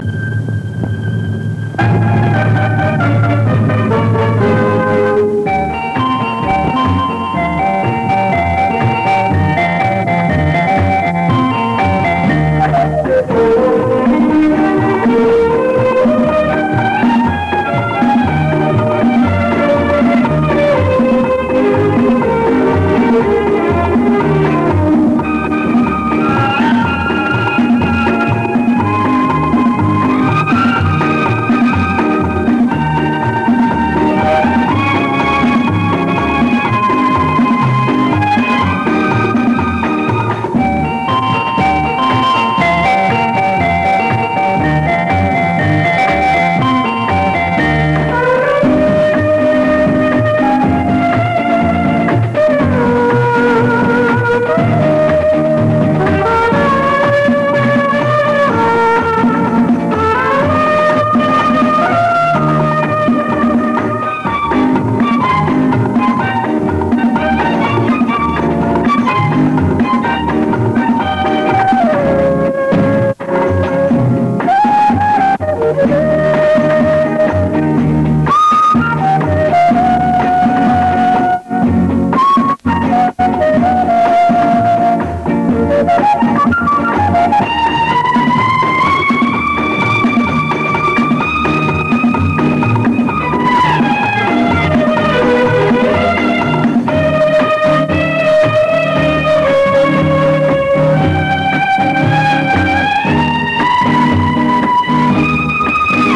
ആ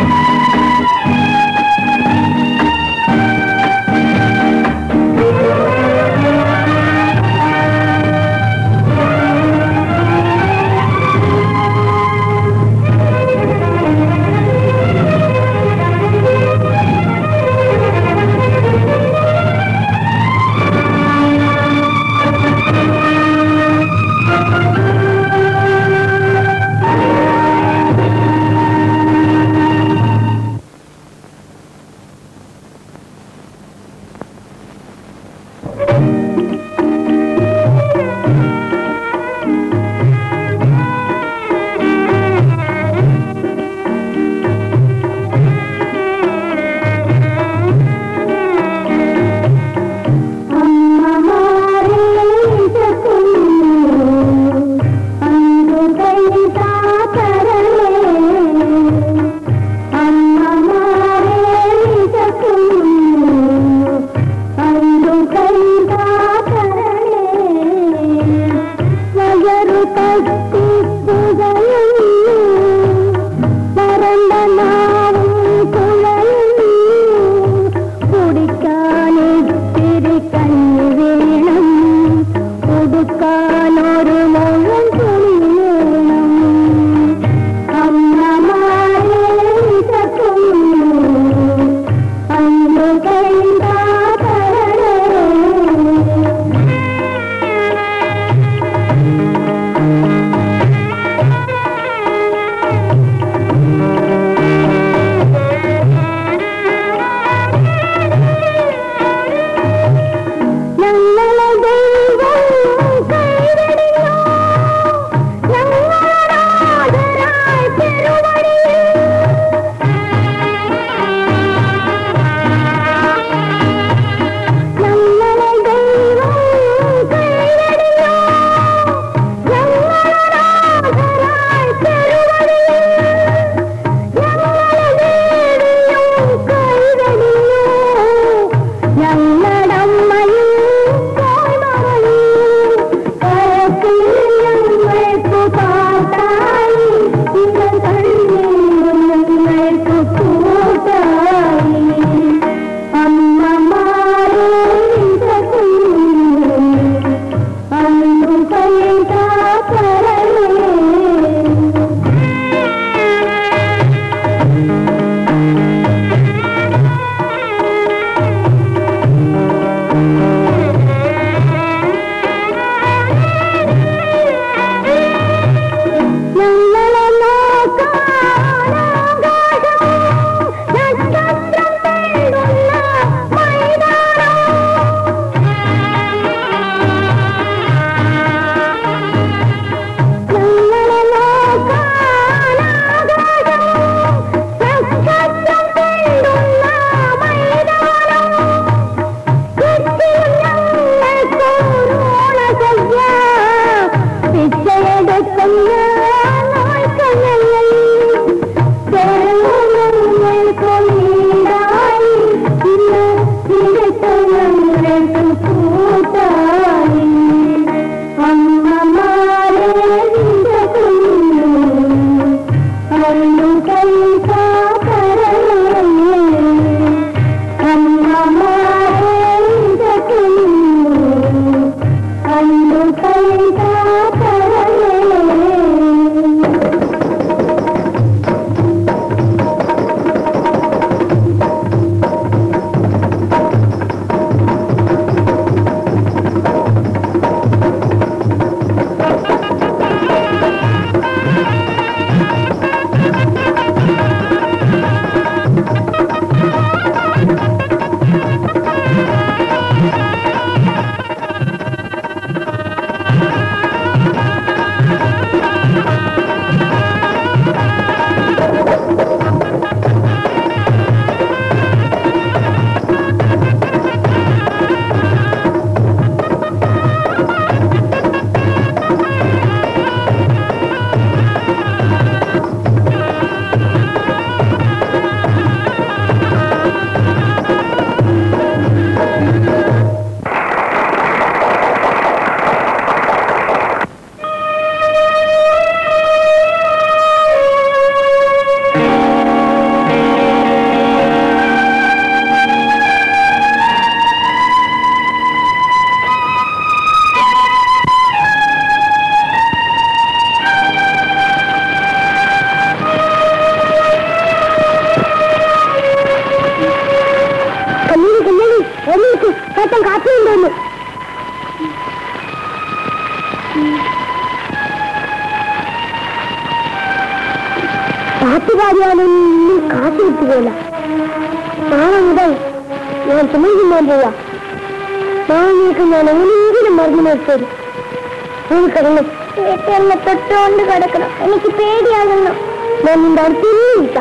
പാട്ട് പാടിയാലൊന്നും കാശ് കിട്ടുകയില്ല നാളെ മുതൽ ഞാൻ ചുമക്കാൻ പോവാ നാളേക്ക് ഞാൻ എങ്ങനെയെങ്കിലും മരുന്ന് മേടിച്ചത് കിടന്നു എന്നെ തൊട്ടുകൊണ്ട് കിടക്കണം എനിക്ക് പേടിയാകുന്നു ഞാൻ നിന്റെ അടുത്ത് ഇരിക്കാം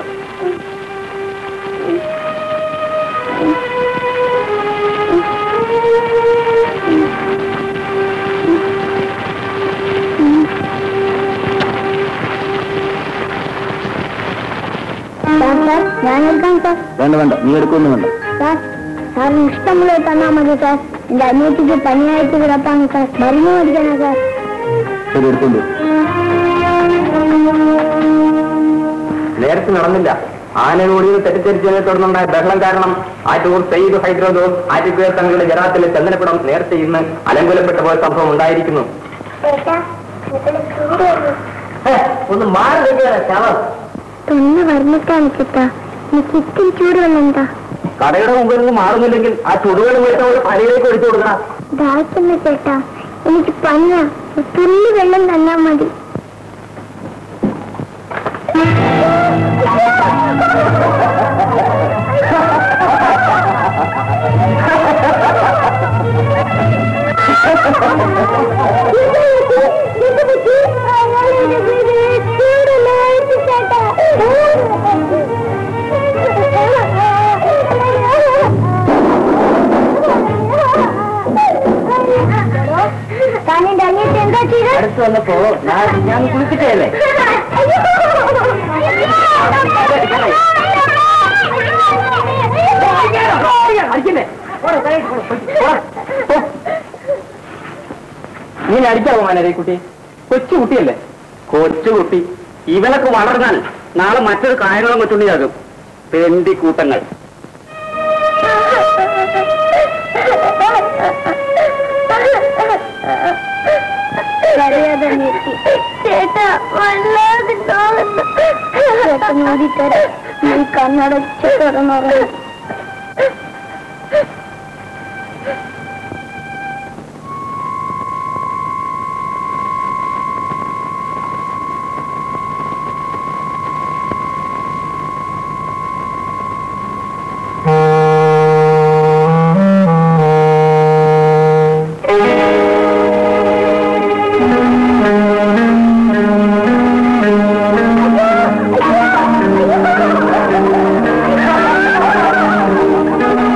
സാർ ഞാൻ എടുക്കാം സാർ വേണ്ട വേണ്ട നീ എടുക്കൊന്നും വേണ്ട സാർ സാറിന് ഇഷ്ടമുള്ളത് തന്നാ മതി സാർ എന്റെ അനിയത്തിക്ക് പനിയായിട്ട് കിടപ്പാണ് സാർ മരുന്ന് മേടിക്കാനാ സാർ ശരി എടുത്തോണ്ട് നേരത്തെ നടന്നില്ല ആനയോടിയത് തെറ്റിദ്ധരിച്ചതിനെ തുടർന്നുണ്ടായ ബഹളം കാരണം ആറ്റൂർ സയ്യിദ് ഹൈദ്രോദോസ് ആറ്റുപേർ തങ്ങളുടെ ജനാത്തിലെ ചന്ദനപ്പുടം നേരത്തെ ഇന്ന് അലങ്കുലപ്പെട്ട പോയ സംഭവം ഉണ്ടായിരിക്കുന്നു ഒന്ന് മാറി നിൽക്കുകയാണ് ശവം തൊന്ന് വർണ്ണിക്കാൻ ചിത്ത എനിക്ക് ഇത്തിരി ചൂട് വന്നെന്താ കടയുടെ മുമ്പിൽ നിന്ന് മാറുന്നില്ലെങ്കിൽ ആ ചുടുവെള്ളം വീട്ട ഒരു പലയിലേക്ക് ഒഴിച്ചു കൊടുക്കണം ദാഹിക്കുന്ന ചേട്ടാ എനിക്ക് പനിയാ ഒരു തുള്ളി വെള്ളം തന്നാ മതി താനെന്റെ അനിയത്തെ എന്താ ചെയ്തത് അടുത്ത് വന്നപ്പോ ഞാൻ ഞാൻ കുളിപ്പിച്ചതല്ലേ നീ അടിക്കാവോ മാനരേ കുട്ടി കൊച്ചു കുട്ടിയല്ലേ കൊച്ചു കുട്ടി ഇവനൊക്കെ വളർന്നാൽ നാളെ മറ്റൊരു കായലോളം കൊച്ചുണ്ണിയാകും തെണ്ടി കൂട്ടങ്ങൾ കരയാതെ നിർത്തി ചേട്ടാ വല്ലാതെ തോന്നുന്നു ചേട്ടൻ ഓടിത്തരാം നീ കണ്ണടച്ച് കിടന്നുറങ്ങും ആ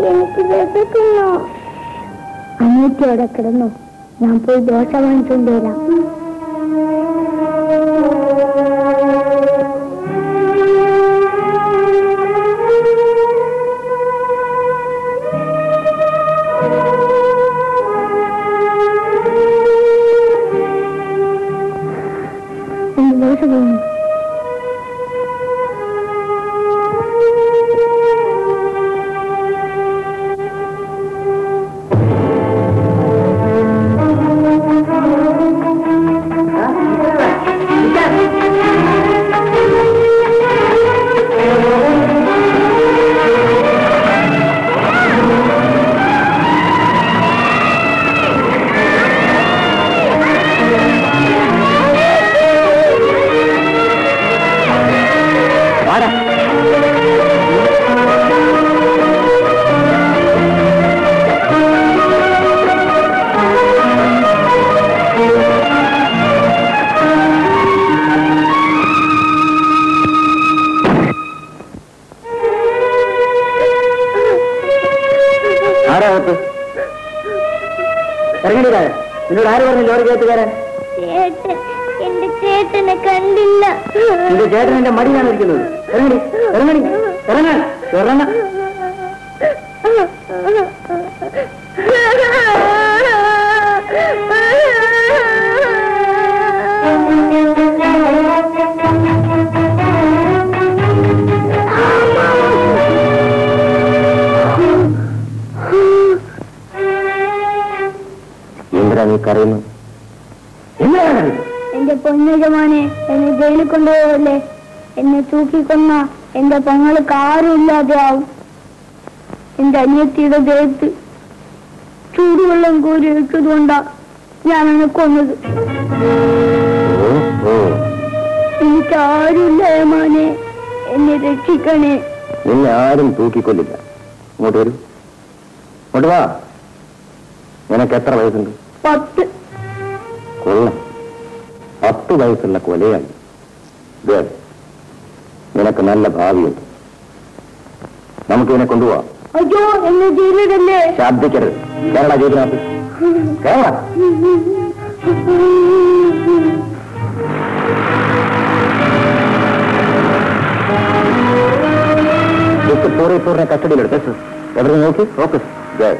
എനിക്ക് വിശക്കുന്നു അനിയത്തി അവിടെ കിടന്നു ഞാൻ പോയി ദോശ വാങ്ങിച്ചുകൊണ്ട് വരാം എനിക്ക് ദോശ പോകുന്നു വാടാ ആരാ അകത്ത് ഇറങ്ങണില്ല നിന്നോട് ആര് പറഞ്ഞു ലോറി കയറ്റി കയറാൻ ചേട്ടൻ എന്റെ ചേട്ടനെ കണ്ടില്ല നിന്റെ ചേട്ടൻ എന്റെ മടിയാണ് ഇരിക്കുന്നത് ഇറങ്ങടി ഇറങ്ങടി ഇറങ്ങാൻ ഇറങ്ങ എന്തിനാ നീ കരയുന്നു എന്തിനാണ് എന്റെ പൊന്നജമാനെ എന്നെ ജയിലിൽ കൊണ്ടുപോകല്ലേ എന്നെ തൂക്കിക്കൊന്ന എന്റെ പെങ്ങൾക്ക് ആരും ഇല്ലാതെയാവും എന്റെ അനിയത്തിയുടെ ദേഹത്ത് ചൂടുവെള്ളം കോരി വെച്ചതുകൊണ്ടാ ഞാൻ എന്നെ കൊന്നത് ഓ ഓ എനിക്ക് ആരുമില്ല ഏമാനെ എന്നെ രക്ഷിക്കണേ നിന്നെ ആരും തൂക്കിക്കൊല്ലില്ല ഇങ്ങോട്ട് വരൂ ഇങ്ങോട്ട് വാ നിനക്ക് എത്ര വയസ്സുണ്ട് പത്ത് കൊള്ളാം പത്ത് വയസ്സുള്ള കൊലയാളി Good. നിനക്ക് നല്ല ഭാവിയുണ്ട് നമുക്ക് ഇതിനെ കൊണ്ടുപോവാം അയ്യോ എന്നെ ജയിലിടല്ലേ ശബ്ദിക്കരുത് കേരള ജയിലിനകത്ത് കേരള ജസ്റ്റ് പൂറി പൂറിനെ കസ്റ്റഡിയിലെടുത്ത് എവിടെ നോക്കി focus good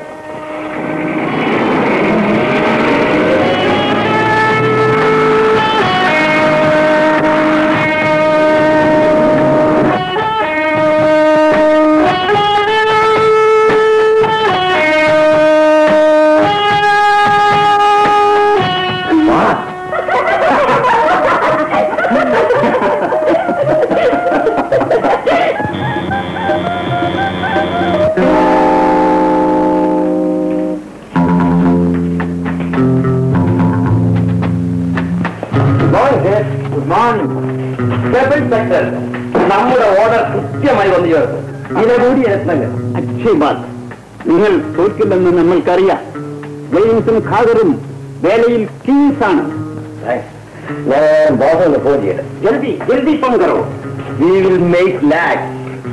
good morning sub inspector നമ്മുടെ ഓർഡർ കൃത്യമായി വന്നു ചേർന്നു ഇതകൂടി രത്നങ്ങൾ അക്ഷയ് നിങ്ങൾ തോൽക്കില്ലെന്ന് നമ്മൾക്കറിയാം ജെയിംസും ഖാദറും വേലയിൽ കിങ്സ് ആണ് ഞാൻ ബോസ് ഒന്ന് ഫോൺ ചെയ്യട്ടെ ജൽദി ജൽദി ഫോൺ കറോ we will make luck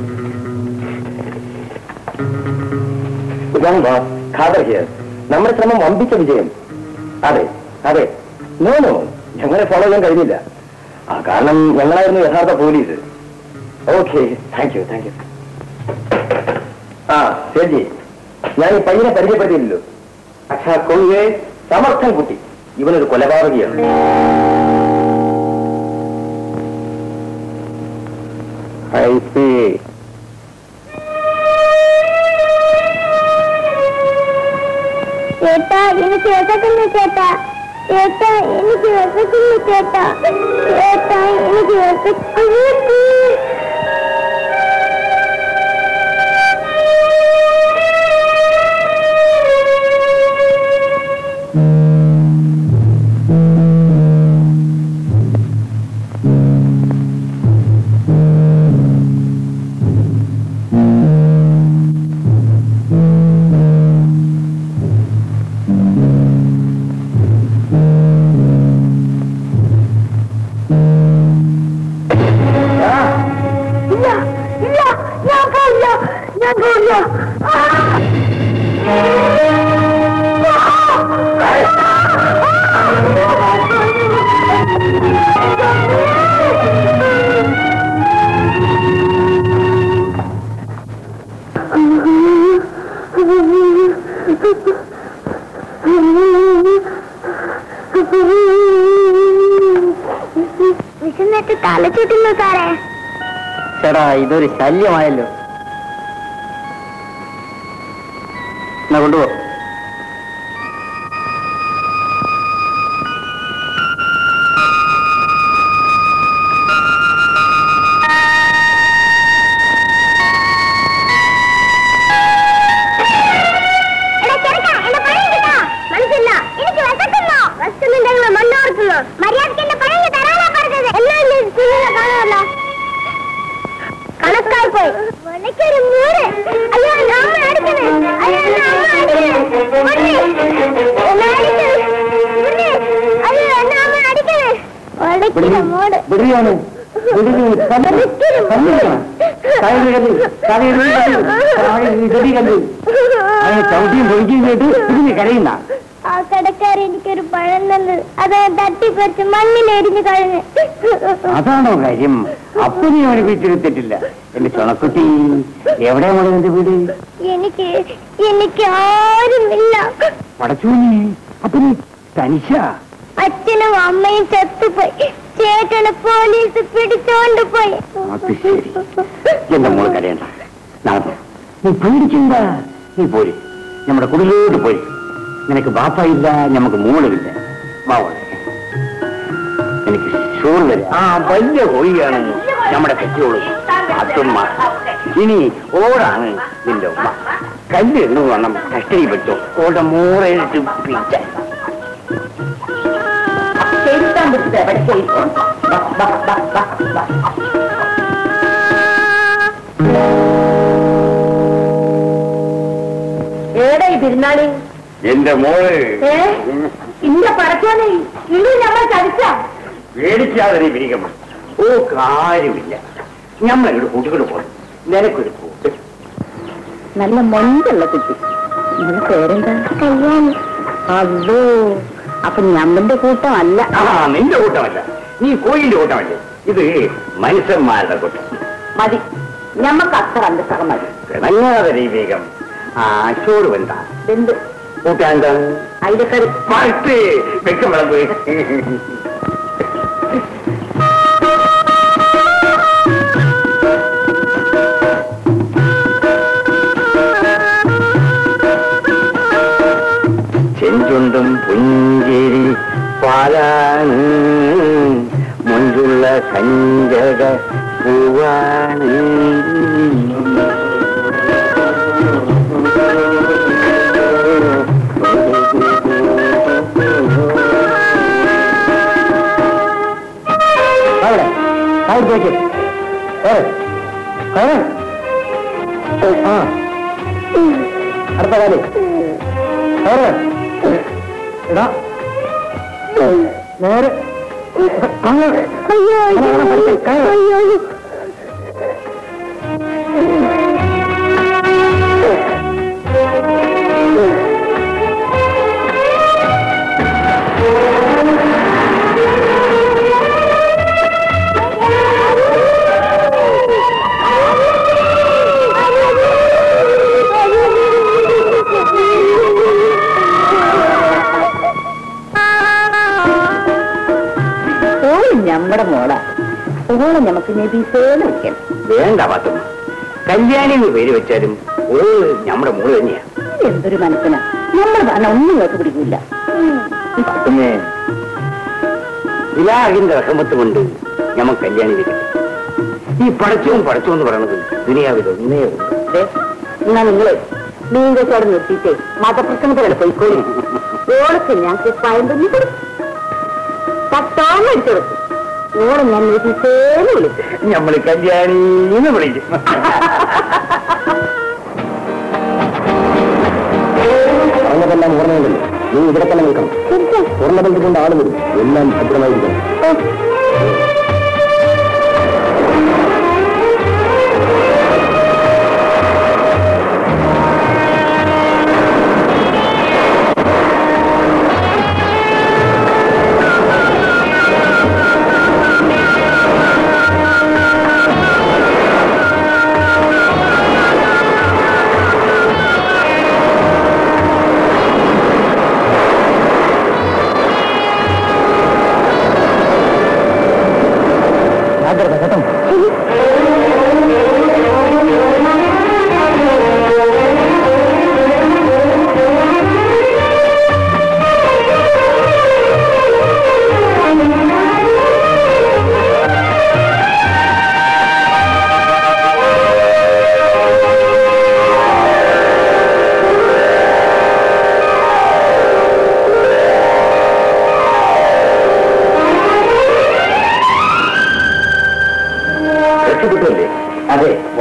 Khader here നമ്മുടെ ശ്രമം വമ്പിച്ച വിജയം അതെ അതെ നോ നോ ഞങ്ങളെ ഫോളോ ചെയ്യാൻ കഴിഞ്ഞില്ല ആ കാരണം ഞങ്ങളായിരുന്നു യഥാർത്ഥ police okay thank you thank you ആ ശരി ഞാൻ ഈ പയ്യനെ പരിചയപ്പെടുത്തിയില്ലല്ലോ അച്ഛാ കൊള്ളുകെ സമർത്ഥൻ കുട്ടി ഇവനൊരു കൊലപാതകിയാണ് ഐ സി ചേട്ടാ എനിക്ക് വിശക്കുന്നു ചേട്ടാ ചേട്ടാ എനിക്ക് വിശക്കുന്നു ചേട്ടാ ചേട്ടാ എനിക്ക് വിശക്കുന്നു തല ചുറ്റുന്നു സാറേ ചേടാ ഇതൊരു ശല്യമായല്ലോ എന്നാ കൊണ്ടുപോ എടാ ചെറുക്കാ, എന്റെ പഴം കിട്ടാ. മനസ്സില്ല എനിക്ക് വിശക്കുന്നു വിശക്കുന്നുണ്ടെങ്കിൽ മണ്ണോർക്കുന്നു മര്യാദക്ക് എന്റെ പഴം തരാനാ പറഞ്ഞത് എല്ലാം നീ കുഞ്ഞിനെ കാണുമല്ലോ കണക്കായി പോയി എനിക്കൊരു മൂട് അയ്യോ എന്റെ അമ്മ അടിക്കണേ അയ്യോ എന്റെ അമ്മ അടിക്കണേ ഉണ്ണി, എന്നെ അടിക്കണേ. ഉണ്ണി, അയ്യോ എന്റെ അമ്മ അടിക്കണേ ഒളിക്കുന്ന മൂട് വിടുകയാണ് ചവിട്ടിയും പൊളിക്കുകയും ചെയ്തിട്ട് ഇതിന് കരയുന്ന ആ കടക്കാരൻ എനിക്കൊരു പഴം തന്നത് അത് തട്ടിപ്പറിച്ച് മണ്ണിലെരിഞ്ഞു കളഞ്ഞ് അതാണോ കാര്യം അപ്പൊ നീ അവനെ വീട്ടിലെത്തിയിട്ടില്ല എന്റെ ചുണക്കുട്ടി എവിടെയാ മോളെ എന്റെ വീട് എനിക്ക് എനിക്ക് ആരുമില്ല പടച്ചൂനി അപ്പൊ നീ തനിച്ച അച്ഛനും അമ്മയും ചത്തുപോയി ചേട്ടന് പോലീസ് പിടിച്ചോണ്ട് പോയി അത് ശരി എന്റെ മോള് കരയണ്ട നടന്നു നീ പേടിക്കണ്ട നീ പോരി നമ്മുടെ കുടിലോട്ട് പോയി നിനക്ക് ബാപ്പയില്ല നമുക്ക് മോളുമില്ല വാ മോളെ എനിക്ക് ഷൂർ വരെ ആ വലിയ കോഴിയാണ് നമ്മുടെ കെട്ടിയോളൂ അതുമ്മ ഇനി ഓടാണ് നിന്റെ ഉമ്മ കല്ല് എന്ന് വേണം കസ്റ്റഡി വെച്ചോ ഓടെ മോറയിട്ട് പിച്ച ചെയ്താൻ പറ്റില്ല എവിടെ ചെയ്തോ വാ, വാ, വാ, വാ, വാ. ഏടാ ഈ തിരുനാളി എന്റെ മോള് ഏ ഇന്ന പടച്ചോനെ ഇനി നമ്മൾ ചതിച്ച പേടിക്കാതെ നീ വിരിക്കണം ഓ കാര്യമില്ല ഞമ്മളെങ്ങോട്ട് കൂട്ടിക്കൊണ്ട് പോയി നിനക്കൊരു കൂട്ട് നല്ല മൊണ്ടുള്ള കുട്ടി ഇവിടെ പേരെന്താ കല്യാണി അതോ അപ്പൊ ഞമ്മന്റെ കൂട്ടമല്ല ആ നിന്റെ കൂട്ടമല്ല നീ കോയിന്റെ കൂട്ടമല്ലേ ഇത് മനുഷ്യന്മാരുടെ കൂട്ടം മതി ഞമ്മക്ക് അത്ര അന്തസ്സകം മതി കിണങ്ങാതെ നീ വേഗം ആ ചോറ് വേണ്ട എന്ത് കൂട്ടാൻ എന്താണ് അതിന്റെ കറി പാട്ട് വെക്കം വിളമ്പ് ചെഞ്ചുണ്ടും പുഞ്ചേരി പാലാണ് മുഞ്ചുള്ള കഞ്ചക പൂവാണ് അവിടെ താഴത്തേക്ക് ഏ ഏ ആ അടുത്ത കാലി ഏറെ എടാ നേരെ അങ്ങനെ അയ്യോ അങ്ങനെ പഠിക്ക്, കയറ്. അയ്യോ ഓള് ഞമ്മടെ മോളാ ഓളെ നമുക്ക് നബീസേന്ന് വിളിക്കണം വേണ്ട പാത്തുമ്മ കല്യാണി എന്ന് പേര് വെച്ചാലും ഓള് നമ്മുടെ മോള് തന്നെയാ എന്തൊരു മനസ്സിനാ നമ്മൾ പറഞ്ഞ ഒന്നും കേട്ട് പിടിക്കില്ല പാത്തുമ്മേ ഇലാഹിന്റെ റഹമത്ത് കൊണ്ട് ഞമ്മ കല്യാണി കിട്ടി ഈ പടച്ചവും പടച്ചവും എന്ന് പറയണത് ദുനിയാവിൽ ഒന്നേ ഉള്ളൂ എന്നാ നിങ്ങള് മീൻ കച്ചവടം നിർത്തിയിട്ടേ മതപ്രസംഗത്തിലല്ല പോയിക്കോളി ഓളക്ക് ഞാൻ കുപ്പായം തന്നെ കൊടുക്കും പത്താം അടിച്ചു കൊടുക്കും ഓളെ ഞാൻ നബീസേന്ന് വിളിക്കും ഞമ്മള് കല്യാണി എന്ന് വിളിക്കും പറഞ്ഞതെല്ലാം ഓർമ്മയുണ്ടല്ലോ നീ ഇവിടെ തന്നെ നിൽക്കണം ഓർമ്മബന്ധം കൊണ്ട് ആള് വരും എല്ലാം ഭദ്രമായിരിക്കണം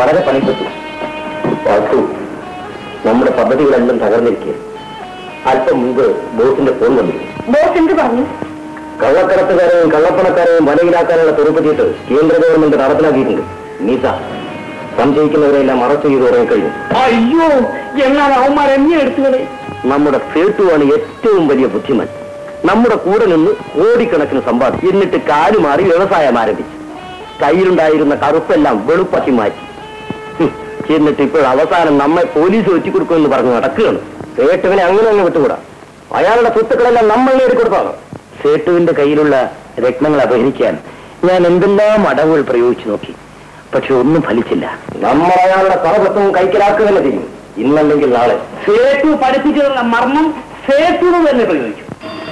വളരെ പണിപ്പെട്ടു വാസു നമ്മുടെ പദ്ധതികളെല്ലാം തകർന്നിരിക്കുക അല്പം മുമ്പ് ബോസിന്റെ ഫോൺ വന്നിരുന്നു ബോസ് എന്ത് പറഞ്ഞു കള്ളക്കടത്തുകാരെയും കള്ളപ്പണക്കാരെയും വലയിലാക്കാനുള്ള തുറപ്പറ്റിയിട്ട് കേന്ദ്ര ഗവൺമെന്റ് നടപ്പിലാക്കിയിട്ടുണ്ട് നീസ സംശയിക്കുന്നവരെല്ലാം അറസ്റ്റ് ചെയ്ത് തുടങ്ങിക്കഴിഞ്ഞു അയ്യോ എന്നാൽ അവന്മാർ എന്നെ എടുത്തുകളെ നമ്മുടെ സേട്ടുവാണ് ഏറ്റവും വലിയ ബുദ്ധിമൻ നമ്മുടെ കൂടെ നിന്ന് കോടിക്കണക്കിന് സമ്പാദിച്ചു എന്നിട്ട് കാലുമാറി വ്യവസായം ആരംഭിച്ചു കയ്യിലുണ്ടായിരുന്ന കറുപ്പെല്ലാം വെളുപ്പാക്കി മാറ്റി ഹും, എന്നിട്ട് ഇപ്പോൾ അവസാനം നമ്മെ പോലീസ് വെറ്റിക്കൊടുക്കുമെന്ന് പറഞ്ഞ് നടക്കുകയാണ് സേട്ടുവിനെ അങ്ങനെ അങ്ങ് വിട്ടുകൂടാ അയാളുടെ സ്വത്തുക്കളെല്ലാം നമ്മൾ നേടിക്കൊടുത്താണ് സേട്ടുവിന്റെ കയ്യിലുള്ള രത്നങ്ങൾ അപഹരിക്കാൻ ഞാൻ എന്തെല്ലാം അടവുകൾ പ്രയോഗിച്ചു നോക്കി പക്ഷെ ഒന്നും ഫലിച്ചില്ല നമ്മൾ അയാളുടെ സർവത്വം കൈക്കലാക്കുക തന്നെ ചെയ്യും ഇന്നല്ലെങ്കിൽ നാളെ സേട്ടു പഠിപ്പിച്ചു തന്ന മർമ്മം സേട്ടുന്ന് തന്നെ പ്രയോഗിച്ചു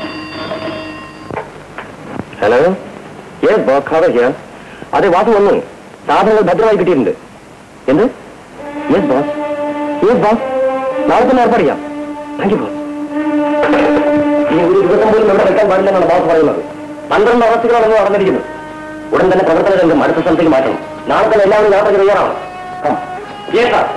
ഹലോ ഏ ബോക്കാതെ ചെയ്യാം അതെ വാസു വന്നു സാധനങ്ങൾ ഭദ്രമായി കിട്ടിയിട്ടുണ്ട് എന്ത് യെസ് ബോസ് യെസ് ബോസ് നാളെ തന്നെ ഏർപ്പാട് ചെയ്യാം താങ്ക് യു ബോസ് ഈ ഒരു ദിവസം പോലും ഇവിടെ വെക്കാൻ പാടില്ലെന്നാണ് ബോസ് പറയുന്നത് പന്ത്രണ്ട് അറസ്റ്റുകളാണ് നടന്നിരിക്കുന്നത് ഉടൻ തന്നെ പ്രവർത്തന രംഗം അടുത്ത സ്ഥലത്തേക്ക് മാറ്റണം നാളെ തന്നെ എല്ലാവരും യാത്ര തയ്യാറാണ് യെസ് സാർ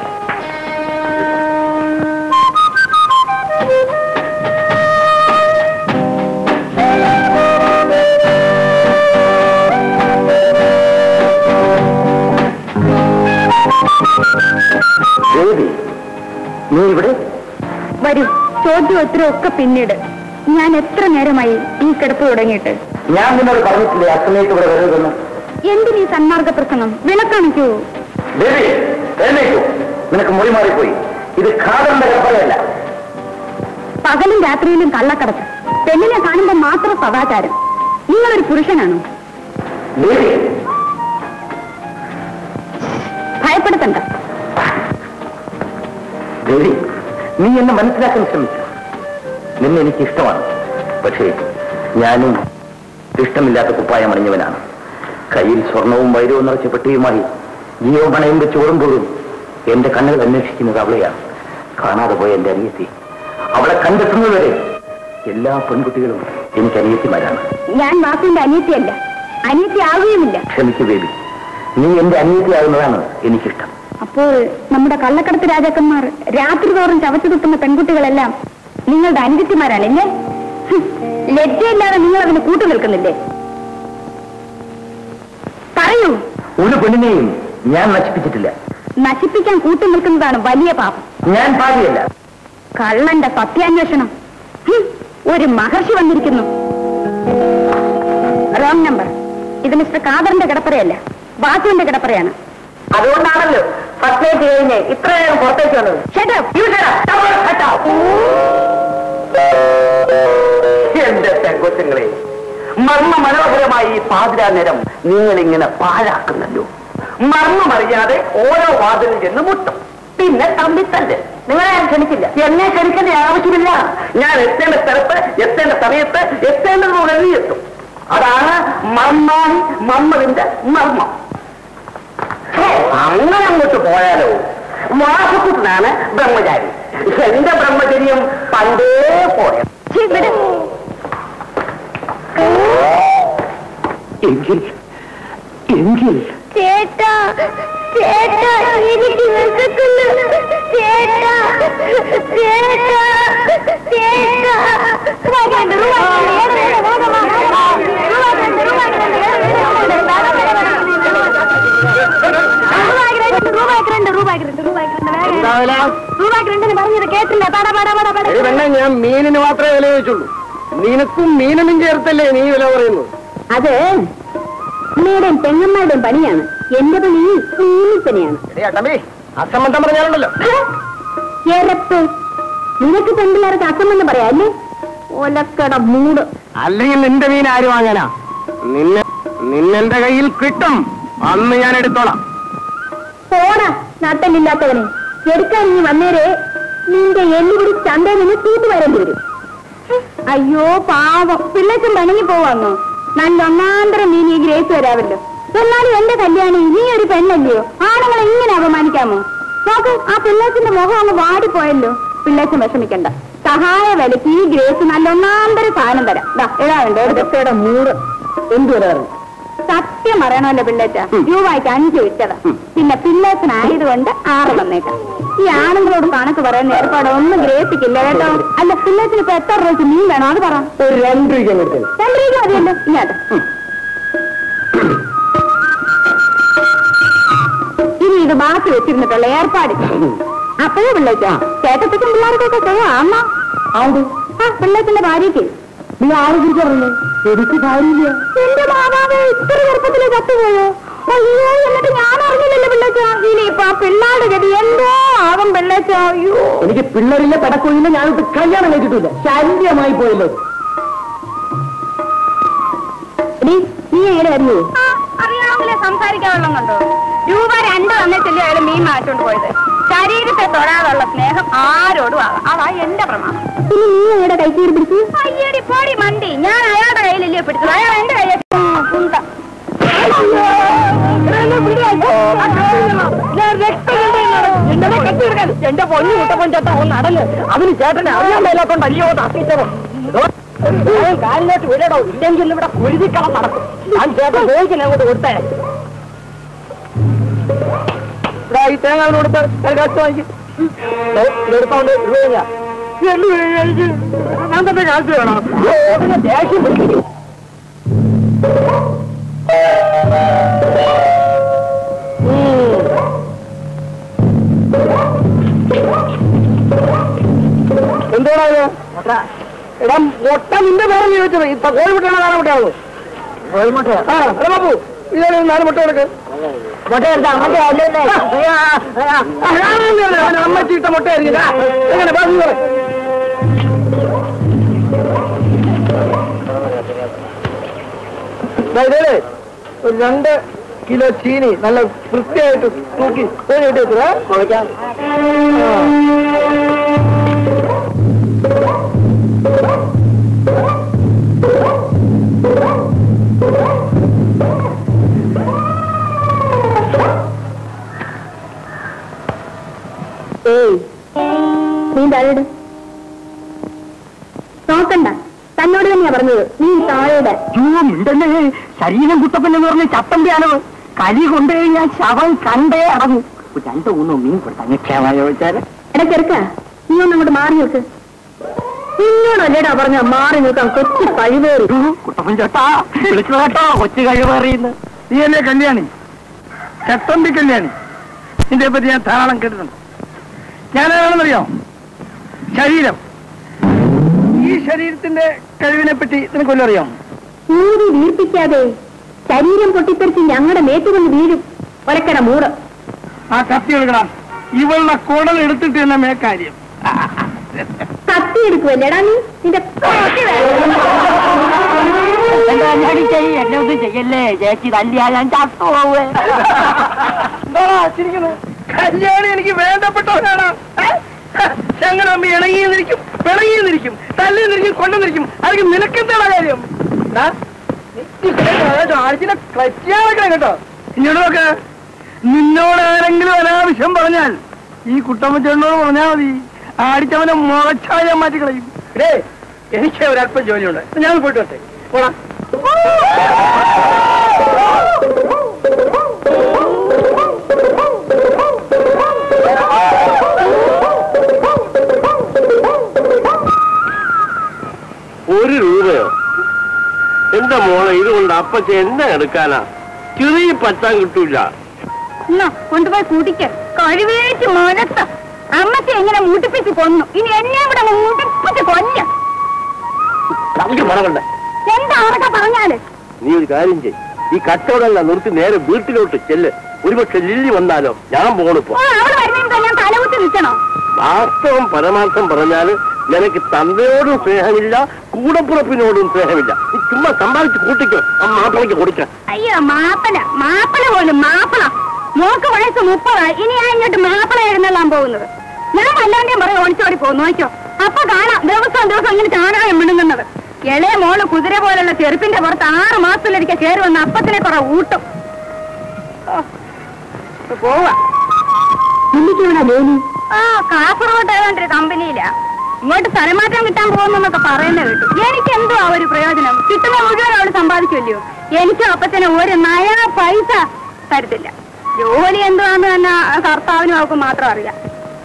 ദേവി നീ ഇവിടെ വരൂ ചോദ്യം ഉത്തരം ഒക്കെ പിന്നീട് ഞാൻ എത്ര നേരമായി ഈ കിടപ്പ് തുടങ്ങിയിട്ട് ഞാൻ നിന്നോട് പറഞ്ഞിട്ടില്ലേ അച്ഛനേക്ക് ഇവിടെ വരരുതെന്ന് എന്തിനീ സന്മാർഗ പ്രസംഗം വിളക്കാണിക്കൂ ദേവി എഴുന്നേക്കൂ നിനക്ക് മൊഴി മാറിപ്പോയി ഇത് ഖാദറിന്റെ കപ്പലല്ല പകലും രാത്രിയിലും കള്ളക്കടത്ത് പെണ്ണിനെ കാണുമ്പോൾ മാത്രം സദാചാരം നിങ്ങളൊരു പുരുഷനാണോ ദേവി ഭയപ്പെടുത്തണ്ട ദേവി നീ എന്നെ മനസ്സിലാക്കാൻ ശ്രമിച്ചു നിന്നെ എനിക്ക് ഇഷ്ടമാണ് പക്ഷേ ഞാനും ഇഷ്ടമില്ലാത്ത കുപ്പായം അണിഞ്ഞവനാണ് കയ്യിൽ സ്വർണവും വൈരവും നിറച്ച പെട്ടിയുമായി ജീവ പണയം വെച്ച് ഓടുമ്പോഴും എന്റെ കണ്ണുകൾ അന്വേഷിക്കുന്നത് അവളെയാണ് കാണാതെ പോയ എന്റെ അനിയത്തി അവളെ കണ്ടെത്തുന്നതുവരെ എല്ലാ പെൺകുട്ടികളും എനിക്ക് അനിയത്തിമാരാണ് ഞാൻ വാസുവിന്റെ അനിയത്തിയല്ല അനിയത്തി ആവുകയുമില്ല ക്ഷമിക്കു ബേബി നീ എന്റെ അനിയത്തിയാകുന്നതാണ് എനിക്കിഷ്ടം അപ്പോൾ നമ്മുടെ കള്ളക്കടത്ത് രാജാക്കന്മാർ രാത്രി തോറും ചവച്ചു തുപ്പുന്ന പെൺകുട്ടികളെല്ലാം നിങ്ങളുടെ അനുജത്തിമാരാണല്ലേ ഹും, ലജ്ജയില്ലാതെ നിങ്ങൾ അതിന് കൂട്ടു നിൽക്കുന്നില്ലേ പറയൂ ഒരു പെണ്ണിനെയും ഞാൻ നശിപ്പിച്ചിട്ടില്ല നശിപ്പിക്കാൻ കൂട്ടു നിൽക്കുന്നതാണ് വലിയ പാപം ഞാൻ പാതിയല്ല കള്ളന്റെ സത്യാന്വേഷണം ഹും, ഒരു മഹർഷി വന്നിരിക്കുന്നു റോങ് നമ്പർ ഇത് മിസ്റ്റർ കാദറിന്റെ കിടപ്പറയല്ല വാസുവിന്റെ കിടപ്പറയാണ് അതുകൊണ്ടാണല്ലോ ഫസ്റ്റ് നൈറ്റ് കഴിഞ്ഞ് ഇത്രയും പുറത്തേക്ക് വന്നത് Shut up. എന്റെ പെങ്കൊച്ചുങ്ങളെ മർമ്മ മനോഹരമായി ഈ പാതിരാ നേരം നിങ്ങൾ ഇങ്ങനെ പാഴാക്കുന്നല്ലോ മർമ്മമറിയാതെ ഓരോ വാതിലും ചെന്ന് മുട്ടും പിന്നെ തമ്മിത്തല്ല് നിങ്ങളെ ഞാൻ ക്ഷണിക്കില്ല എന്നെ ക്ഷണിക്കേണ്ട ആവശ്യമില്ല ഞാൻ എത്തേണ്ട സ്ഥലത്ത് എത്തേണ്ട സമയത്ത് എത്തേണ്ടതിലൂടെ നീ എത്തും അതാണ് മർമാണി മമ്മതിന്റെ മർമ്മം ഛേ, അങ്ങനെ അങ്ങോട്ട് പോയാലോ വാസക്കുട്ടനാണ് ബ്രഹ്മചാരി എന്റെ ബ്രഹ്മചര്യം പണ്ടേ പോയത് ഛീ, വിട്. എങ്കിൽ എങ്കിൽ ചേട്ടാ ചേട്ടാ എനിക്ക് വിശക്കുന്നു ചേട്ടാ ചേട്ടാ ചേട്ടാ രൂപ രൂപ പറഞ്ഞത് കേട്ടില്ല പട പട പട പട വേണ്ട ഞാൻ മീനിന് മാത്രമേ വില ചോദിച്ചുള്ളൂ നിനക്കും മീനിനും ചേർത്തല്ലേ നീ വില പറയുന്നത് അത് അമ്മയുടെയും പെങ്ങന്മാരുടെയും പണിയാണ് എന്റെ പണി മീനിപ്പണിയാണ് അട്ടമ്പി അസംബന്ധം പറഞ്ഞാലുണ്ടല്ലോ എരപ്പ് നിനക്ക് പെൺപിള്ളേർക്ക് അസമെന്ന് പറയാം അല്ലേ ഒലക്കട മൂട് അല്ലെങ്കിൽ നിന്റെ മീൻ ആര് വാങ്ങാനാ നിന്നെ നിന്നെന്റെ കയ്യിൽ കിട്ടും അന്ന് ഞാൻ എടുത്തോളാം പോടാ നട്ടലില്ലാത്തവനെ എടുക്കാൻ നീ വന്നേരെ നിന്റെ എല്ലുപിടി ചന്തയിൽ നിന്ന് തൂത്ത് വരേണ്ടി വരും അയ്യോ പാവം പിള്ളേച്ചും പണങ്ങി പോവാന്നോ നല്ല ഒന്നാന്തരം നീ ഈ ഗ്രേസ് വരാമല്ലോ എന്നാലും എന്റെ കല്യാണി നീ ഒരു പെണ്ണല്ലയോ ആണുങ്ങളെ ഇങ്ങനെ അപമാനിക്കാമോ നോക്ക് ആ പിള്ളേച്ചിന്റെ മുഖം അങ്ങ് വാടിപ്പോയല്ലോ പിള്ളേച്ചും വിഷമിക്കണ്ട സഹായ വിലക്ക് ഈ ഗ്രേസ് നല്ല ഒന്നാന്തര സാധനം തരാം ദാ, ഇടാനുണ്ട് എടുക്കയുടെ മൂട് എന്ത് വില പറഞ്ഞു സത്യം പറയണമല്ലോ പിള്ളേച്ച രൂപയ്ക്ക് അഞ്ച് വിറ്റതാ പിന്നെ പിള്ളേച്ചനായതുകൊണ്ട് ആറ് വന്നേക്കാം ഈ ആണുങ്ങളോട് കണക്ക് പറയുന്ന ഏർപ്പാട് ഒന്നും ഗ്രഹിപ്പിക്കില്ല കേട്ടോ അല്ല പിള്ളേച്ചിന് ഇപ്പൊ എത്ര രൂപയ്ക്ക് മീൻ വേണം അത് പറ ഒരു രണ്ട് രൂപ കൊടുത്തത് രണ്ട് രൂപ മതിയല്ലോ ഇങ്ങോട്ട് ഇനി ഇത് ബാക്കി വെച്ചിരുന്നിട്ടുള്ള ഏർപ്പാട് അപ്പോഴേ പിള്ളേച്ച ചേട്ടത്തിക്കും പിള്ളേർക്കൊക്കെ ചെയ്യാം അമ്മ ആ പിള്ളേച്ചന്റെ ഭാര്യയ്ക്ക് നീ ആരെ കുറിച്ച് പറഞ്ഞു എനിക്ക് കാര്യമില്ല എന്റെ മാതാവ് ഇത്ര ചെറുപ്പത്തില് ചത്തുപോയോ അയ്യോ എന്നിട്ട് ഞാൻ അറിഞ്ഞില്ലല്ലോ പിള്ളേച്ച ഇനിയിപ്പൊ ആ പിള്ളാരുടെ ഗതി എന്തോ ആവും പിള്ളേച്ച അയ്യോ എനിക്ക് പിള്ളേരില്ല പടക്കൊഴിയില്ല ഞാനിത് കല്യാണം കഴിച്ചിട്ടില്ല ശല്യമായി പോയല്ലോ എടീ, നീ എങ്ങനെ വരുന്നു അറിയാമെങ്കിലേ സംസാരിക്കാനുള്ള കണ്ടോ രൂപ രണ്ട് തന്നിട്ടല്ലേ അയാൾ മീൻ മാറ്റോണ്ട് പോയത് ശരീരത്തെ തൊടാതുള്ള സ്നേഹം ആരോടും ആകാം അതാ എന്റെ പ്രമാണം ഇനി നീ എവിടെ കൈ കീറി പിടിച്ചു അയ്യടി പോടി മണ്ടി ഞാൻ അയാളുടെ കയ്യിലല്ലേ പിടിച്ചത് അയാൾ എന്റെ കയ്യിൽ എന്റെ പൊന്നു മുട്ടപ്പൻ ചേട്ട ഒന്ന് അടങ്ങ് അതിന് ചേട്ടനെ അറിയാൻ മേലാത്തോണ്ട് അയ്യോ തട്ടിച്ചതോ കാലിലോട്ട് വിടടോ ഇല്ലെങ്കിൽ ഇവിടെ കുരുതിക്കളം നടക്കും ഞാൻ ചേട്ടൻ ചോദിക്കുന്ന അങ്ങോട്ട് കൊടുത്തേ ഇവിടെ ഈ തേങ്ങ അവന് കൊടുത്ത് കാശ് വാങ്ങിക്കും എടുത്തോണ്ട് രൂപ ഞാൻ തന്നെ കാശ് വേണം ഇതിന് ദേഷ്യം പിടിക്കും എന്തോടാ ഇത് എടാ മുട്ട നിന്റെ പേര് ചോദിച്ചത് ഇപ്പൊ കോഴിമുട്ടയാണോ നാളെ മുട്ടയാണോ കോഴിമുട്ട ആ എടാ ബാബു ഇതൊരു നാല് മുട്ട കൊടുക്ക് മുട്ട എടുത്താ അമ്മച്ചി ഇട്ട മുട്ടയായിരിക്കും ദാ, എങ്ങനെ ബാബു പറ ഇതേ ഒരു രണ്ട് കിലോ ചീനി നല്ല വൃത്തിയായിട്ട് തൂക്കി ഇട്ട് വെച്ചേ കുഴക്കാം ഏയ് നീ താഴെയിട് നോക്കണ്ട തന്നോട് തന്നെയാ പറഞ്ഞത് നീ താഴെയിട് ഉണ്ടല്ലേ ശരീരം കുത്തപ്പനെന്ന് പറഞ്ഞ ചത്തമ്പിയാണോ കലി കൊണ്ടുകഴിഞ്ഞാൽ ശവം കണ്ടേ അടങ്ങും രണ്ടു മൂന്നോ മീൻ കൊടുത്തങ്ങ് ക്ഷേമയോ വെച്ചാല് ഇടയ്ക്കെടുക്ക നീ ഒന്ന് അങ്ങോട്ട് മാറി നോക്ക് നിന്നോടല്ലേടാ പറഞ്ഞ മാറി നോക്കാൻ കൊച്ചു കഴിവേറി കുട്ടപ്പൻ ചേട്ടാ വിളിച്ചു കേട്ടോ കൊച്ചു കഴിവേറിയുന്നു നീ അല്ലേ കല്യാണി ചട്ടമ്പി കല്യാണി ഇതിനെ പറ്റി ഞാൻ ധാരാളം കേട്ടിട്ടുണ്ട് ഞാനാണെന്നറിയോ ശരീരം ഈ ശരീരത്തിന്റെ കഴിവിനെ പറ്റി നിനക്ക് വല്ലതും അറിയാം ഊരി വീർപ്പിക്കാതെ ശരീരം പൊട്ടിത്തെറിച്ച് ഞങ്ങളുടെ മേത്തുകൊണ്ട് വീഴും ഒലക്കട മൂട് ആ കത്തി എടുക്കണം ഇവളുടെ കുടൽ എടുത്തിട്ട് തന്നെ മേക്കാര്യം കത്തി എടുക്കുവല്ലേടാ നീ നിന്റെ കോട്ടി വേണം. എന്നെ ഒന്നും ചെയ്യല്ലേ ചേച്ചി തല്ലിയാ ഞാൻ ചത്തുപോവേ കല്യാണി എനിക്ക് വേണ്ടപ്പെട്ടവനാണ് ചെങ്ങനമ്മ ഇണങ്ങിയെന്നിരിക്കും പിണങ്ങിയെന്നിരിക്കും തല്ലിയെന്നിരിക്കും കൊണ്ടെന്നിരിക്കും അതൊക്കെ നിനക്കെന്താണ് കാര്യം ദാ, നീ കേട്ടോ, ആഴ്ചയിലെ ക്ലച്ചാളൊക്കെ കേട്ടോ ഇങ്ങോട്ട് നോക്ക് നിന്നോട് ആരെങ്കിലും അനാവശ്യം പറഞ്ഞാൽ ഈ കുട്ടമ്മച്ചേട്ടനോട് പറഞ്ഞാൽ മതി ആടിച്ചവനെ മുളച്ചായ മാറ്റി കളയും ഏ എനിക്ക് ഒരല്പം ജോലിയുണ്ട് ഞാൻ പോയിട്ട് വരട്ടെ പോടാ ഒരു രൂപയോ എന്റെ മോളെ ഇതുകൊണ്ട് അപ്പച്ച എന്നെ എടുക്കാനാ ചെറിയ പറ്റാൻ കിട്ടൂല എന്നാ കൊണ്ടുപോയി കൂട്ടിക്ക് കഴിവേറ്റ് മനസ്സ അമ്മത്തെ എങ്ങനെ മൂട്ടിപ്പിച്ച് കൊന്നു ഇനി എന്നെ കൂടെ അങ്ങ് മൂട്ടിപ്പിച്ച് കൊല്ല നമുക്ക് മണമുണ്ട് എന്താണൊക്കെ പറഞ്ഞാല് നീ ഒരു കാര്യം ചെയ് ഈ കച്ചവടമല്ല നിർത്തി നേരെ വീട്ടിലോട്ട് ചെല്ല് ഒരുപക്ഷെ ലില്ലി വന്നാലോ ഞാൻ പോണിപ്പോ ഓ അവള് വരുന്നതിന് ഞാൻ തലകുത്തി നിൽക്കണോ വാസ്തവം പരമാർത്ഥം പറഞ്ഞാല് നിനക്ക് തന്തയോടും സ്നേഹമില്ല കൂടപ്പുറപ്പിനോടും സ്നേഹമില്ല നീ ചുമ്മാ സമ്പാദിച്ച് കൂട്ടിക്കോ ആ മാപ്പിളയ്ക്ക് കൊടുക്ക അയ്യോ മാപ്പല മാപ്പല പോലും മാപ്പള മോക്ക് വയസ്സ് മുപ്പതായി ഇനി ഞാൻ ഇങ്ങോട്ട് മാപ്പള എഴുന്നള്ളാൻ പോകുന്നത് ഞാൻ വല്ലാണ്ടെയും പറയും ഒളിച്ചോടി പോകും നോക്കിയോ അപ്പൊ കാണാം ദിവസം ദിവസം ഇങ്ങനെ ചാണകം മിണുങ്ങുന്നത് ഇളയ മോള് കുതിര പോലുള്ള ചെറുപ്പിന്റെ പുറത്ത് ആറ് മാസത്തിലൊരിക്കൽ കയറി വന്ന് അപ്പത്തിനെ കുറെ ഊട്ടും ഓ, ഇപ്പൊ പോവാ ജോലി ആ കാസർഗോഡ് ഏതാണ്ട് കമ്പനിയിലാ ഇങ്ങോട്ട് സ്ഥലമാറ്റം കിട്ടാൻ പോകുന്നൊക്കെ പറയുന്ന കേട്ടു എനിക്ക് എന്തോ ആ ഒരു പ്രയോജനം കിട്ടുന്ന മുഴുവൻ അവള് സമ്പാദിക്കുമല്ലോ എനിക്കും അപ്പച്ചനെ ഒരു നയ പൈസ തരത്തില്ല ജോലി എന്തുവാന്ന് തന്നെ ആ കർത്താവിനും അവർക്ക് മാത്രം അറിയാം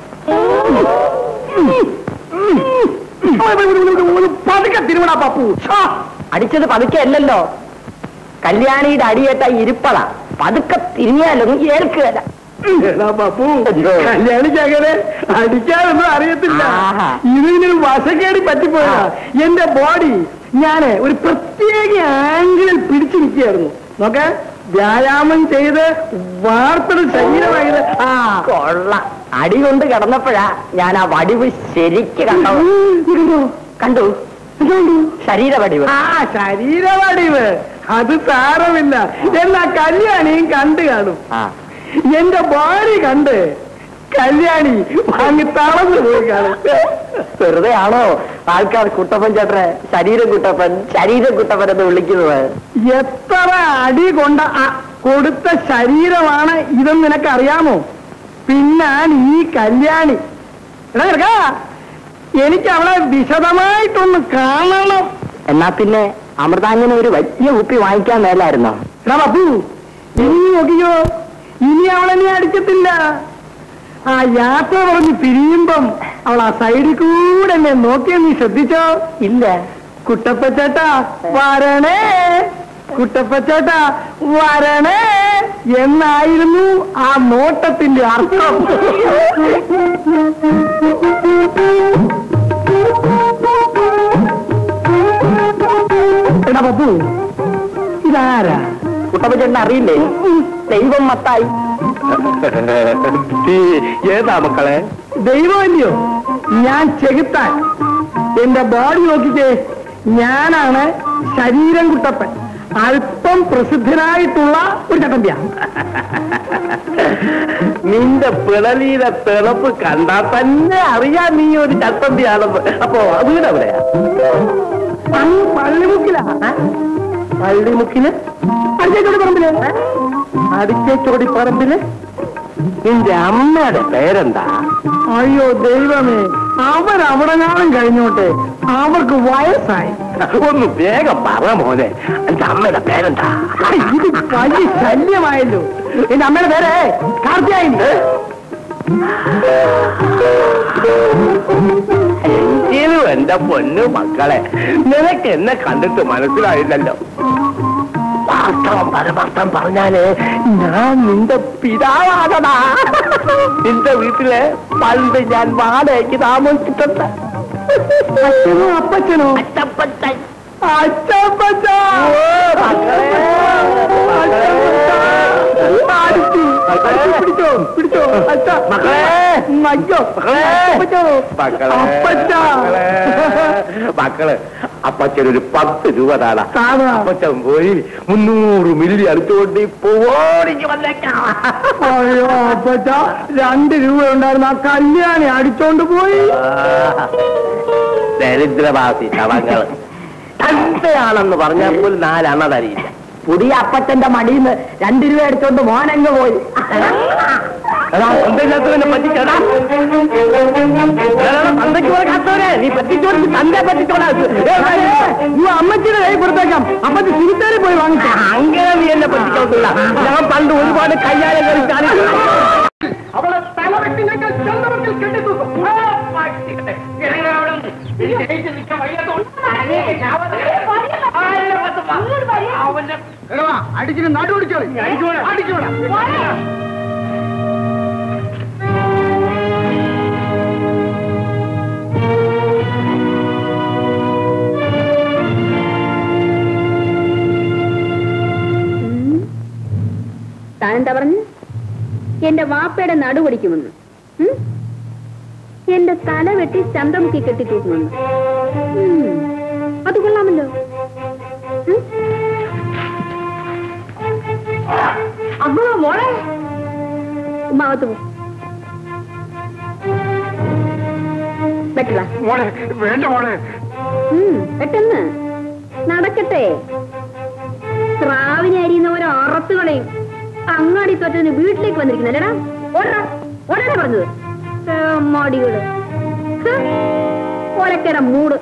പതുക്കെ തിരുവണ പപ്പു ഛാ. അടിച്ചത് പതുക്കെ അല്ലല്ലോ കല്യാണിയുടെ അടിയേറ്റ ഇരിപ്പള പതുക്കെ തിരിഞ്ഞാലൊന്നും ഏൽക്കുകയല്ല എടാ പപ്പു കല്യാണിക്ക് അങ്ങനെ അടിക്കാനൊന്നും അറിയത്തില്ല ആഹാ. ഇതിനൊരു വശക്കേടി പറ്റിപ്പോയാ എന്റെ ബോഡി ഞാന് ഒരു പ്രത്യേക ആംഗിളിൽ പിടിച്ചു നിൽക്കുകയായിരുന്നു നോക്കെ വ്യായാമം ചെയ്ത് വാർത്തൊരു ശരീരമായത് ആ കൊള്ള അടി കൊണ്ട് കിടന്നപ്പോഴാ ഞാൻ ആ വടിവ് ശരിക്ക് കണ്ടത് കണ്ടു ശരീര വടിവ് ആ ശരീരവടിവ് അത് സാരമില്ല എന്നാ കല്യാണിയും കണ്ടു കാണും ആ എന്റെ ബോഡി കണ്ട് കല്യാണി വാങ്ങി തളർന്നു പോയി കാണും വെറുതെ ആണോ ആൾക്കാർ കുട്ടപ്പൻ ചേട്ടനെ ശരീരം കുട്ടപ്പൻ ശരീരം കുട്ടപ്പൻ എന്ന് വിളിക്കുന്നത് എത്ര അടി കൊണ്ട ആ- കൊടുത്ത ശരീരമാണ് ഇതെന്ന് നിനക്ക് അറിയാമോ പിന്നാണ് ഈ കല്യാണി എടാ ചെറുക്കാ, എനിക്ക് അവളെ വിശദമായിട്ടൊന്ന് കാണണം എന്നാ പിന്നെ അമൃതാഞ്ജന ഒരു വലിയ കുപ്പി വാങ്ങിക്കാൻ മേലായിരുന്നോ എടാ ബാബു ഇനി നോക്കിയോ ഇനി അവളെന്നെ അടിക്കത്തില്ല ആ യാത്ര പറഞ്ഞ് പിരിയുമ്പം അവൾ ആ സൈഡിൽ കൂടെ എന്നെ നോക്കിയ നീ ശ്രദ്ധിച്ചോ ഇല്ല കുട്ടപ്പച്ചേട്ടാ വരണേ കുട്ടപ്പച്ചേട്ടാ വരണേ എന്നായിരുന്നു ആ നോട്ടത്തിന്റെ അർത്ഥം എടാ പപ്പു ഇതാരാ കുട്ടപ്പൻ ചേട്ടനെ അറിയില്ലേ ദൈവം മത്തായി ഏതാ മക്കളെ ദൈവമല്ലയോ ഞാൻ ചെകുത്താൻ എന്റെ ബോഡി നോക്കിക്കേ ഞാനാണ് ശരീരം കുട്ടപ്പൻ അല്പം പ്രസിദ്ധനായിട്ടുള്ള ഒരു ചട്ടമ്പ്യ നിന്റെ പിളലിയിലെ തിളപ്പ് കണ്ടാൽ തന്നെ അറിയാൻ നീ ഒരു ചട്ടമ്പിയാണെന്ന് അപ്പോ വീട് എവിടെയാ അങ്ങ് പള്ളിമുക്കിലാ പള്ളിമുക്കില് അടിച്ചോടി പറമ്പില് അടിച്ചോടി പറമ്പില് നിന്റെ അമ്മയുടെ പേരെന്താ അയ്യോ ദൈവമേ അവരവിടെ ഞാനും കഴിഞ്ഞോട്ടെ അവർക്ക് വയസ്സായി ഒന്ന് വേഗം പറ മോനെ എന്റെ അമ്മയുടെ പേരെന്താ ഇത് വലിയ ശല്യമായല്ലോ എന്റെ അമ്മയുടെ പേര് കാർത്തിയായി എങ്കിലും എന്റെ പൊന്നു മക്കളെ നിനക്ക് എന്നെ കണ്ടിട്ട് മനസ്സിലായില്ലല്ലോ വാസ്തവം പരമാർത്ഥം പറഞ്ഞാല് ഞാൻ നിന്റെ പിതാവാകടാ നിന്റെ വീട്ടില് പണ്ട് ഞാൻ വാടകയ്ക്ക് താമസിച്ചിട്ടുണ്ട് അച്ഛനോ അപ്പച്ചനോ അച്ചപ്പച്ചൻ. അച്ഛപ്പച്ച പിടിച്ചോ പിടിച്ചോ അച്ഛ മക്കളെ അയ്യോ മക്കളെ അപ്പച്ചോ മക്കളെ അപ്പച്ച മക്കളെ മക്കള് അപ്പച്ചനൊരു പത്ത് രൂപ താടാ താടാ. അപ്പച്ചൻ പോയി മുന്നൂറ് മില്ലി അടുത്തുകൊണ്ട് ഇപ്പൊ ഓടിക്ക് വന്നേക്കാം അയ്യോ അപ്പച്ച രണ്ട് രൂപ ഉണ്ടായിരുന്ന ആ കല്യാണി അടിച്ചോണ്ട് പോയി ആ, ദരിദ്രവാസി ശവങ്ങള് തന്തയാണെന്ന് പറഞ്ഞാൽ പോലും നാലെണ്ണ തരിയില്ല പുതിയ അപ്പച്ചന്റെ മടിയിന്ന് രണ്ടു രൂപ എടുത്തോണ്ട് മോനങ്ങ് പോയി എടാ, തന്തയില്ലാത്തവനെ പറ്റിച്ചടാ. എടാ, തന്തയ്ക്ക് പോലെ കാത്തവനെ, നീ പറ്റിച്ചോട് തന്റെ പറ്റിച്ചോടാ ഈ അമ്മച്ചിയുടെ കൈ കൊടുത്തേക്കാം അപ്പച്ച തിരുത്തേരി പോയി വാങ്ങിച്ചു അങ്ങനെ നീ എന്നെ പറ്റിച്ചോട്ടില്ല ഞാൻ പണ്ട് ഒരുപാട് കയ്യാലെ കളിച്ചാണ് അവളെ തലവെട്ടി ഞങ്ങൾ ചന്ദ്രത്തിൽ കെട്ടിത്തൂക്കും അടിച്ചിട്ട് നടുപിടിച്ചോളി അടിച്ചോളാം താൻ എന്താ പറഞ്ഞു എന്റെ വാപ്പയുടെ നടു പിടിക്കുമെന്ന് ഉം? എന്റെ തല വെട്ടി ചന്തമുക്കി കെട്ടി തൂക്കുമെന്ന് ഉം. അത് കൊള്ളാമല്ലോ ഉം? അമ്മ മോളെ ഉമ്മാവത്ത് പോ വെട്ടില്ല മോളെ വേണ്ട മോളെ പെട്ടെന്ന് നടക്കട്ടെ സ്രാവിനെ അരിയുന്ന ഓരോ അറത്തുകളെയും അങ്ങാടി തൊറ്റതിന് വീട്ടിലേക്ക് വന്നിരിക്കുന്നല്ലേടാ ഓടാ ഓടാനാ പറഞ്ഞത് മാടികള് ഒലക്കര മൂട്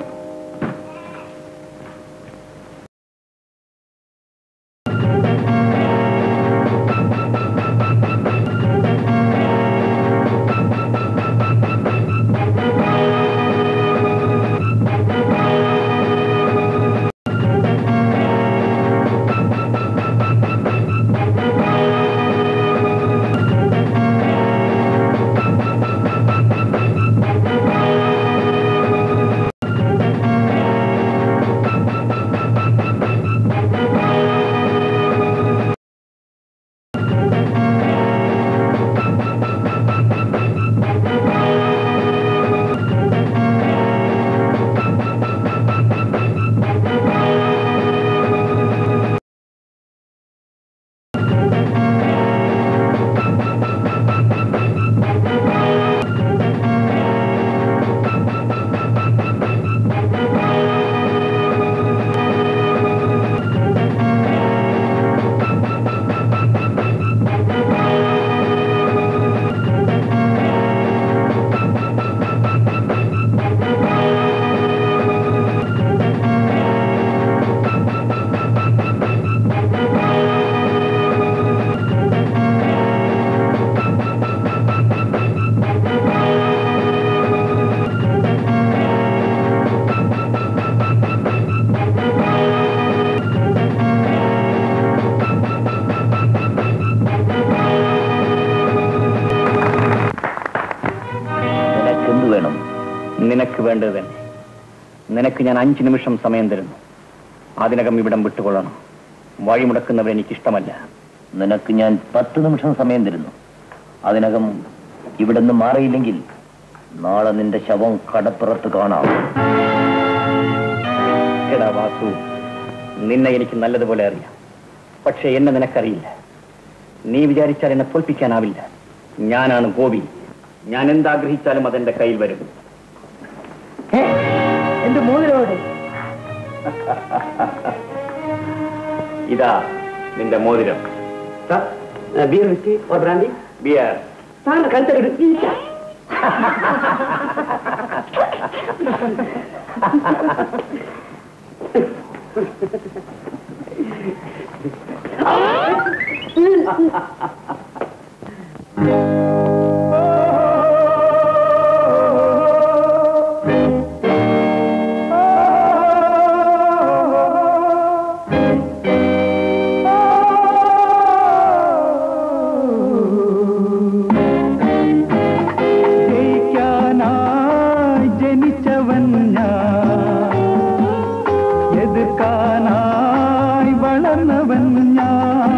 നിനക്കെന്ത് വേണം നിനക്ക് വേണ്ടത് തന്നെ നിനക്ക് ഞാൻ അഞ്ചു നിമിഷം സമയം തരുന്നു അതിനകം ഇവിടം വിട്ടുകൊള്ളണം വഴിമുടക്കുന്നവർ എനിക്കിഷ്ടമല്ല നിനക്ക് ഞാൻ പത്ത് നിമിഷം സമയം തരുന്നു അതിനകം ഇവിടെ നിന്ന് മാറിയില്ലെങ്കിൽ നാളെ നിന്റെ ശവം കടപ്പുറത്ത് കാണാം എടാ വാസു നിന്നെ എനിക്ക് നല്ലതുപോലെ അറിയാം പക്ഷെ എന്നെ നിനക്കറിയില്ല നീ വിചാരിച്ചാൽ എന്നെ തോൽപ്പിക്കാനാവില്ല ഞാനാണ് ഗോപി ഞാൻ എന്താഗ്രഹിച്ചാലും അതെന്റെ കയ്യിൽ വരും എന്റെ മോതിരോട് ഇതാ നിന്റെ മോതിരം beer whisky or brandy beer സാറിന് കഴുത്തലിട്ട് ഈച്ച ജയിക്കാനായി ജനിച്ചവൻ ഞാൻ എതിർക്കാനായി വളർന്നവൻ ഞാൻ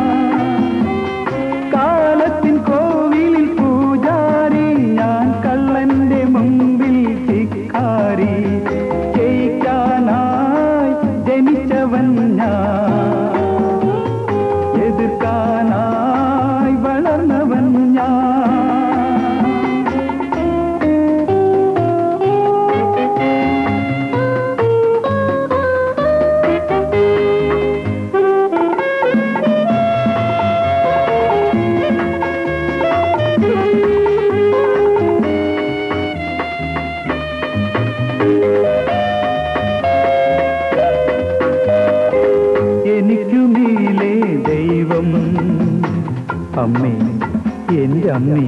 കാലത്തിൻ കോവിലിൽ പൂജാരി ഞാൻ കള്ളന്റെ മുമ്പിൽ ധിക്കാരി ജയിക്കാനായി ജനിച്ചവൻ ഞാൻ എതിർക്കാനായി വളർന്നവൻ ഞാൻ എനിക്കു മേലെ ദൈവം അമ്മേ എന്റെ അമ്മേ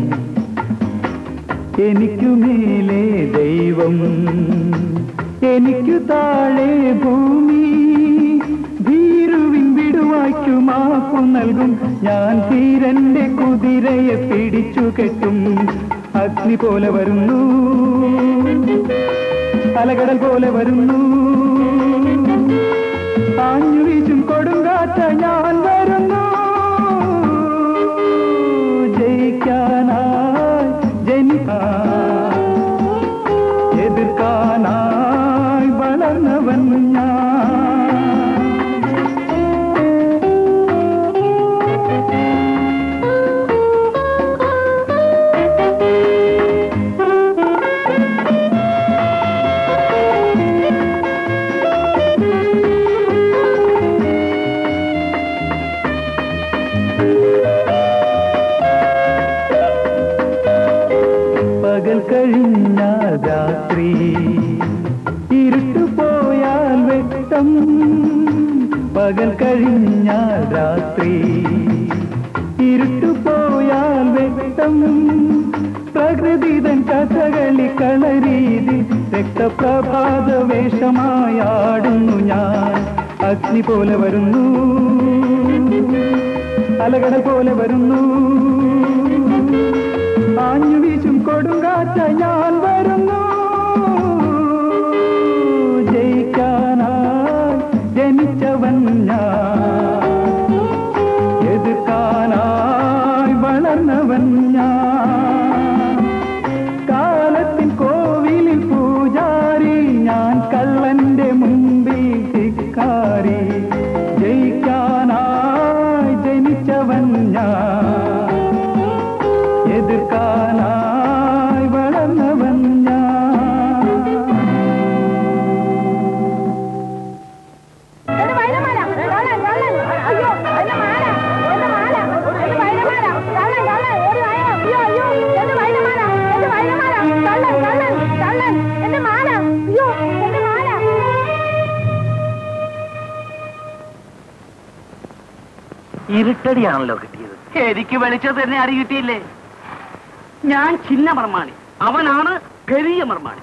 എനിക്കു മേലെ ദൈവം എനിക്കു താഴെ ഭൂമി ഭീരുവിൻ വിടുവായ്ക്കു മാപ്പു നൽകും ഞാൻ ധീരന്റെ കുതിരയെ പിടിച്ചു കെട്ടും അഗ്നി പോലെ വരുന്നു അലകടൽ പോലെ വരുന്നു ആഞ്ഞു വീശും കൊടുങ്കാറ്റ ഞാൻ വരുന്നു ജയിക്കാനായി ജനിക്കാ എതിർക്കാനായി വളർന്നവൻ ഞാൻ പകൽ കഴിഞ്ഞാൽ രാത്രി ഇരുട്ടുപോയാൽ വെട്ടം പ്രകൃതിതൻ കഥകളി കളരീതി രക്തപ്രഭാത വേഷമായാടുന്നു ഞാൻ അഗ്നി പോലെ വരുന്നു അലകട പോലെ വരുന്നു ആഞ്ഞു വീശും കൊടുങ്കാറ്റ ഞാൻ വരുന്നു ജയിക്കാനായി ജനിച്ചവൻ ഞാൻ എതിർക്കാനായി വളർന്നവൻ ഞാൻ കാലത്തിൻ കോവിലിൽ പൂജാരി ഞാൻ കള്ളന്റെ മുമ്പിൽ ധിക്കാരി ജയിക്കാനായി ജനിച്ചവൻ ഞാൻ എതിർക്കാനായി വളർന്നവൻ ഞാൻ എന്റെ വൈരമാല കള്ളൻ കള്ളൻ അയ്യോ എന്റെ മാല എന്റെ മാല എന്റെ വൈരമാല കള്ളൻ കള്ളൻ ഓടി വായോ അയ്യോ അയ്യോ എന്റെ വൈരമാല എന്റെ വൈരമാല കള്ളൻ കള്ളൻ കള്ളൻ എന്റെ മാല അയ്യോ എന്റെ മാല ഇരുട്ടടിയാണല്ലോ കിട്ടിയത് എനിക്ക് വെളിച്ചത് തന്നെ അടി കിട്ടിയില്ലേ ഞാൻ ചിന്ന മർമാണി അവനാണ് പെരിയ മർമാണി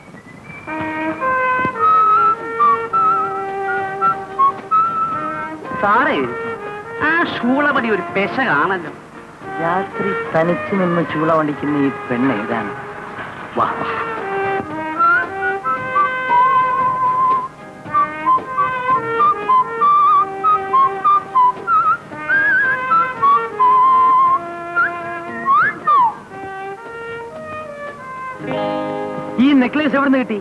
സാറേ ആ ശൂളപടി ഒരു പെശ കാണല്ലോ രാത്രി തനിച്ചു നിന്ന് ചൂള വണ്ടിക്കുന്ന ഈ പെണ്ണ് ഏതാണ് വാ വാ. ഈ നെക്ലേസ് എവിടെ നിന്ന് കിട്ടി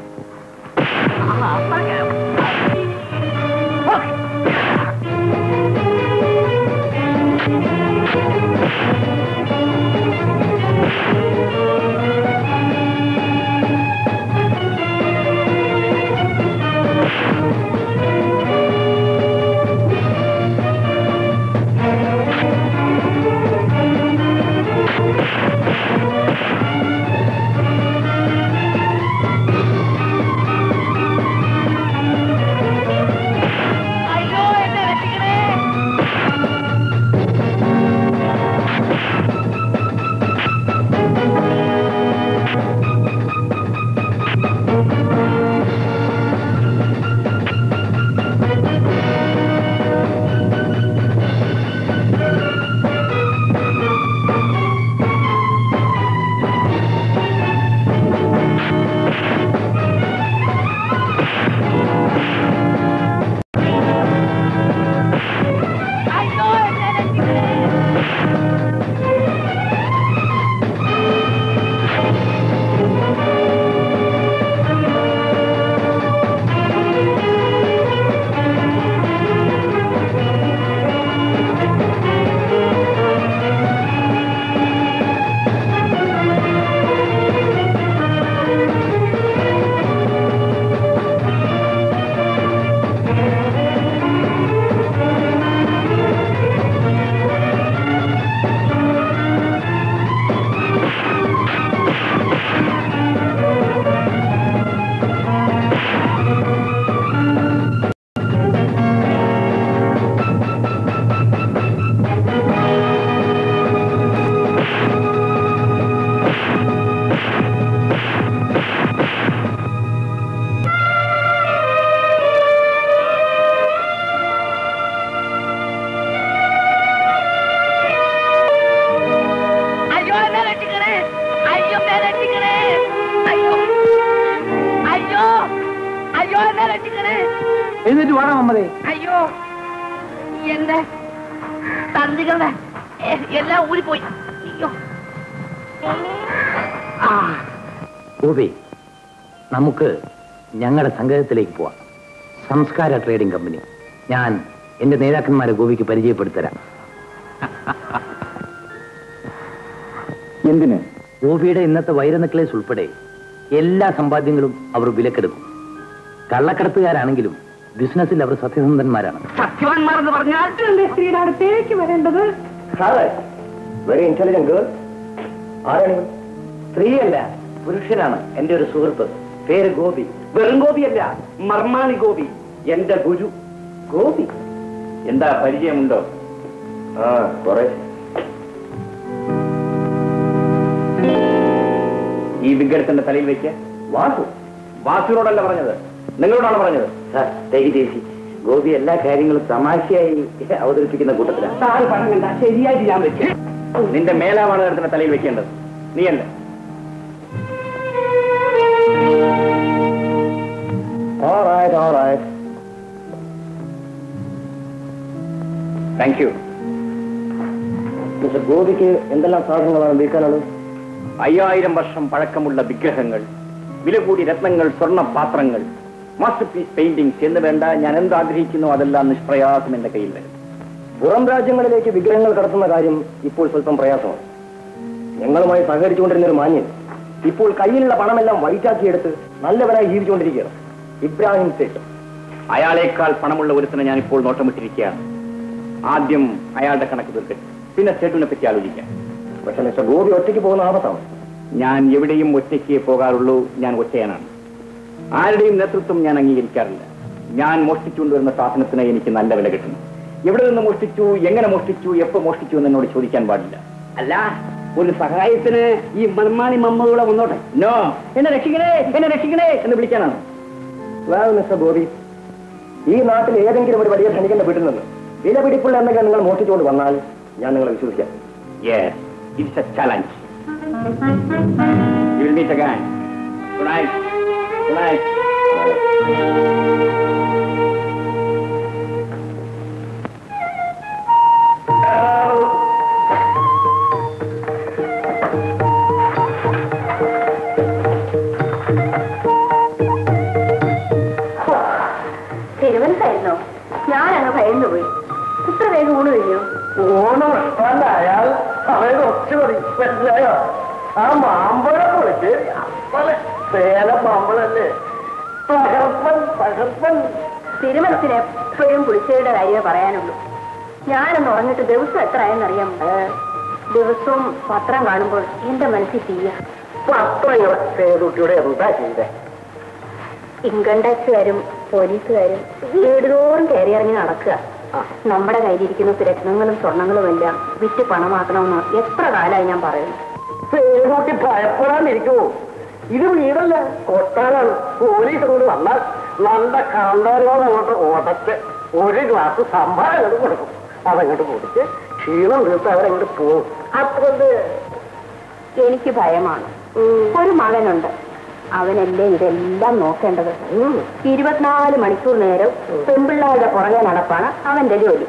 അയ്യോ എന്നെ രക്ഷിക്കണേ അയ്യോ എന്നെ രക്ഷിക്കണേ അയ്യോ അയ്യോ അയ്യോ എന്നെ രക്ഷിക്കണേ എന്നിട്ട് വേണം അമ്മതേ അയ്യോ എന്റെ തന്തികളുടെ എ- എല്ലാം ഊരിപ്പോയി അയ്യോ ആ ഗോപി നമുക്ക് ഞങ്ങളുടെ സംഘത്തിലേക്ക് പോവാം സംസ്കാര ട്രേഡിംഗ് കമ്പനി ഞാൻ എന്റെ നേതാക്കന്മാരെ ഗോപിക്ക് പരിചയപ്പെടുത്തരാം എന്തിന് ഗോപിയുടെ ഇന്നത്തെ വൈര നെക്ലേസ് ഉൾപ്പെടെ എല്ലാ സമ്പാദ്യങ്ങളും അവർ വിലക്കെടുക്കും കള്ളക്കടത്തുകാരാണെങ്കിലും ബിസിനസ്സിൽ അവർ സത്യസന്ധന്മാരാണ് സത്യവാൻമാർ എന്ന് പറഞ്ഞാൽ സ്ത്രീയുടെ അടുത്തേക്ക് വരേണ്ടത് വെരി ഇന്റലിജന്റ് ഗേൾ ആരാണ് സ്ത്രീയല്ല പുരുഷനാണ് എന്റെ ഒരു സുഹൃത്ത് പേര് ഗോപി വെറും ഗോപിയല്ല മർമാണി ഗോപി എന്റെ ഗുരു ഗോപി എന്താ പരിചയമുണ്ടോ ആ കുറെ ഈ വിഗ്രഹത്തിന്റെ തലയിൽ വെക്ക വാസു വാസുവിനോടല്ല പറഞ്ഞത് നിങ്ങളോടാണ് പറഞ്ഞത് സാർ തേജി ഗോപി എല്ലാ കാര്യങ്ങളും തമാശയായി അവതരിപ്പിക്കുന്ന കൂട്ടത്തിലാണ് സാറ് പറഞ്ഞണ്ട ശരിയായിട്ട് ഞാൻ വെച്ചു നിന്റെ മേലാവാണ് തലയിൽ വെക്കേണ്ടത് നീയല്ല Alright, alright. Thank you mister ഗോപിക്ക് എന്തെല്ലാം സാധനങ്ങളാണ് വിൽക്കാനുള്ളത് അയ്യായിരം വർഷം പഴക്കമുള്ള വിഗ്രഹങ്ങൾ വില കൂടി രത്നങ്ങൾ സ്വർണ്ണ പാത്രങ്ങൾ മാസ്റ്റർ പീസ് പെയിന്റിംഗ്സ് എന്ന് വേണ്ട ഞാൻ എന്ത് ആഗ്രഹിക്കുന്നു അതെല്ലാം നിഷ്പ്രയാസം എന്റെ കയ്യിൽ വരും പുറം രാജ്യങ്ങളിലേക്ക് വിഗ്രഹങ്ങൾ കടത്തുന്ന കാര്യം ഇപ്പോൾ സ്വല്പം പ്രയാസമാണ് ഞങ്ങളുമായി സഹകരിച്ചുകൊണ്ടിരുന്ന ഒരു മാന്യൻ ഇപ്പോൾ കയ്യിലുള്ള പണമെല്ലാം വൈറ്റാക്കിയെടുത്ത് നല്ലവനായി ജീവിച്ചുകൊണ്ടിരിക്കുകയാണ് ഇബ്രാഹിം സേട്ട് അയാളേക്കാൾ പണമുള്ള ഒരുത്തിനെ ഞാൻ ഇപ്പോൾ നോട്ടമിട്ടിരിക്കുകയാണ് ആദ്യം അയാളുടെ കണക്ക് തീർക്കട്ടെ പിന്നെ സേട്ടുവിനെ പറ്റി ആലോചിക്കാം പക്ഷെ മിസ്റ്റർ ഗോപി ഒറ്റയ്ക്ക് പോകുന്ന ആപത്താണ് ഞാൻ എവിടെയും ഒറ്റയ്ക്ക് പോകാറുള്ളൂ ഞാൻ ഒറ്റയാനാണ് ആരുടെയും നേതൃത്വം ഞാൻ അംഗീകരിക്കാറില്ല ഞാൻ മോഷ്ടിച്ചുകൊണ്ടുവരുന്ന സാധനത്തിന് എനിക്ക് നല്ല വില കിട്ടുന്നു എവിടെ നിന്ന് മോഷ്ടിച്ചു എങ്ങനെ മോഷ്ടിച്ചു എപ്പോ മോഷ്ടിച്ചു എന്ന് എന്നോട് ചോദിക്കാൻ പാടില്ല അല്ല ഒരു സഹായത്തിന് ഈ മർമാണി മമ്മൂടെ വന്നോട്ടെ നോ എന്നെ രക്ഷിക്കണേ എന്നെ രക്ഷിക്കണേ എന്ന് വിളിക്കാനാണ് മിസ്റ്റർ ഗോപി ഈ നാട്ടിൽ ഏതെങ്കിലും ഒരു വലിയ ധനികന്റെ വീട്ടിൽ നിന്ന് വിലപിടിപ്പുള്ള എന്തെങ്കിലും നിങ്ങൾ മോഷ്ടിച്ചുകൊണ്ട് വന്നാൽ ഞാൻ നിങ്ങളെ വിശ്വസിക്കാം yes it's a challenge you will meet again good night good night തിരുവനന്തപുരമായിരുന്നോ ഞാനങ്ങ് ഭയന്നു പോയി ഇത്ര വേഗം ഊണ് കഴിഞ്ഞോ ഓണം അല്ല അയാൾ അവരെ കുറച്ച് മതി മനസ്സിലായോ ആ മാമ്പഴം പൊളിച്ച് അപ്പളെ സേല മാമ്പഴല്ലേ തകർപ്പൻ തകർപ്പൻ തിരുമനത്തിന് എപ്പോഴും പുളിശ്ശേരിയുടെ കാര്യമേ പറയാനുള്ളൂ ഞാനൊന്ന് ഉറങ്ങിട്ട് ദിവസം എത്ര ആയെന്നറിയാമോ ദിവസവും പത്രം കാണുമ്പോൾ എന്റെ മനസ്സിൽ തീയ പത്രങ്ങൾ സേതുട്ടിയുടെ എന്താ ചെയ്തേ ഇൻകം ടാക്സുകാരും പോലീസുകാരും വീടുതോറും കയറിയിറങ്ങി നടക്കുക നമ്മുടെ കയ്യിലിരിക്കുന്ന രത്നങ്ങളും സ്വർണങ്ങളും എല്ലാം വിറ്റ് പണമാക്കണമെന്ന് എത്ര കാലമായി ഞാൻ പറയുന്നു സേതുട്ടി ഭയപ്പെടാണ്ടിരിക്കുമോ ഇത് വീടല്ല കൊട്ടാനാണ് പോലീസ് കൊണ്ട് വന്നാൽ നല്ല കാന്താരോട് അങ്ങോട്ട് ഓടച്ച് ഒരു ഗ്ലാസ് സംഭാരം അങ്ങോട്ട് കൊടുക്കും അതങ്ങോട്ട് കുടിച്ച് ക്ഷീണം തീർത്ത് അവരങ്ങോട്ട് പോകും അതുകൊണ്ട് എനിക്ക് ഭയമാണ് ഒരു മകനുണ്ട് അവനല്ലേ ഇതെല്ലാം നോക്കേണ്ടത് ഉം, ഇരുപത്തിനാല് മണിക്കൂർ നേരം പെൺപിള്ളാരുടെ പുറകെ നടപ്പാണ് അവന്റെ ജോലി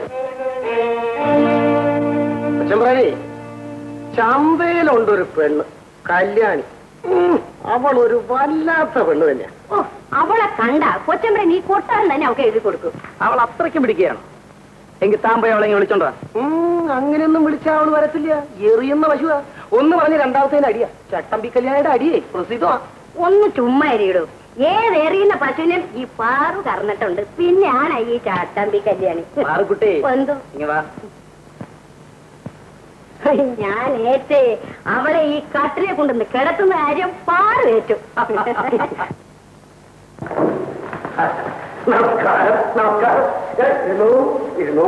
ചെമ്പ്രാനെ ചന്തയിലുണ്ടൊരു പെണ്ണ് കല്യാണി ഉം, അവൾ ഒരു വല്ലാത്ത പെണ്ണ് തന്നെയാ ഓ അവളെ കണ്ട കൊച്ചമ്പര നീ കൊട്ടാൻ തന്നെ അവൾക്ക് എഴുതി കൊടുക്കും അവൾ അത്രയ്ക്കും പിടിക്കുകയാണ് എങ്കിൽ താൻ പോയി അവളെ വിളിച്ചോണ്ടാ അങ്ങനെയൊന്നും വിളിച്ചാൽ അവള് വരത്തില്ല എറിയുന്ന പശുവാ ഒന്ന് പറഞ്ഞ് രണ്ടാമത്തേന് അടിയാ ചട്ടമ്പി കല്യാണിയുടെ അടിയേ പ്രസിദ്ധമാ ഒന്ന് ചുമ്മാ എരിയിടൂ ഏതെറിയുന്ന പശുവിനും ഈ പാറു കറന്നിട്ടുണ്ട് പിന്നെയാണ് ഈ ചാട്ടമ്പി കല്യാണി മാറുകുട്ടി എന്തോ ഇങ്ങ വാ ഞാൻ ഏറ്റേ അവളെ ഈ കട്ടിലെ കൊണ്ടുവന്ന് കിടത്തുന്ന കാര്യം പാറു ഏറ്റു നമസ്കാരം നമസ്കാരം ഏ, ഇരുന്നൂ ഇരുന്നൂ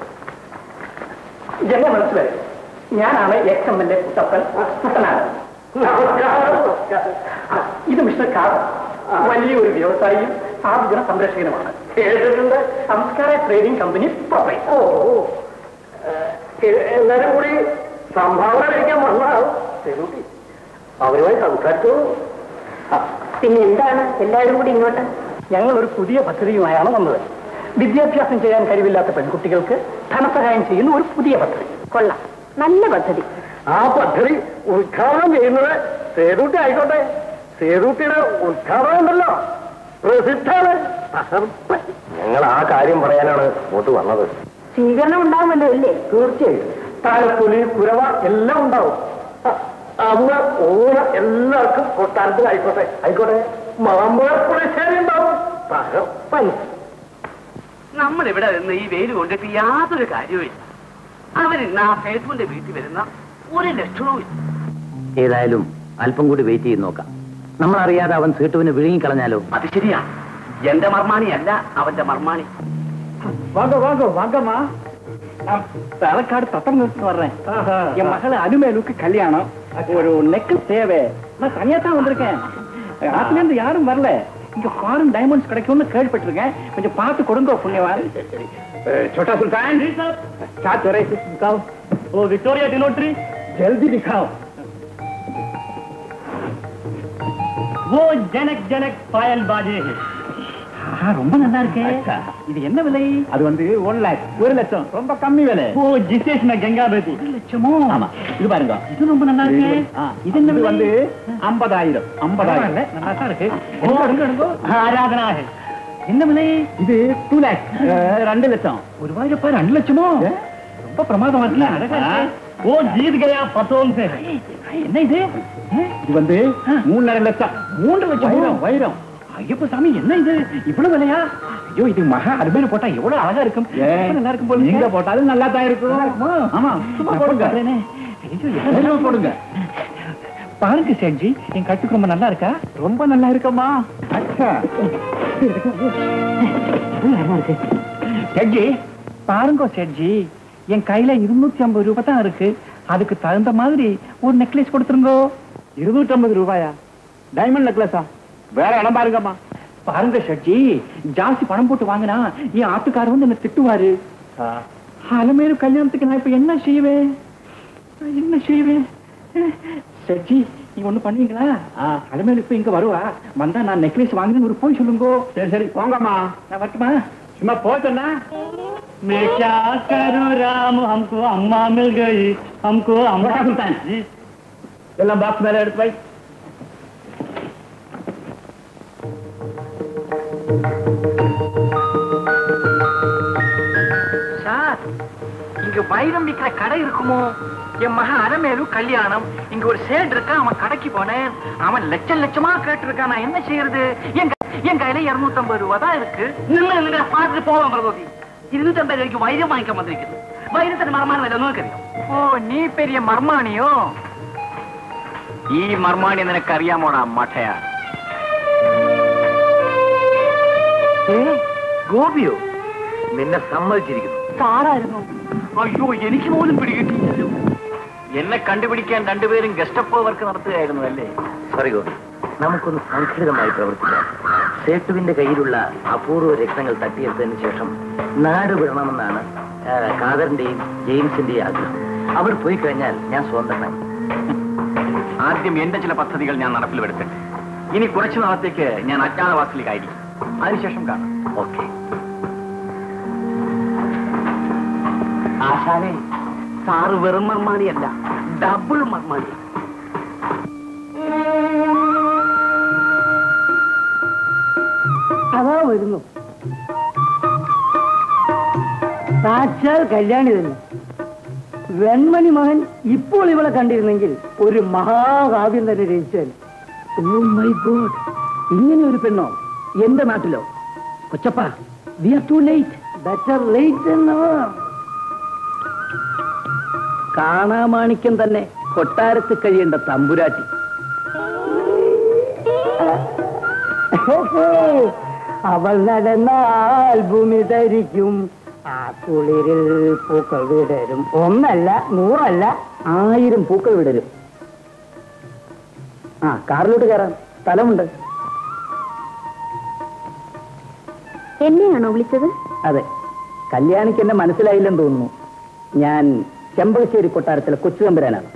എന്നെ മനസ്സിലായി ഞാനാണ് ex M L A Kuttappan Kuttanad നമസ്കാരം നമസ്കാരം ഇത് മിസ്റ്റർ കാർ വലിയൊരു വ്യവസായിയും സാധുജന സംരക്ഷകനുമാണ് കേട്ടിട്ടുണ്ട് സംസ്കാര ട്രേഡിംഗ് കമ്പനി പ്രൊപ്പറേറ്റർ ഓ ഓ. ഏ, എ- എല്ലാരും കൂടി സംഭാവന കഴിക്കാൻ വന്നാൽ ശരി അവരുമായി സംസാരിച്ചു പിന്നെ എന്താണ് എല്ലാവരും കൂടി ഇങ്ങോട്ട് ഞങ്ങൾ ഒരു പുതിയ പദ്ധതിയുമായാണ് വന്നത് വിദ്യാഭ്യാസം ചെയ്യാൻ കഴിവില്ലാത്ത പെൺകുട്ടികൾക്ക് ധനസഹായം ചെയ്യുന്ന ഒരു പുതിയ പദ്ധതി കൊള്ളാം നല്ല പദ്ധതി ആ പദ്ധതി ഉദ്ഘാടനം ചെയ്യുന്നത് സേതൂട്ടി ആയിക്കോട്ടെ സേതൂട്ടിയുടെ ഉദ്ഘാടനം ഉണ്ടല്ലോ പ്രസിദ്ധാണ് തകർപ്പൻ. ഞങ്ങൾ ആ കാര്യം പറയാനാണ് ഇങ്ങോട്ട് വന്നത് സ്വീകരണം ഉണ്ടാവുമല്ലോ ഇല്ലേ തീർച്ചയായും താലപ്പൊലി കുരവ എല്ലാം ഉണ്ടാവും അ- അന്ന് ഊണ് എല്ലാവർക്കും കൊട്ടാരത്തിൽ ആയിക്കോട്ടെ ആയിക്കോട്ടെ മാമ്പഴപ്പുഴശ്ശേരി ഉണ്ടാവും തകർപ്പൻ നമ്മളിവിടെ നിന്ന് ഈ വെയിൽ കൊണ്ടിട്ട് യാതൊരു കാര്യവുമില്ല അവരിന്ന് ആ ഫേസ്ബുക്കിന്റെ വീട്ടിൽ വരുന്ന ഒരു ലക്ഷണവും ഇല്ല ഏതായാലും അല്പം കൂടി വെയിറ്റ് ചെയ്ത് നോക്കാം നമ്മൾ അറിയാതെ അവൻ സീട്ടുവിനെ വിഴുങ്ങിക്കളഞ്ഞാലോ അത് ശരിയാ എന്റെ മർമാണി അല്ല അവന്റെ മർമാണി வாங்க வாங்க வாங்கம்மா நான் தலக்காடு தத்தம் வர்றேன் என் மகள் அனுமேலுக்கு கல்யாணம் ஒரு நெக்லஸ் தேவை நான் தனியா தான் வந்திருக்கேன் ஆத்துல இருந்து யாரும் வரல இங்க ஃபாரின் டைமண்ட்ஸ் கிடைக்கும்னு கேள்விப்பட்டிருக்கேன் கொஞ்சம் பார்த்து கொடுங்க புண்ணியவான் छोटा सुल्तान जी साहब क्या चोरे दिखाओ वो विक्टोरिया डिनोट्री जल्दी दिखाओ वो जनक जनक पायल बाजे है ரொம்ப நல்லா இருக்கே இது என்ன விலை அது வந்து ஒன் லேக் ஒரு லட்சம் ரொம்ப கம்மி விலை ஓ ஜிசேஷ் கங்கா பேதி ஒரு லட்சமோ ஆமா இது பாருங்க இது ரொம்ப நல்லா இருக்கு இது என்ன வந்து ஐம்பதாயிரம் ஐம்பதாயிரம் நல்லா தான் இருக்கு ஓ எடுங்க எடுங்க ஆராதனா என்ன விலை இது டூ லேக் ரெண்டு லட்சம் ஒரு வாய்ப்பா ரெண்டு லட்சமோ ரொம்ப பிரமாதமா இருக்குல்ல அழகா இருக்கு ஓ ஜீத் கயா பத்தோன் என்ன இது இது வந்து மூணரை லட்சம் மூன்று லட்சம் வைரம் வைரம் ஐயப்ப சாமி என்ன இது இவ்வளவு விலையா ஐயோ இது மகா அருமையில போட்டா எவ்வளவு அழகா இருக்கும் ரொம்ப நல்லா இருக்கும் போல நீங்க போட்டாலும் நல்லா தான் இருக்கும் ஆமா சும்மா போடுங்க ஐயோ, என்ன போடுங்க பாருங்க சேட்ஜி என் கட்டுக்கு ரொம்ப நல்லா இருக்கா ரொம்ப நல்லா இருக்கம்மா அச்சா சேட்ஜி பாருங்க சேட்ஜி என் கையில இருநூத்தி ஐம்பது ரூபாய் தான் இருக்கு அதுக்கு தகுந்த மாதிரி ஒரு நெக்லஸ் கொடுத்துருங்க இருநூத்தி ஐம்பது ரூபாயா டைமண்ட் நெக்லஸா வேற இடம் பாருங்கம்மா பாருங்க ஷட்ஜி ஜாஸ்தி பணம் போட்டு வாங்கினா என் ஆத்துக்காரர் வந்து என்ன திட்டுவாரு அலமேலு கல்யாணத்துக்கு நான் இப்ப என்ன செய்வேன் நான் என்ன செய்வேன் ஷட்ஜி நீங்க ஒண்ணு பண்ணுவீங்களா அலமேலு இப்ப இங்க வருவா வந்தா நான் நெக்லஸ் வாங்கினு ஒரு போய் சொல்லுங்க சரி சரி போங்கம்மா நான் வரட்டுமா சும்மா போச்சோன்னா मैं क्या करूं राम हमको अम्मा मिल गई हमको अम्मा सुल्तान எல்லாம் பாக்ஸ் மேல எடுத்து வை சார் இங்க வைரம் விற்கிற கடை இருக்குமோ என் மகன் அலமேலு கல்யாணம் இங்க ஒரு சேட் இருக்கா அவன் கடைக்கு போனேன் அவன் லட்சம் லட்சமா கேட்டிருக்கான் நான் என்ன செய்யறது என் க- என் கையில இருநூத்தி ஐம்பது ரூபா தான் இருக்கு நின்று நின்று பார்த்துட்டு போவோம் பிரகோதி இருநூத்தி ஐம்பது ரூபாய்க்கு வைரம் வாங்கிக்க வந்திருக்குது வைரத்தின் மரமான விலை നോക്കറിയോ ഓ നീ പെരിയ മർമാണിയോ ഈ മർമാണി നിനക്ക് അറിയാമോടാ മഠയാ ഗോപിയോ നിന്നെ സമ്മതിച്ചിരിക്കുന്നു സാറായിരുന്നു അയ്യോ എനിക്ക് പോലും പിടികിട്ടിയില്ലല്ലോ എന്നെ കണ്ടുപിടിക്കാൻ രണ്ടുപേരും ഗസ്റ്റപ്പോ വർക്ക് നടത്തുകയായിരുന്നു അല്ലേ സോറി ഗോപി നമുക്കൊന്ന് സംഘടിതമായി പ്രവർത്തിക്കാം സേട്ടുവിന്റെ കയ്യിലുള്ള അപൂർവ രത്നങ്ങൾ തട്ടിയെടുത്തതിന് ശേഷം നാട് വിടണമെന്നാണ് ആ, ഖാദറിന്റെയും ജെയിംസിന്റെയും ആഗ്രഹം അവർ പോയി കഴിഞ്ഞാൽ ഞാൻ സ്വതന്ത്രനായി ആദ്യം എന്റെ ചില പദ്ധതികൾ ഞാൻ നടപ്പിൽ വരുത്തട്ടെ ഇനി കുറച്ചു നാളത്തേക്ക് ഞാൻ അജ്ഞാതവാസത്തിലേക്കായിരിക്കും അതിനുശേഷം കാണാം ഓക്കെ ആശാനെ സാറ് വെറും മർമാണിയല്ല ഡബിൾ മർമാണി അതാ വരുന്നു സാക്ഷാൽ കല്യാണി തന്നെ വെൺമണി മകൻ ഇപ്പോൾ ഇവളെ കണ്ടിരുന്നെങ്കിൽ ഒരു മഹാകാവ്യം തന്നെ രചിച്ചാൽ ഓ മൈ ഗോഡ് ഇങ്ങനെ ഒരു പെണ്ണോ എന്റെ നാട്ടിലോ കൊച്ചപ്പ we are too late better late എന്നവർ കാണാമാണിക്യം തന്നെ കൊട്ടാരത്ത് കഴിയേണ്ട തമ്പുരാട്ടി അവൾ നടന്നാൽ ഭൂമി ധരിക്കും ആ കുളിരിൽ പൂക്കൾ വിടരും ഒന്നല്ല നൂറല്ല ആയിരം പൂക്കൾ വിടരും ആ കാറിലോട്ട് കയറാം സ്ഥലമുണ്ട് എന്നെയാണോ വിളിച്ചത് അതെ കല്യാണിക്ക് എന്നെ മനസ്സിലായില്ലെന്ന് തോന്നുന്നു ഞാൻ ചെമ്പകശ്ശേരി കൊട്ടാരത്തിലെ കൊച്ചു തമ്പുരാനാണ്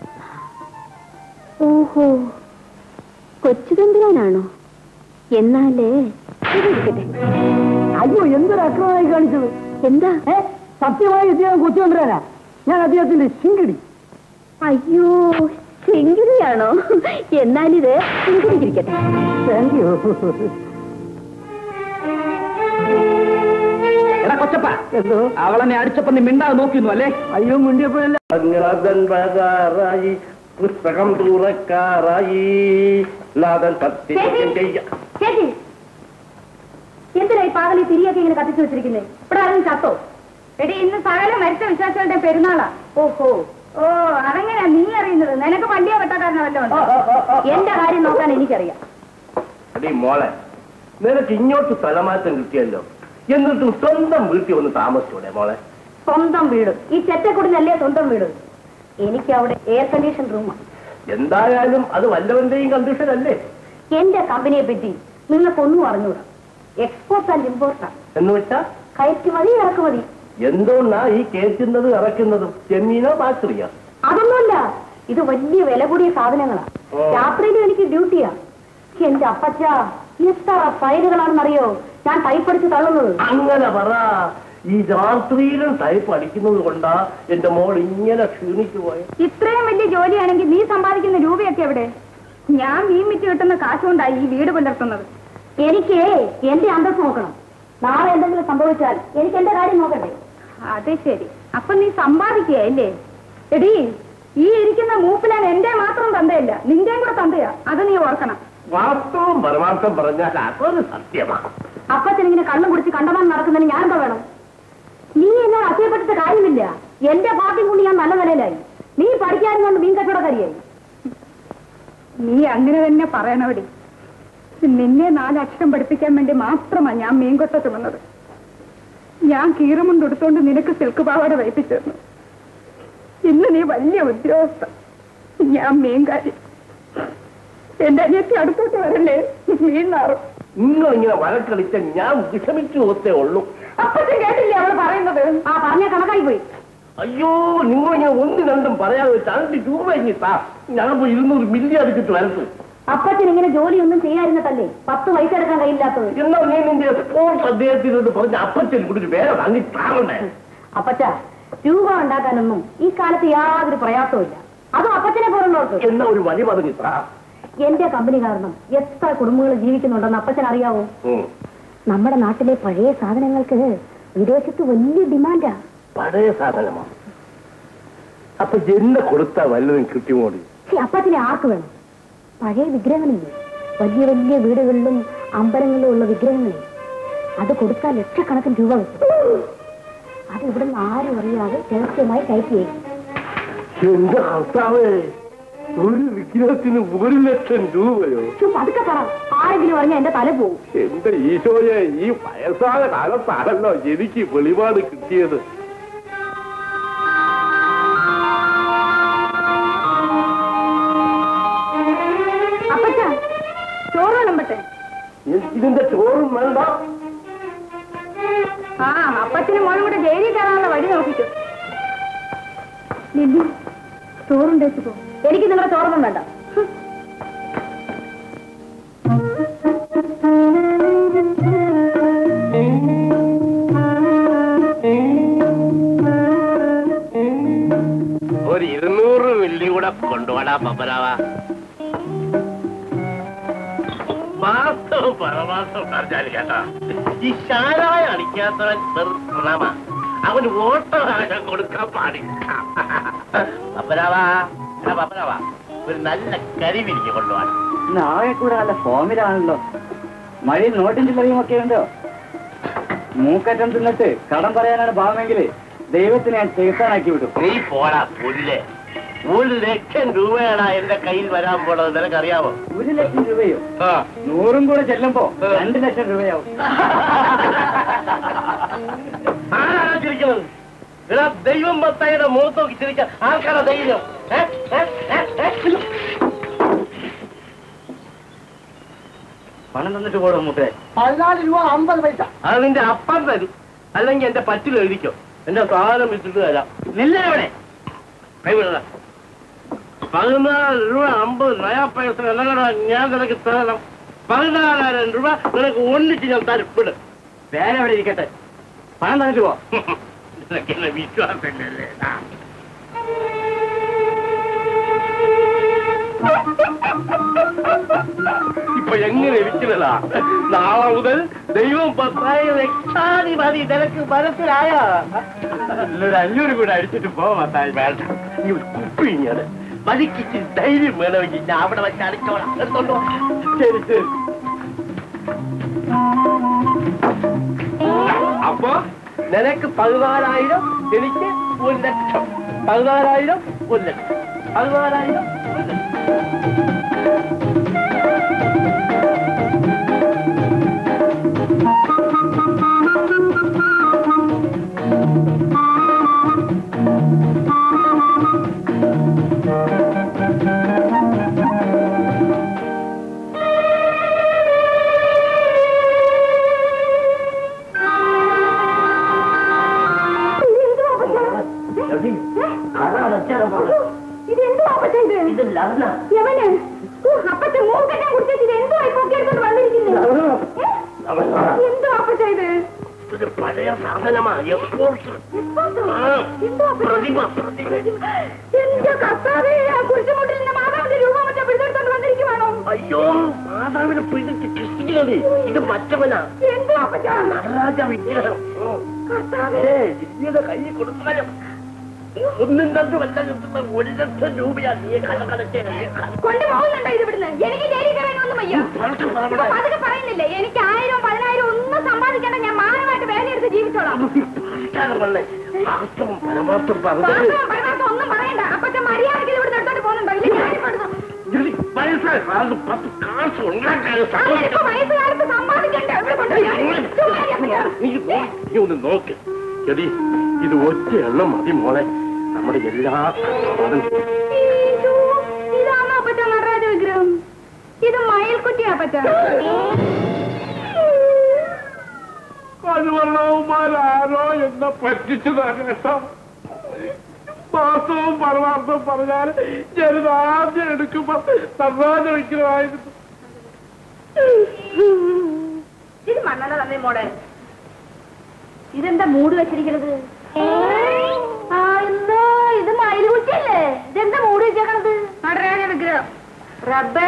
ഓഹോ കൊച്ചു തമ്പുരാനാണോ എന്നാലേ ഇത് ഇരിക്കട്ടെ അയ്യോ എന്തൊരു അക്രമമായി കാണിച്ചത് എന്താ ഏ സത്യമായി ഇദ്ദേഹം കൊച്ചു തമ്പുരാനാ ഞാൻ അദ്ദേഹത്തിന്റെ ശിങ്കിടി അയ്യോ ചെങ്കിരിയാണോ എന്നാലിത് ചെങ്കിരിക്കട്ടെ താങ്ക് യു എടാ കൊച്ചപ്പ എന്തോ അവളെന്നെ അടിച്ചപ്പോ നീ മിണ്ടാതെ നോക്കിയിരുന്നു അല്ലേ അയ്യോ മുണ്ടിയപ്പോഴല്ല നാഥൻ വരാറായി പുസ്തകം തുറക്കാറായി നാഥൻ സത്യം ചെയ്യാം ചേച്ചി എന്തിനാ ഈ പാകലി തിരിയൊക്കെ ഇങ്ങനെ കത്തിച്ചു വെച്ചിരിക്കുന്നേ ഇവിടെ ആരും ചത്തോ എടി ഇന്ന് സകല മരിച്ച വിശ്വാസികളുടെ പെരുന്നാളാ ഓഹോ ഓ അതെങ്ങനെയാ നീ അറിയുന്നത് നിനക്ക് വണ്ടിയോ വെട്ടക്കാരനോ ഉണ്ടോ എന്റെ കാര്യം നോക്കാൻ എനിക്കറിയാം എടീ മോളെ നിനക്ക് ഇങ്ങോട്ട് സ്ഥലമാറ്റം കിട്ടിയല്ലോ എന്നിട്ടും സ്വന്തം വീട്ടിൽ ഒന്ന് താമസിച്ചൂടെ മോളെ സ്വന്തം വീട് ഈ ചെറ്റക്കുടിനല്ലേ സ്വന്തം വീട് എനിക്ക് അവിടെ എയർ കണ്ടീഷൻ റൂമാണ് എന്തായാലും അത് വല്ലവന്റെയും കണ്ടീഷൻ അല്ലേ എന്റെ കമ്പനിയെ പറ്റി നിങ്ങൾക്കൊന്നും അറിഞ്ഞൂടാ എക്സ്പോർട്ട് ആൻഡ് ഇമ്പോർട്ടാണ് എന്ന് വെച്ചാ കയറ്റുമതി ഇറക്കുമതി എന്തോന്നാ ഈ കേറ്റുന്നത് ഇറക്കുന്നതും ചെമ്മീനോ പാത്രിയോ അതൊന്നുമല്ല ഇത് വലിയ വില കൂടിയ സാധനങ്ങളാ ഓ. രാത്രിയിലും എനിക്ക് ഡ്യൂട്ടിയാ എന്റെ അപ്പച്ച എത്ര ഫയലുകളാണെന്നറിയോ ഞാൻ ടൈപ്പ് അടിച്ച് തള്ളുന്നത് അങ്ങനെ പറ ഈ രാത്രിയിലും ടൈപ്പ് അടിക്കുന്നത് കൊണ്ടാ എന്റെ മോൾ ഇങ്ങനെ ക്ഷീണിച്ചു പോയത് ഇത്രയും വലിയ ജോലിയാണെങ്കിൽ നീ സമ്പാദിക്കുന്ന രൂപയൊക്കെ എവിടെ ഞാൻ മീൻ വിറ്റ് കിട്ടുന്ന കാശുകൊണ്ടായി ഈ വീട് പുലർത്തുന്നത് എനിക്ക് എന്റെ അന്തസ് നോക്കണം നാളെ എന്തെങ്കിലും സംഭവിച്ചാൽ എനിക്ക് എന്റെ കാര്യം നോക്കണ്ടേ അത് ശരി അപ്പൊ നീ സമ്പാദിക്കുക അല്ലേ എടീ ഈ ഇരിക്കുന്ന മൂപ്പിലാൻ എന്റെ മാത്രം തന്തയല്ല നിന്റെയും കൂടെ തന്തയാ അത് നീ ഓർക്കണം വാസ്തവം പരമാർത്ഥം പറഞ്ഞാൽ അതൊരു സത്യമാണ് അപ്പച്ചൻ ഇങ്ങനെ കള്ളും കുടിച്ച് കണ്ടമാൻ നടക്കുന്നതിന് ഞാൻ എന്താ വേണം നീ എന്നെ അസഹ്യപ്പെട്ടിട്ട് കാര്യമില്ല എന്റെ പാർട്ടി കൊണ്ട് ഞാൻ നല്ല നിലയിലായി നീ പഠിക്കാനും കൊണ്ട് മീൻ കച്ചവടക്കാരിയായി നീ അങ്ങനെ തന്നെ പറയണവടി നിന്നെ നാലക്ഷരം പഠിപ്പിക്കാൻ വേണ്ടി മാത്രമാ ഞാൻ മീൻകൊട്ട ചുമന്നത് ഞാൻ കീറുമുണ്ട് എടുത്തോണ്ട് നിനക്ക് സിൽക്ക് പാവാട വയ്പ്പിച്ചു തന്നു ഇന്ന് നീ വലിയ ഉദ്യോഗസ്ഥ ഞാൻ മീൻകാരി എന്റെ അനിയത്തി അടുത്തോട്ട് വരല്ലേ മീൻ നാറും നിങ്ങൾ ഇങ്ങനെ വഴക്കളിച്ച ഞാൻ വിഷമിച്ചു പോത്തേ ഉള്ളൂ അപ്പച്ചൻ കേട്ടില്ലേ അവൾ പറയുന്നത് ആ പറഞ്ഞ കണക്കായി പോയി അയ്യോ നിങ്ങൾ ഇങ്ങനെ ഒന്നും രണ്ടും പറയാതെ രണ്ട് രൂപ ഇനി താ ഞാൻ പോയി ഇരുന്നൂറ് മില്ലി അടിച്ചിട്ട് വരത്തു അപ്പച്ചൻ ഇങ്ങനെ ജോലിയൊന്നും ചെയ്യാതിരുന്നിട്ടല്ലേ പത്ത് പൈസ എടുക്കാൻ കഴിയില്ലാത്തത് എന്നാൽ നീ നിന്റെ സ്പോർട്സ് അദ്ദേഹത്തിനോട് പറഞ്ഞ അപ്പച്ചൻ കൂടി വേറെ വാങ്ങി താങ്ങണ്ടേ അപ്പച്ച രൂപ ഉണ്ടാക്കാനൊന്നും ഈ കാലത്ത് യാതൊരു പ്രയാസവും അതും അപ്പച്ചനെ പോലുള്ളവർക്ക് എന്ന ഒരു വഴി പറഞ്ഞു താ എന്റെ കമ്പനി കാരണം എത്ര കുടുംബങ്ങൾ ജീവിക്കുന്നുണ്ടെന്ന് അപ്പച്ചൻ അറിയാവോ ഉം. നമ്മുടെ നാട്ടിലെ പഴയ സാധനങ്ങൾക്ക് വിദേശത്ത് വലിയ ഡിമാൻഡാ പഴയ സാധനമാ അപ്പൊ എന്നെ കൊടുത്താ വല്ലതും കിട്ടിമോടി പക്ഷെ അപ്പച്ചനെ ആർക്ക് വേണം പഴയ വിഗ്രഹങ്ങളില്ലേ വലിയ വലിയ വീടുകളിലും അമ്പലങ്ങളിലും ഉള്ള വിഗ്രഹങ്ങളെ അത് കൊടുത്താൽ ലക്ഷക്കണക്കിന് രൂപ കിട്ടും അത് ഇവിടുന്ന് ആരും അറിയാതെ രഹസ്യമായി കയറ്റി ചെയ്യും എന്റെ കർത്താവേ ഒരു വിഗ്രഹത്തിന് ഒരു ലക്ഷം രൂപയോ പക്ഷെ പതുക്കെ പറ ആരെങ്കിലും പറഞ്ഞാൽ എന്റെ തല പോവും എന്റെ ഈശോയെ ഈ വയസ്സായ കാലത്താണല്ലോ എനിക്ക് വെളിപാട് കിട്ടിയത് അപ്പച്ച ചോറ് വിളമ്പട്ടെ ഇതിന്റെ ചോറും വേണ്ട ആ അപ്പച്ചനും മോളും കൂടെ ജയിലിൽ കയറാനുള്ള വഴി നോക്കിക്കോ ലില്ലി ചോറുണ്ടേച്ചു പോ എനിക്ക് നിങ്ങളുടെ ചോറൊന്നും വേണ്ട ഹും. ഒരു ഇരുന്നൂറ് മില്ലി കൂടെ കൊണ്ടുപോടാ പപ്പരാവ മാസവും പരമാസം പറഞ്ഞാൽ കേട്ടാ ഈ ശാലായ അടിക്കാത്തവൻ വെറുതെ അവന് വോട്ടവകാശം കൊടുക്കാൻ പാടില്ല പപ്പരാവാ എടാ പപ്പരാവാ ഒരു നല്ല കരിവിരിക്ക് കൊണ്ടുപോകാൻ നാളെ കൂടെ നല്ല ഫോമിലാണല്ലോ മഴയിൽ നോട്ടും ചില്ലറയും ഒക്കെ ഉണ്ടോ മൂക്കറ്റം തിന്നിട്ട് കടം പറയാനാണ് ഭാവമെങ്കിൽ ദൈവത്തിന് ഞാൻ ചെയ്താനാക്കി വിടും നീ പോടാ പുല്ല് ഒരു ലക്ഷം രൂപയാണ് എന്റെ കയ്യിൽ വരാൻ പോണത് നിനക്കറിയാമോ ഒരു ലക്ഷം രൂപയോ ആ നൂറും കൂടെ ചെല്ലുമ്പോ രണ്ട് ലക്ഷം രൂപയാവും ആരാണ് ചിരിക്കുന്നത് എടാ ദൈവം മത്തായിയുടെ മുഖത്ത് നോക്കി ചിരിക്കാൻ ആർക്കാണ് ധൈര്യം ഏ? ഏ? ഏ? ഏ? പണം തന്നിട്ട് പോടും മുട്ടേ പതിനാല് രൂപ അമ്പത് പൈസ അത് നിന്റെ അപ്പം തരും അല്ലെങ്കിൽ എന്റെ പറ്റിൽ എഴുതിക്കോ എന്റെ സാധനം വിട്ടിട്ട് തരാം നില്ല എവിടെ കൈവിട പതിനാല് രൂപ അമ്പത് നയാ പൈസ എന്നല്ലടാ ഞാൻ നിനക്ക് തരണം പതിനാലായിരം രൂപ നിനക്ക് ഒന്നിച്ച് ഞാൻ തരും വിട് വേറെ എവിടെ ഇരിക്കട്ടെ പണം തന്നിട്ട് പോ നിനക്ക് എന്നെ വിശ്വാസമില്ലല്ലേ ആ. ഇപ്പൊ എങ്ങനെ ഇരിക്കുന്നതാ നാളെ മുതൽ ദൈവം പത്തായ രക്ഷാധിപതി നിനക്ക് മനസ്സിലായ ഒരു അഞ്ഞൂറ് കൂടെ അടിച്ചിട്ട് പോ മത്തായി വേണ്ട നീ ഒരു കുപ്പി ഇങ്ങനെ വലിക്കിച്ച് ധൈര്യം വേണമെങ്കിൽ ഞാൻ അവിടെ വെച്ച് അടിച്ചോളാം എടുത്തോണ്ടോ ശരി ശരി അപ്പൊ നിനക്ക് പതിനാലായിരം എനിക്ക് ഒരു ലക്ഷം പതിനാലായിരം ഒരു ലക്ഷം പതിനാലായിരം ഒരു ലക്ഷം കുടിച്ചിട്ടില്ല അതെന്നാ എവന് ഓ, അപ്പത്തെ മൂക്കെല്ലാം കുടിച്ചിട്ട് എന്തോ ഇപ്പൊക്കെ എടുത്തോണ്ട് വന്നിരിക്കുന്നത് ഏ? എന്തോ അപ്പച്ച ഇത് ഇത് പഴയ സാധനമാ എക്സ്പോർട്ട് എന്തോ അപ്പച്ച? പ്രതിമ പ്രതിമ എന്റെ കർത്താവേ ആ കുരിശുമുട്ടിൽ നിന്ന് മാതാവിന്റെ രൂപം വെച്ച പിടിച്ചെടുത്തോണ്ട് വന്നിരിക്കുവാണോ അയ്യോ മാതാവിനെ പിടിച്ച് കിട്ടിയത് ഇത് മറ്റവനാ എന്തോ അപ്പച്ച നടരാജ വിഗ്രഹം കർത്താവേ ഏ ദിവ്യത കൈ കൊടുത്താലും ഒന്നും രണ്ടും വല്ല കിട്ടുന്ന ഒരു ലക്ഷം രൂപയാ നീ കലക്കലച്ചേ കൊണ്ടുപോകുന്നുണ്ടോ ഇത് ഇവിടുന്ന് എനിക്ക് ജയിലിൽ കയറാനൊന്നും വയ്യ ഇപ്പൊ പതുക്കെ പറയുന്നില്ലേ എനിക്ക് ആയിരം പതിനായിരം ഒന്നും സമ്പാദിക്കേണ്ട ഞാൻ മാനമായിട്ട് വേലയെടുത്ത് ജീവിച്ചോളാം വാസ്തവം പരമാർത്ഥം പറഞ്ഞു വാസവും പരമാർത്ഥവും ഒന്നും പറയണ്ട അപ്പത്തെ മര്യാദയ്ക്ക് ഇവിടെ എടുത്തോണ്ട് പോകുന്നുണ്ടോ ഇല്ല ഞാനിപ്പോ എടുക്കും. വയസ്സായി പത്ത് കാശ് ഉണ്ടാക്കാൻ അങ്ങനെ ഇപ്പൊ വയസ്സുകാലത്ത് സമ്പാദിക്കണ്ട ഇവിടെ കൊണ്ടുപോയി ചുമ്മാ ഇരിക്കുക. നീ നോ- നീ ഒന്ന് നോക്ക് എടി ഇത് ഒറ്റ എണ്ണം മതി മോളെ നമ്മുടെ എല്ലാ കടപ്പാടും ഈശോ, ഇതാണോ അപ്പച്ച നടരാജ വിഗ്രഹം ഇത് മയിൽക്കുട്ടിയാ പറ്റ കരുവള്ളവുമാരാരോ എന്നെ പറ്റിച്ചതാണ് കേട്ടോ മാസവും പരമാർത്ഥം പറഞ്ഞാൽ ഞാനിത് ആദ്യം എടുക്കുമ്പോ നടരാജ വിഗ്രഹമായിരുന്നു ഇത് മണ്ണല്ല തന്നെ മോളെ ഇതെന്താ മൂട് വെച്ചിരിക്കുന്നത് ആ എന്തോ ഇത് മയിൽക്കുട്ടിയല്ലേ ഇതെന്താ മൂട് വെച്ചേക്കണത് നടരാജ വിഗ്രഹം റബ്ബേ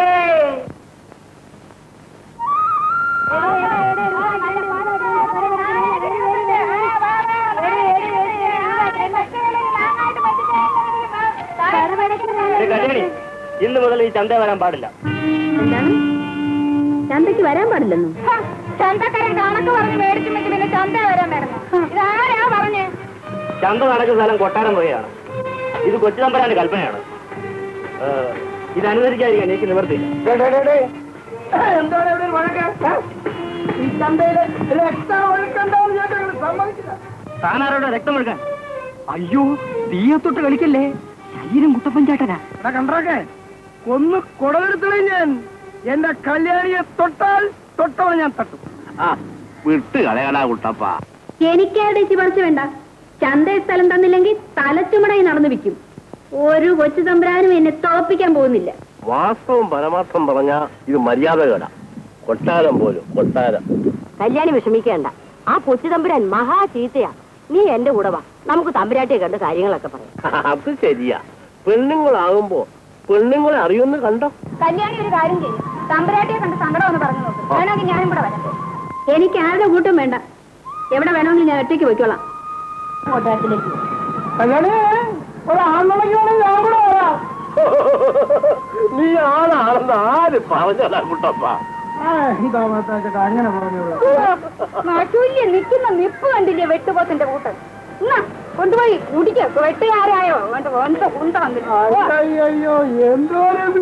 ഇന്ന് മുതൽ ഈ ചന്ത വരാൻ പാടില്ല എന്താണ് ചന്തയ്ക്ക് വരാൻ പാടില്ലെന്നു ചന്തക്കാരൻ കണക്ക് പറഞ്ഞ് മേടിച്ചുമെങ്കിൽ പിന്നെ ചന്ത വരാൻ വേണം ഇതാരാ പറഞ്ഞേ ചന്ത നടക്കുന്ന സ്ഥലം കൊട്ടാരം പോയാണ് ഇത് കൊച്ചു തമ്പരാന്റെ കൽപ്പനയാണ് ഏ, ഇത് അനുവദിക്കാതിരിക്കാൻ എനിക്ക് നിവർത്തിയില്ല എന്താണ് ഇവിടെ ഒരു വഴക്ക് ഏ? ഈ ചന്തയില് രക്തം ഒഴുക്കണ്ടാവും ഞാൻ ഞങ്ങൾ സമ്മതിക്കില്ല താനാരോടെ രക്തം എടുക്കാൻ അയ്യോ തീയത്തൊട്ട് കളിക്കല്ലേ ശരീരം കുട്ടപ്പൻ ചേട്ടനാ എടാ കണ്ടറൊക്കെ കൊന്ന് കുടലെടുത്തളെ ഞാൻ എന്റെ കല്യാണിയെ തൊട്ടാൽ തൊട്ടവൻ ഞാൻ തട്ടും ആ വിട്ട് കളയടാ കുട്ടപ്പ എനിക്കാരുടെ ചിപർച്ച വേണ്ട ചന്തയിൽ സ്ഥലം തന്നില്ലെങ്കിൽ തലച്ചുമടായി നടന്നു വിൽക്കും ഒരു കൊച്ചു തമ്പുരാനും എന്നെ തോപ്പിക്കാൻ പോകുന്നില്ല വാസ്തവം പരമാർത്ഥം പറഞ്ഞ ഇത് മര്യാദകേടാ കൊട്ടാരം പോലും കൊട്ടാരം കല്യാണി വിഷമിക്കേണ്ട ആ കൊച്ചു തമ്പുരാൻ മഹാ ചീത്തയാ നീ എന്റെ കൂടെ വാ നമുക്ക് തമ്പുരാട്ടിയെ കണ്ട് കാര്യങ്ങളൊക്കെ പറയാം അത് ശരിയാ പെണ്ണുങ്ങളാകുമ്പോ പെണ്ണുങ്ങളെ അറിയുമെന്ന് കണ്ടോ കല്യാണി ഒരു കാര്യം ചെയ്യും തമ്പരാട്ടിയെ കണ്ട് സങ്കടം ഒന്ന് പറഞ്ഞു നോക്കും വേണമെങ്കിൽ ഞാനും കൂടെ വരാം എനിക്ക് ആരുടെ കൂട്ടം വേണ്ട എവിടെ വേണമെങ്കിലും ഞാൻ ഒറ്റയ്ക്ക് പോയിക്കോളാം കൊട്ടാരത്തിലേക്ക് കല്യാണി ഒരാണെന്നുണ്ടെങ്കിൽ ഞാൻ കൂടെ വരാം നീ ആളാണെന്ന് ആര് പറഞ്ഞതാ കുട്ടപ്പ ഇതാ ചേട്ടാ അങ്ങനെ പറഞ്ഞോളൂ നട്ടുല്യ നിൽക്കുന്ന നിപ്പ് കണ്ടില്ലേ വെട്ടുപോത്തിന്റെ കൂട്ടം എന്നാ കൊണ്ടുപോയി കുടിക്കോ വെട്ടുകാരായോ വേണ്ട വേണ്ട ഉണ്ട അയ്യോ എന്തോ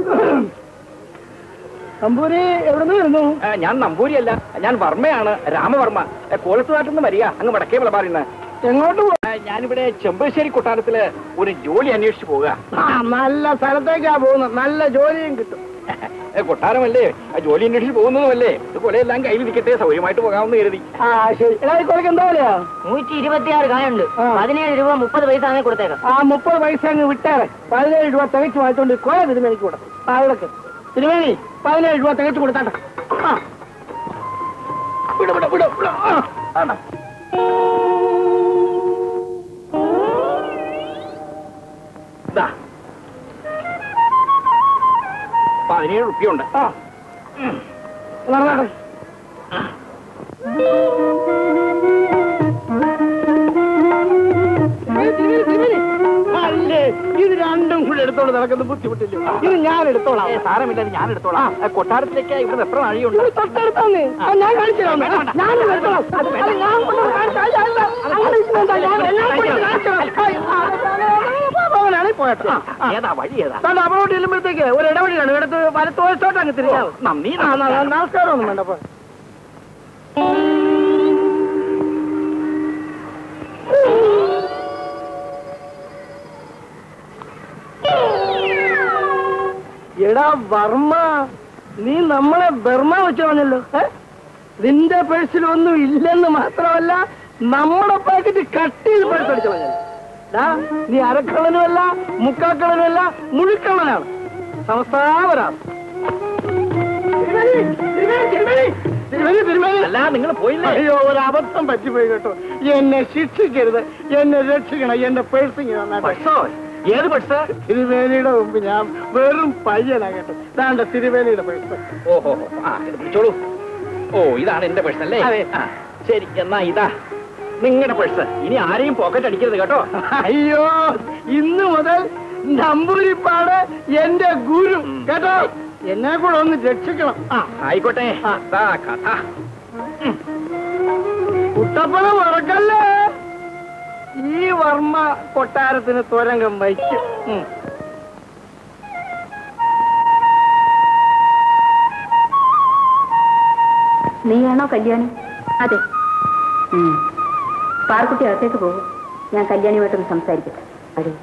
തമ്പൂരി എവിടെ നിന്ന് വരുന്നു ഞാൻ നമ്പൂരിയല്ല ഞാൻ വർമ്മയാണ് രാമവർമ്മ കോലത്ത് നാട്ടിൽ നിന്ന് വരിക അങ്ങ് വടക്കേ വിളമാറിന്ന് എങ്ങോട്ട് പോ- ഞാനിവിടെ ചെമ്പശ്ശേരി കൊട്ടാരത്തില് ഒരു ജോലി അന്വേഷിച്ചു പോവുക ആ, നല്ല സ്ഥലത്തേക്കാ പോകുന്നത് നല്ല ജോലിയും കിട്ടും ഏ, കൊട്ടാരമല്ലേ ആ ജോലി അന്വേഷിച്ച് പോകുന്നതുമല്ലേ ഇത് കൊലയെല്ലാം കയ്യിൽ ഇരിക്കട്ടെ സൗകര്യമായിട്ട് പോകാമെന്ന് കരുതി ആ ശരി എടാ ഈ കൊലക്ക് എന്താ വിലയാ നൂറ്റി ഇരുപത്തിയാറ് കായുണ്ട് ആ. പതിനേഴ് രൂപ മുപ്പത് പൈസ അങ്ങനെ കൊടുത്തേക്കാം ആ മുപ്പത് പൈസ അങ്ങ് വിട്ടേറെ പതിനേഴ് രൂപ തികച്ചു വാങ്ങിച്ചോണ്ട് കൊല തിരുമേനിക്ക് കൊടുക്കും ആ ഇവിടക്ക് തിരുമേനി പതിനേഴ് രൂപ തികച്ചു കൊടുത്താട്ടെ ആ വിട വിട വിട വിട ആ ആടാ. ദാ. പതിനേഴ് റുപ്യുണ്ട് ആ നടന്നാട്ടെ അല്ലേ ഇത് രണ്ടും കൂടെ എടുത്തോണ്ട് നടക്കുന്ന ബുദ്ധിമുട്ടില്ല ഇത് ഞാൻ എടുത്തോളാം ഏ, സാരമില്ല ഇത് ഞാൻ എടുത്തോളാം ഏ, കൊട്ടാരത്തിലേക്ക് ഇവിടെ എത്ര വഴിയുണ്ട് ഇത് തൊട്ടടുത്താന്ന് ആ, ഞാൻ കാണിച്ചു തരാം ഞാൻ എടുത്തോളാം അത് അത് ഞാൻ കൊണ്ട് കാണിച്ചാ അല്ല, അല്ല, അങ്ങനെ ഇരിക്കുന്നുണ്ടോ? ഞാൻ എല്ലാം കൊണ്ട് കാണിച്ചു തരാം. ആ, ആ, അവനാണ് പോയത് ആ, ആ. ഏതാ വഴി ഏതാ താണ്ട അവിടോട്ട് ചെല്ലുമ്പോഴത്തേക്ക് ഒരു ഇടവഴിയാണ് ഇടത്ത് വലത്ത് വശത്തോട്ട് അങ്ങ് തിരിഞ്ഞാവും നന്ദി ആ, ന- ന- നമസ്കാരം ഒന്നും വേണ്ട പോ. എടാ വർമ്മ നീ നമ്മളെ ബർമ്മ വെച്ച് കളഞ്ഞല്ലോ ഏ? നിന്റെ പേഴ്സിലൊന്നും ഇല്ലെന്ന് മാത്രമല്ല നമ്മുടെ പാക്കറ്റ് കട്ട് ചെയ്ത് പഴുത്തടിച്ചു കളഞ്ഞല്ലോ ഡാ, നീ അരക്കള്ളനുമല്ല മുക്കാക്കള്ളനുമല്ല മുഴുക്കള്ളനാണ് സംസ്ഥാപനം അല്ല നിങ്ങൾ പോയില്ലേ അയ്യോ ഒരു അബദ്ധം പറ്റിപ്പോയി കേട്ടോ എന്നെ ശിക്ഷിക്കരുത് എന്നെ രക്ഷിക്കണം എന്റെ പേഴ്സിങ് നന്നായിട്ട് ബസ്സോ ഏത് ബസ് തിരുവേലിയുടെ മുമ്പ് ഞാൻ വെറും പയ്യനാ കേട്ടോ ഇതാണ്ട് തിരുവേലിയുടെ പേഴ്സ് ഓഹോ ആ ഇത് പിടിച്ചോളൂ ഓ ഇതാണ് എന്റെ പേഴ്സ് അല്ലേ അതെ. ആ, ശരി എന്നാ ഇതാ നിങ്ങളുടെ പേഴ്സ് ഇനി ആരെയും പോക്കറ്റ് അടിക്കരുത് കേട്ടോ അയ്യോ ഇന്ന് മുതൽ നമ്പൂരിപ്പാട് എന്റെ ഗുരു കേട്ടോ എന്നെ കൂടെ ഒന്ന് രക്ഷിക്കണം ആ ആയിക്കോട്ടെ ദാ കഥ കുട്ടപ്പന മറക്കല്ലേ ഈ വർമ്മ കൊട്ടാരത്തിന് തുരങ്കം വയ്ക്കും ഉം. നീയാണോ കല്യാണി അതെ പാർക്കുട്ടി അകത്തേക്ക് പോകും ഞാൻ കല്യാണിയുമായിട്ടൊന്ന് സംസാരിക്കട്ടെ അതെ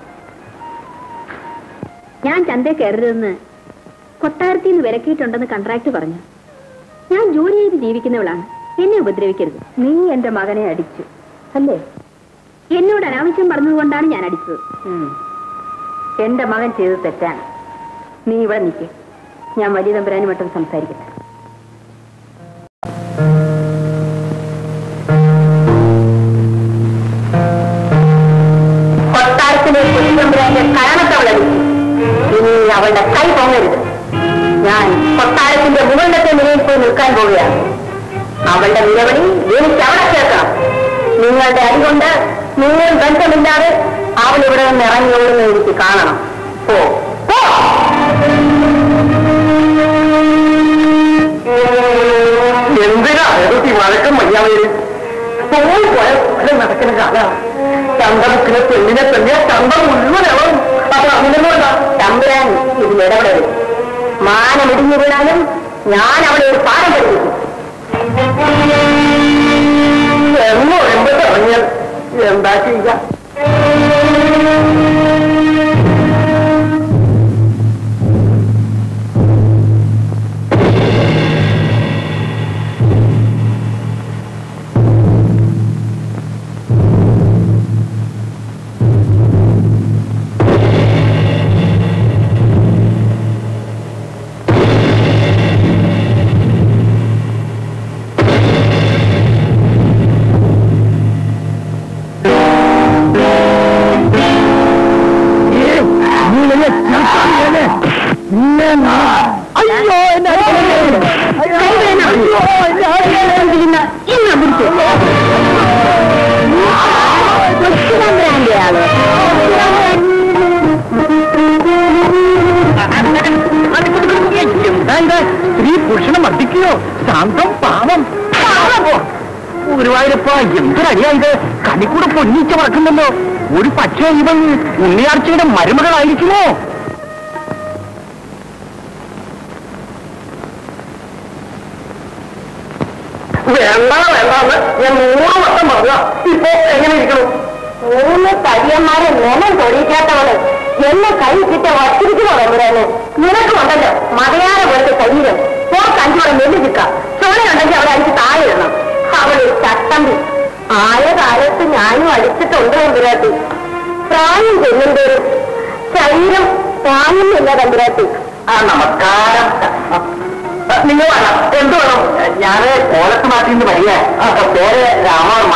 ഞാൻ ചന്തയിൽ കയറരുതെന്ന് കൊട്ടാരത്തിൽ നിന്ന് വിലക്കിയിട്ടുണ്ടെന്ന് കൺട്രാക്ട് പറഞ്ഞു ഞാൻ ജോലി ചെയ്ത് ജീവിക്കുന്നവളാണ് എന്നെ ഉപദ്രവിക്കരുത് നീ എന്റെ മകനെ അടിച്ചു അല്ലേ എന്നോട് അനാവശ്യം പറഞ്ഞതുകൊണ്ടാണ് ഞാൻ അടിച്ചത് എന്റെ മകൻ ചെയ്തത് തെറ്റാണ് നീ ഇവിടെ നിൽക്ക് ഞാൻ വലിയ തമ്പുരാനുമായിട്ടൊന്ന് സംസാരിക്കട്ടെ കൊട്ടാരത്തിലെ കുട്ടിത്തമ്പുരാന്റെ കരണത്തവളടിച്ചു ഇനി അവളുടെ കൈ പൊങ്ങരുത് ഞാൻ കൊട്ടാരത്തിന്റെ മുകളിലത്തെ നിലയിൽ പോയി നിൽക്കാൻ പോവുകയാണ് അവളുടെ നിലവിളി എനിക്ക് അവിടെ കേൾക്കാം നിങ്ങളുടെ അടികൊണ്ട് നിങ്ങൾ ബന്ധമില്ലാതെ അവൾ ഇവിടെ നിന്ന് ഇറങ്ങി ഓടുന്നത് എനിക്ക് കാണണം പോ പോ എന്തിനാ ഈ വഴക്കം മയ്യാവര് പോയി പോയ പോലെ നടക്കുന്ന കാലാണ് ചന്തമുക്കിലെ പെണ്ണിനെ തന്നെ ചന്തം മുഴുവനാവും അപ്പൊ അങ്ങനെ തമ്പുരാൻ ഇതിൽ ഇടപെടരുത് മാനമിടിഞ്ഞു വീണാലും ഞാൻ അവളെ ഒരു പാഠം പഠിപ്പിക്കും എന്നോ എന്റെ പറഞ്ഞാൽ എന്താ ചെയ്യുക അയ്യോ എന്നെ തമ്പുരാന്റെ ആള് എന്താ ഇത് സ്ത്രീ പുരുഷനെ മർദ്ദിക്കുകയോ ശാന്തം പാവം പാവമോ ഗുരുവായൂരപ്പ എന്തൊരടിയാ ഇത് കണിക്കൂടെ പൊന്നിച്ച് പറക്കുന്നല്ലോ ഒരു പക്ഷേ ഇവൻ ഉണ്ണിയാർച്ചയുടെ മരുമകളായിരിക്കുമോ വേണ്ട വേണ്ടെന്ന് ഞാൻ നൂറ് വട്ടം പറഞ്ഞ ഇപ്പൊ എങ്ങനെ ഇരിക്കണം മൂന്ന് തടിയന്മാരെ നിലം തൊടിയിക്കാത്തവള് എന്നെ കൈ കിട്ട വച്ചിരിക്കുന്നു തമ്പുരാന് നിനക്കുണ്ടല്ലോ മതയാര പോലത്തെ ശരീരം പോർക്ക് അഞ്ചോടെ നെല്ല് ചിക്കാം ചോരനുണ്ടെങ്കിൽ അവിടെ അടിച്ച് താഴെ ഇടണം അവള് ചട്ടമ്പി ആയ കാലത്ത് ഞാനും അടിച്ചിട്ടുണ്ട് തമ്പുരാട്ടി പ്രായം ചെല്ലുന്തോറും ശരീരം താങ്ങുന്നില്ല തമ്പുരാട്ടി ആ നമസ്കാരം ആ, നിങ്ങൾ വേണം എന്ത് വേണം ഞാന് കോലത്ത് നാട്ടിൽ നിന്ന് വരിക ആ, പേര് രാമവർമ്മ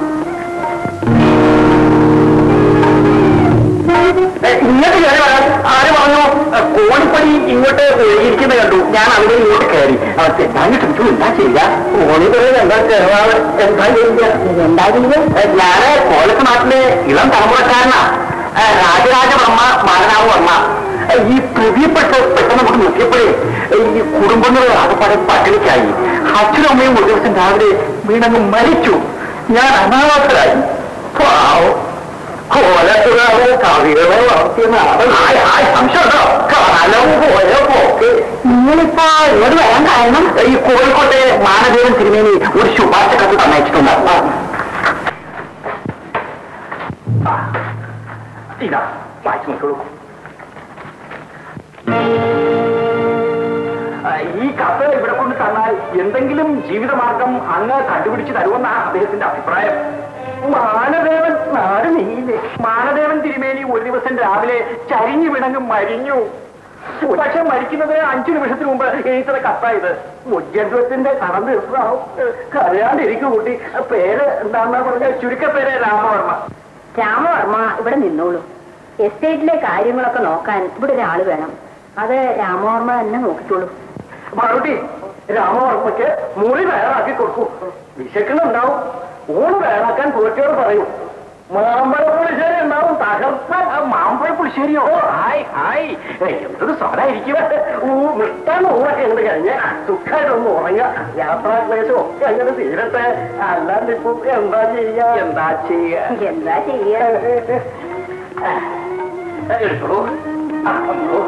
ഏ, ഇങ്ങോട്ട് കയറി വരാൻ ആര് പറഞ്ഞു ആ, കോണിപ്പടി ഇങ്ങോട്ട് ഒഴുകിയിരിക്കുന്നത് കണ്ടു ഞാൻ അവിടെ ഇങ്ങോട്ട് കയറി ആ, തെറ്റാൻ ശ്രമിച്ചു എന്താ ചെയ്യുക കോണിപ്പടി എന്താ ചെലവാണ് എന്താ ചെയ്യുക എന്താ ചെയ്യും ഏ, ഞാന് കോലത്ത് നാട്ടിലെ ഇളം തലമുറക്കാരനാ ഏ, രാജരാജവർമ്മ മാരനാമവർമ്മ ഏ, ഈ പ്രിയപ്പെട്ട് പെട്ടെന്ന് നമുക്ക് നോക്കിയപ്പോഴേ ഏ, ഈ കുടുംബങ്ങൾ അതുപോലെ പട്ടിണിക്കായി അച്ഛനും അമ്മയും ഒരു ദിവസം രാവിലെ വീണങ്ങ് മരിച്ചു ഞാൻ അനാഥരായി പാവം കോലത്തുകാവ് കവികളെ വളർത്തിയ നാട് സംശയമുണ്ടോ കാലം പോയ പോക്ക് നിങ്ങളിപ്പോ ഇവിടെ വരാൻ കാരണം ഈ കോഴിക്കോട്ടെ മാനദേവൻ തിരുമേനി ഒരു ശുപാർശ കത്ത് തന്നയച്ചിട്ടുണ്ട് ആ, ഇതാ വായിച്ചു നോക്കൂ ആ, ഈ കത്ത് ഇവിടെ കൊണ്ട് തന്നാൽ എന്തെങ്കിലും ജീവിതമാർഗം അങ്ങ് കണ്ടുപിടിച്ച് തരുമെന്നാണ് അദ്ദേഹത്തിന്റെ അഭിപ്രായം മാനദേവൻ നാട് നീയില്ലേ മാനദേവൻ തിരുമേനി ഒരു ദിവസം രാവിലെ ചരിഞ്ഞു വിണങ്ങ് മരിഞ്ഞു പക്ഷെ മരിക്കുന്നത് അഞ്ചു നിമിഷത്തിന് മുമ്പ് എഴുത്തത് കത്തായത് മുജ്ജത്വത്തിന്റെ കടം തീർച്ചയാവും കരയാണ്ടിരിക്കും കുട്ടി പേര് എന്താണെന്നാ പറഞ്ഞ ചുരുക്കപ്പേര് രാമവർമ്മ രാമവർമ്മ ഇവിടെ നിന്നോളൂ എസ്റ്റേറ്റിലെ കാര്യങ്ങളൊക്കെ നോക്കാൻ ഇവിടെ ഒരാള് വേണം അത് രാമവർമ്മ തന്നെ നോക്കിക്കോളൂ മറുപടി രാമവർമ്മയ്ക്ക് മുറി തയ്യാറാക്കി കൊടുക്കൂ വിശക്കണുണ്ടാവും ഊണ് തയ്യാറാക്കാൻ തോറ്റോട് പറയൂ മാമ്പഴ പുളിശ്ശേരി ഉണ്ടാവും തകർത്ത മാമ്പഴ പുളിശ്ശേരിയോ ഹായ് ഹായ് എന്തൊരു സ്വരായിരിക്കും ഊ മിട്ടാൻ ഊറൊക്കെ ഉണ്ട് കഴിഞ്ഞ് സുഖമായിട്ടൊന്ന് ഉറങ്ങുക യാത്രാ ക്ലേശം ഒക്കെ അങ്ങനെ തീരട്ടെ അല്ലാണ്ട് ഇപ്പൊ എന്താ ചെയ്യാ എന്താ ചെയ്യാ എന്താ ചെയ്യാ എടുത്തോളൂ ആ, വന്നോളൂ.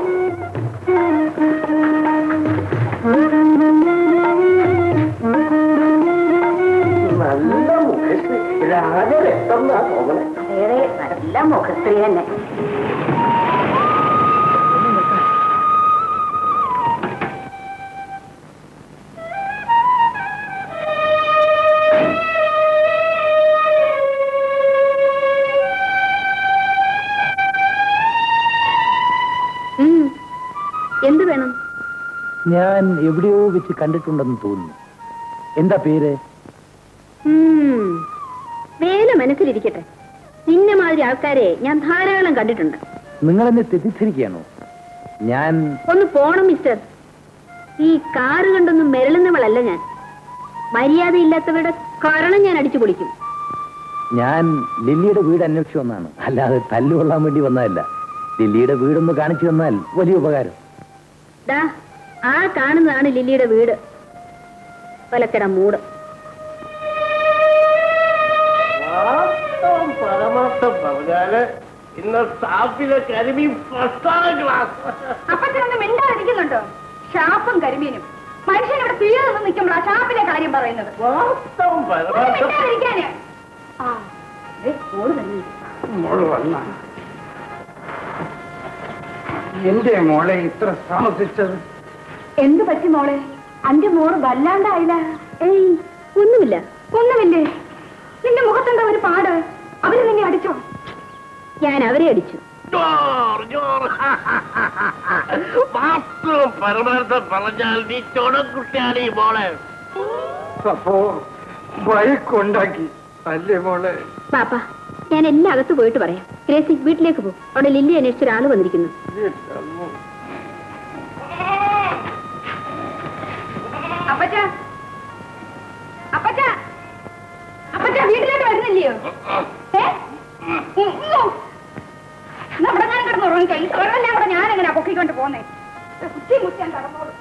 നല്ല മുഖശ്രീ രാജരക്തം എന്നാ തോന്നണേ വേറെ നല്ല മുഖസ്ത്രീ തന്നെ എന്ത് വേണം ഞാൻ എവിടെയോ വെച്ച് കണ്ടിട്ടുണ്ടെന്ന് തോന്നുന്നു എന്താ പേര് ഉം. വേല മനസ്സിലിരിക്കട്ടെ നിന്നെ മാതിരി ആൾക്കാരെ ഞാൻ ധാരാളം കണ്ടിട്ടുണ്ട് നിങ്ങൾ എന്നെ തെറ്റിദ്ധരിക്കുകയാണോ ഞാൻ ഒന്ന് പോണം മിസ്റ്റർ ഈ കാറ് കണ്ടൊന്നും മെരളുന്നവളല്ല ഞാൻ മര്യാദയില്ലാത്തവരുടെ കാരണം ഞാൻ അടിച്ചു പൊളിക്കും ഞാൻ ലില്ലിയുടെ വീട് അന്വേഷിച്ചു വന്നാണ് അല്ലാതെ തല്ലുകൊള്ളാൻ വേണ്ടി വന്നതല്ല ലില്ലിയുടെ വീടൊന്ന് കാണിച്ചു തന്നാൽ വലിയ ഉപകാരം ദാ ആ കാണുന്നതാണ് ലില്ലിയുടെ വീട് പലക്കട മൂട് വാസ്തവം പരമാർത്ഥം പറഞ്ഞാല് ഇന്ന് സാപ്പിലെ കരിമീൻ ഫസ്റ്റ് ക്ലാസ് അപ്പച്ചനൊന്നും മിണ്ടാതിരിക്കുന്നുണ്ടോ ഷാപ്പും കരിമീനും മനുഷ്യൻ ഇവിടെ തീരെ നിന്ന് നിൽക്കുമ്പോൾ ആ ഷാപ്പിലെ കാര്യം പറയുന്നത് വാസ്തവം ഒന്ന് പരമാർത്ഥം മിണ്ടാതിരിക്കാന് ആ ദേ, മോള് തന്നെ മോള് വന്ന എന്റെ മോളെ ഇത്ര താമസിച്ചത് എന്തു പറ്റി മോളെ അന്റെ മോള് വല്ലാണ്ടായില്ല ഏയ് ഒന്നുമില്ല ഒന്നുമില്ലേ നിന്റെ മുഖത്തെന്താ ഒരു പാട് അവര് നിന്നെ അടിച്ചോ ഞാൻ അവരെ അടിച്ചു ജോർ, ജോർ. വാസ്തവം പരമാർത്ഥം പറഞ്ഞാൽ നീ ചുണക്കുട്ടിയാണ് ഈ മോളെ അപ്പോ ബൈക്കുണ്ടാക്കി അല്ലേ മോളെ പാപ്പ ഞാൻ എല്ലാം അകത്ത് പോയിട്ട് പറയാം ഗ്രേസി വീട്ടിലേക്ക് പോ അവിടെ ലില്ലി അന്വേഷിച്ച ഒരാൾ വന്നിരിക്കുന്നു അപ്പച്ച അപ്പച്ച അപ്പച്ച വീട്ടിലേക്ക് വരുന്നില്ലയോ ഏ? ഉം, ഉം. എന്നാ ഇവിടെ ഞാൻ കിടന്ന് ഉറങ്ങിക്കോ ഈ കിടന്നെല്ലാം കൂടെ ഞാൻ എങ്ങനെയാ പൊക്കിക്കൊണ്ട് പോന്നേ കുത്തി മുറ്റാൻ കടന്നോളൂ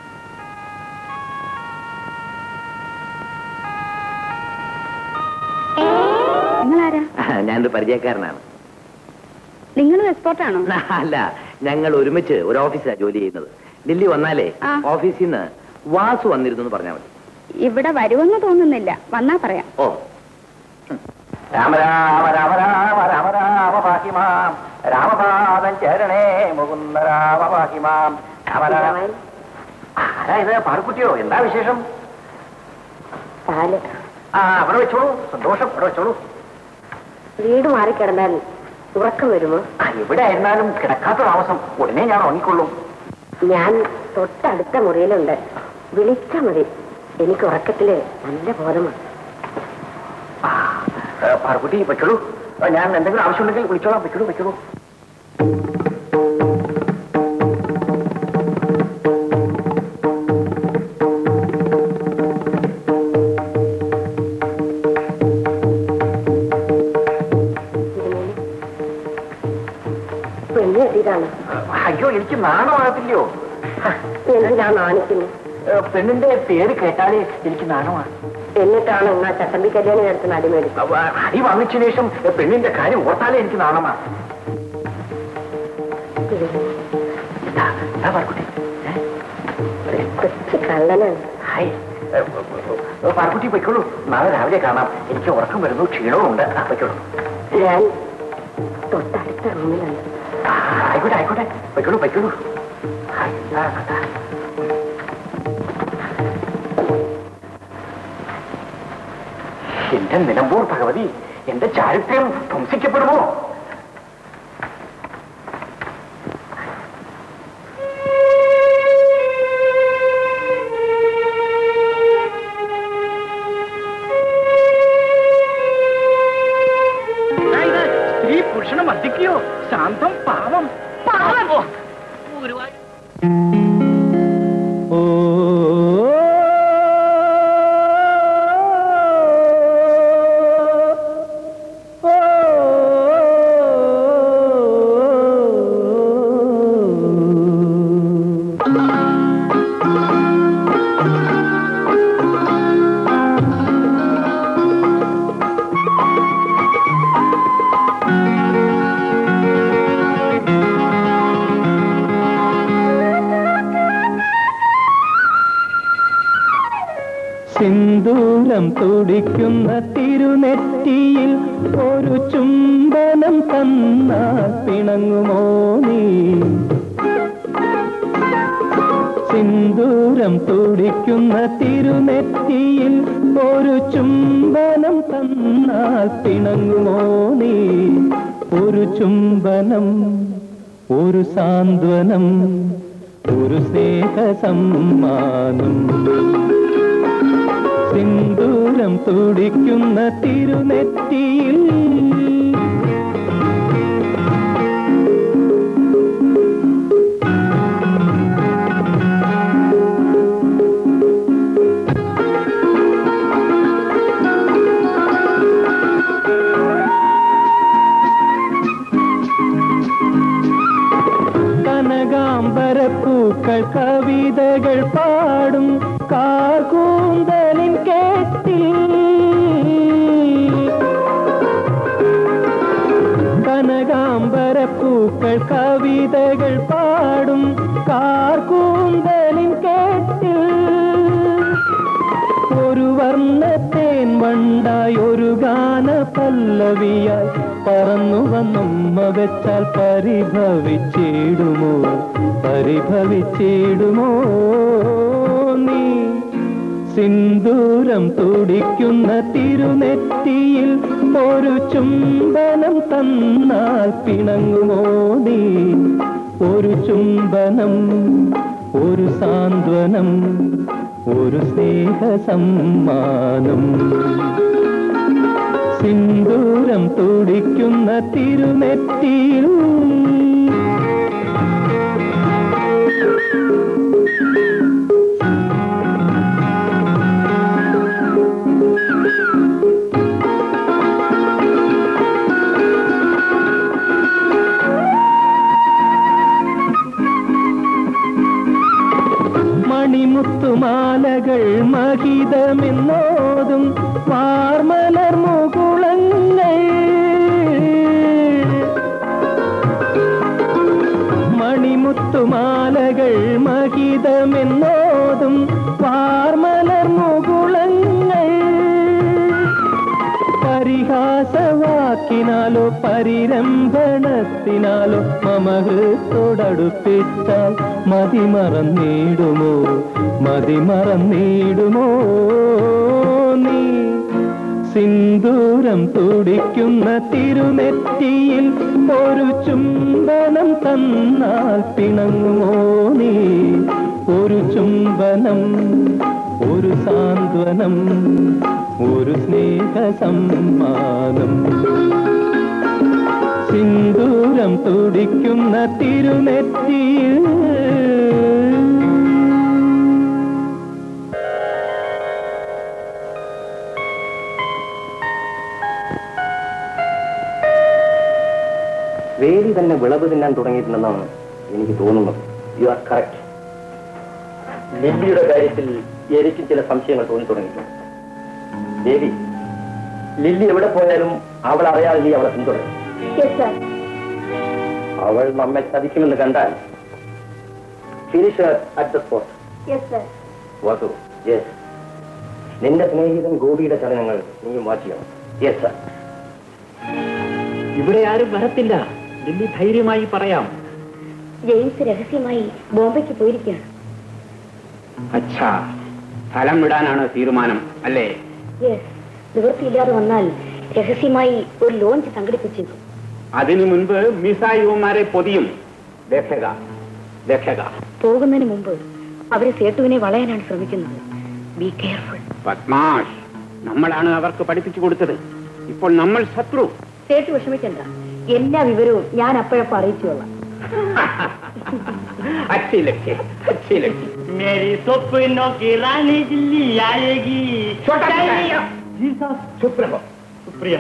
നിങ്ങളാരാ ഞാനൊരു പരിചയക്കാരനാണ് നിങ്ങളും എക്സ്പോർട്ടാണോ അല്ല ഞങ്ങൾ ഒരുമിച്ച് ഒരു ഓഫീസിലാണ് ജോലി ചെയ്യുന്നത് ലില്ലി വന്നാലേ ആ. ഓഫീസിൽ നിന്ന് വാസു വന്നിരുന്നു എന്ന് പറഞ്ഞാൽ മതി ഇവിടെ വരുമെന്ന് തോന്നുന്നില്ല വന്നാ പറയാം ഓ രാമ രാമ രാമ രാമ രാമ രാമ പാഹിമാം രാമപാദം ചരണേ മുകുന്ദ രാമ പാഹിമാം രാമ രാമ ആരാ ഇത് പാറക്കുട്ടിയോ എന്താ വിശേഷം പാല് ആ അവിടെ വെച്ചോളൂ സന്തോഷം ഇവിടെ വെച്ചോളൂ വീട് മാറിക്കിടന്നാൽ ഉറക്കം വരുമോ ആ, എവിടെ ആയിരുന്നാലും കിടക്കാത്ത താമസം ഉടനെ ഞാൻ ഉറങ്ങിക്കൊള്ളും ഞാൻ തൊട്ടടുത്ത മുറിയിലുണ്ട് വിളിച്ചാ മതി എനിക്ക് ഉറക്കത്തില് നല്ല ബോധമാണ് ആ, ഏ, പാറക്കുട്ടി വെച്ചോളൂ ആ, ഞാൻ എന്തെങ്കിലും ആവശ്യമുണ്ടെങ്കിൽ വിളിച്ചോളാം വെച്ചോളൂ വെച്ചോളൂ പെണ്ണ് കെട്ടിയതാണ് അയ്യോ എനിക്ക് നാണമാകത്തില്ലയോ എന്തിനാ നാണിക്കുന്നു ഏ, പെണ്ണിന്റെ പേര് കേട്ടാലേ എനിക്ക് നാണമാണ് എന്നിട്ടാണ് എന്നാ ചട്ടമ്പി കല്യാണം നടത്തുന്ന അടിമേടി അവ അടി വാങ്ങിച്ചതിന് ശേഷം പെണ്ണിന്റെ കാര്യം ഓർത്താലേ എനിക്ക് നാണമാ ഇതാ, ഇതാ പാർക്കുട്ടി. ഏ? കൊച്ചു കള്ളനാണ് ഹായ് ഏ, ഏ, പാർക്കുട്ടി പൊയ്ക്കോളൂ നാളെ രാവിലെ കാണാം എനിക്ക് ഉറക്കം വരുന്നു ക്ഷീണവും ഉണ്ട് ആ, പൊയ്ക്കോളൂ ഞാൻ തൊട്ടടുത്ത റൂമിലുണ്ട് ആ, ആയിക്കോട്ടെ ആയിക്കോട്ടെ പൊയ്ക്കോളൂ പൊയ്ക്കോളൂ ഹായ്, ആ, ആ. എന്റെ നിലമ്പൂർ ഭഗവതി എന്റെ ചാരിത്രം ധ്വംസിക്കപ്പെടുമോ വന്ന് മർദ്ദിക്കുകയോ ശാന്തം പാവം പാവം ഗുരുവായൂർ സിന്ദൂരം തുടിക്കുന്ന തിരുനെറ്റിയിൽ ഒരു ചുംബനം തന്നാൽ പിണങ്ങുമോ നീ സിന്ദൂരം തുടിക്കുന്ന തിരുനെറ്റിയിൽ ഒരു ചുംബനം തന്നാൽ പിണങ്ങുമോ നീ ഒരു ചുംബനം ഒരു സാന്ത്വനം ഒരു സ്നേഹ സമ്മാനം സിന്ദൂരം തുടിക്കുന്ന തിരുനെറ്റിയിൽ കനകാംബരപ്പൂക്കൾ കവിതകൾ പാടും കാകൂന്തലിൻ കേട്ടിൽ കനകാംബരപ്പൂക്കൾ കവിതകൾ പാടും കാർകൂന്തലിൻ കേട്ടിൽ ഒരു വർണ്ണത്തേൻ വണ്ടായി ഒരു ഗാന പല്ലവിയായി പറന്നു വന്നുമ്മ വെച്ചാൽ പരിഭവിച്ചിടുമോ പരിഭവിച്ചിടുമോ നീ സിന്ദൂരം തുടിക്കുന്ന തിരുനെറ്റിയിൽ ഒരു ചുംബനം തന്നാൽ പിണങ്ങുമോ നീ ഒരു ചുംബനം ഒരു സാന്ത്വനം ഒരു സ്നേഹ സമ്മാനം സിന്ദൂരം തുടിക്കുന്ന തിരുനെറ്റിയിൽ മണിമുത്തുമാലകൾ മഹിതമെന്നോതും വാർമലർ മുകുളങ്ങൾ മണിമുത്തുമാലകൾ മഹിതമെന്നോതും വാർമലർ മുകുളങ്ങൾ പരിഹാസവാക്കിനാലോ പരിരംഭണത്തിനാലോ മമഹൃത്തോടടുപ്പിച്ചാൽ മതിമറന്നിടുമോ മതിമറന്നിടുമോ നീ സിന്ദൂരം തുടിക്കുന്ന തിരുനെറ്റിയിൽ ഒരു ചുംബനം തന്നാൽ പിണങ്ങുമോ നീ ഒരു ചുംബനം ഒരു സാന്ത്വനം ഒരു സ്നേഹ സമ്മാനം സിന്ദൂരം തുടിക്കുന്ന തിരുനെറ്റിയിൽ വേലി തന്നെ വിളവ് തിന്നാൻ തുടങ്ങിയിട്ടുണ്ടെന്നാണ് എനിക്ക് തോന്നുന്നത് യു ആർ കറക്റ്റ് ലില്ലിയുടെ കാര്യത്തിൽ എനിക്ക് ചില സംശയങ്ങൾ തോന്നി തുടങ്ങിയിട്ടുണ്ട് ദേവി ലില്ലി എവിടെ പോയാലും അവൾ അറിയാതെ നീ അവളെ പിന്തുടരും യെസ് സാർ അവൾ നമ്മെ ചതിക്കുമെന്ന് കണ്ടാൽ finish at the spot yes sir Vasu yes നിന്റെ സ്നേഹിതൻ ഗോപിയുടെ ചലനങ്ങൾ നീയും വാച്ച് ചെയ്യണം യെസ് സർ ഇവിടെ ആരും വരത്തില്ല ദില്ലി ധൈര്യമായി പറയാം ജെയിംസ് രഹസ്യമായി ബോംബെക്ക് പോയിരിക്കുകയാണ് അച്ഛാ സ്ഥലം വിടാനാണ് തീരുമാനം അല്ലേ യെസ് നിവൃത്തിയില്ലാതെ വന്നാൽ രഹസ്യമായി ഒരു ലോഞ്ച് സംഘടിപ്പിച്ചേക്കും അതിനു മുൻപ് മിസായുമാരെ പൊതിയും രക്ഷക രക്ഷക പോകുന്നതിന് മുമ്പ് അവര് സേട്ടുവിനെ വളയാനാണ് ശ്രമിക്കുന്നത് ബി കെയർഫുൾ പത്മാഷ് നമ്മളാണ് അവർക്ക് പഠിപ്പിച്ചു കൊടുത്തത് ഇപ്പോൾ നമ്മൾ ശത്രു സേട്ടു വിഷമിക്കണ്ട എല്ലാ വിവരവും ഞാൻ അപ്പോഴപ്പോൾ അറിയിച്ചുകൊള്ളാം अच्छी लगती अच्छी लगती मेरी सपनों की रानी दिल्ली आएगी छोटा चाहिए। जी साहब ചുപ്പ് രഹോ. शुक्रिया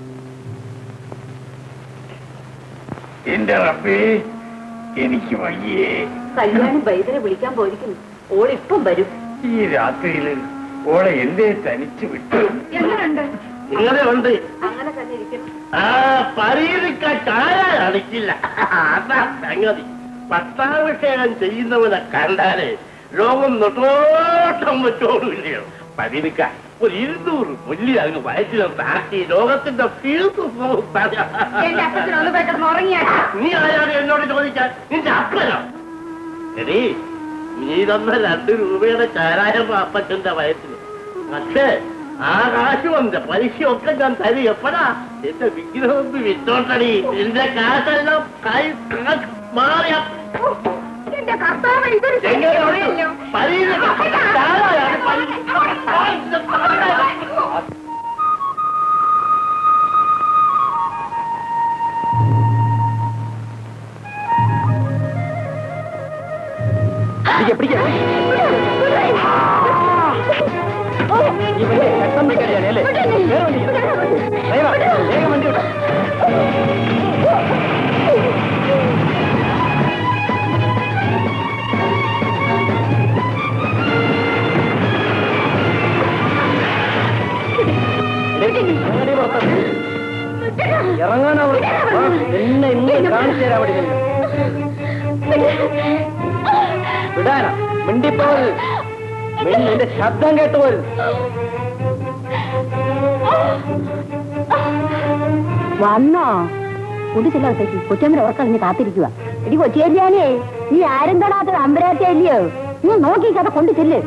എന്റെ റബ്ബേ എനിക്ക് വയ്യേ കല്യാണി വൈദ്യരെ വിളിക്കാൻ പോയിരിക്കുന്നു ഓളിപ്പം വരും ഈ രാത്രിയില് ഓളെ എന്തേ തനിച്ചു വിട്ടു എങ്ങനെയുണ്ട് നിങ്ങളെ ഉണ്ട് അങ്ങനെ തന്നെ ഇരിക്കും ആ പരീതിക്ക ചായ അടിക്കില്ല അതാ സംഗതി പട്ടാഭിഷേകം ചെയ്യുന്നവനെ കണ്ടാലേ ലോകം നെട്ടോട്ടം വെച്ചോടില്ലയോ പരീതിക്ക ഒരു ഇരുന്നൂറ് പുല്ലി അങ്ങ് വയറ്റിനകത്താക്കി ലോകത്തിന്റെ ഫീൽഡ് എന്റെ അപ്പച്ചൻ ഒന്ന് പെട്ടെന്ന് ഉറങ്ങിയാട്ടെ നീ ആരാണ് എന്നോട് ചോദിക്കാൻ നിന്റെ അപ്പനോ എടീ നീ തന്ന രണ്ട് രൂപയുടെ ചാരായം അപ്പച്ചന്റെ വയറ്റിന് പക്ഷേ ആ കാശുണ്ട് പലിശയൊക്കെ ഞാൻ തരും എപ്പോഴാ എന്റെ വിഗ്രഹം ഒന്ന് വിറ്റോട്ടടി എന്റെ കാശെല്ലാം കൈ കാശ് മാറിയ എന്റെ കർത്താവ് ഇതൊരു ശരിയല്ലോ പിടിക്ക, പിടിക്ക. ഈ വണ്ടി പെട്ടെന്ന് കയറിയാണ് അല്ലേ വേറെ വണ്ടി ഡ്രൈവർ വേഗം വണ്ടി വിട്ടോ ഇറങ്ങാനാവും എന്നെ ഇന്ന് കാണിച്ചു തരാൻ അവിടെ വിടാനാ മിണ്ടിപ്പോൽ നിന്റെ ശബ്ദം കേട്ടുപോൽ വന്നോ കുട്ടി ചെല്ലത്തേക്ക് കൊച്ചമ്മ ഉറക്കളഞ്ഞ് കാത്തിരിക്കുക എടി കൊച്ചേരിയാനേ നീ ആരും തൊടാത്തത് അമ്പരാറ്റ ഇല്ലയോ നീ നോക്കി കഥ കൊണ്ടു ചെല്ല്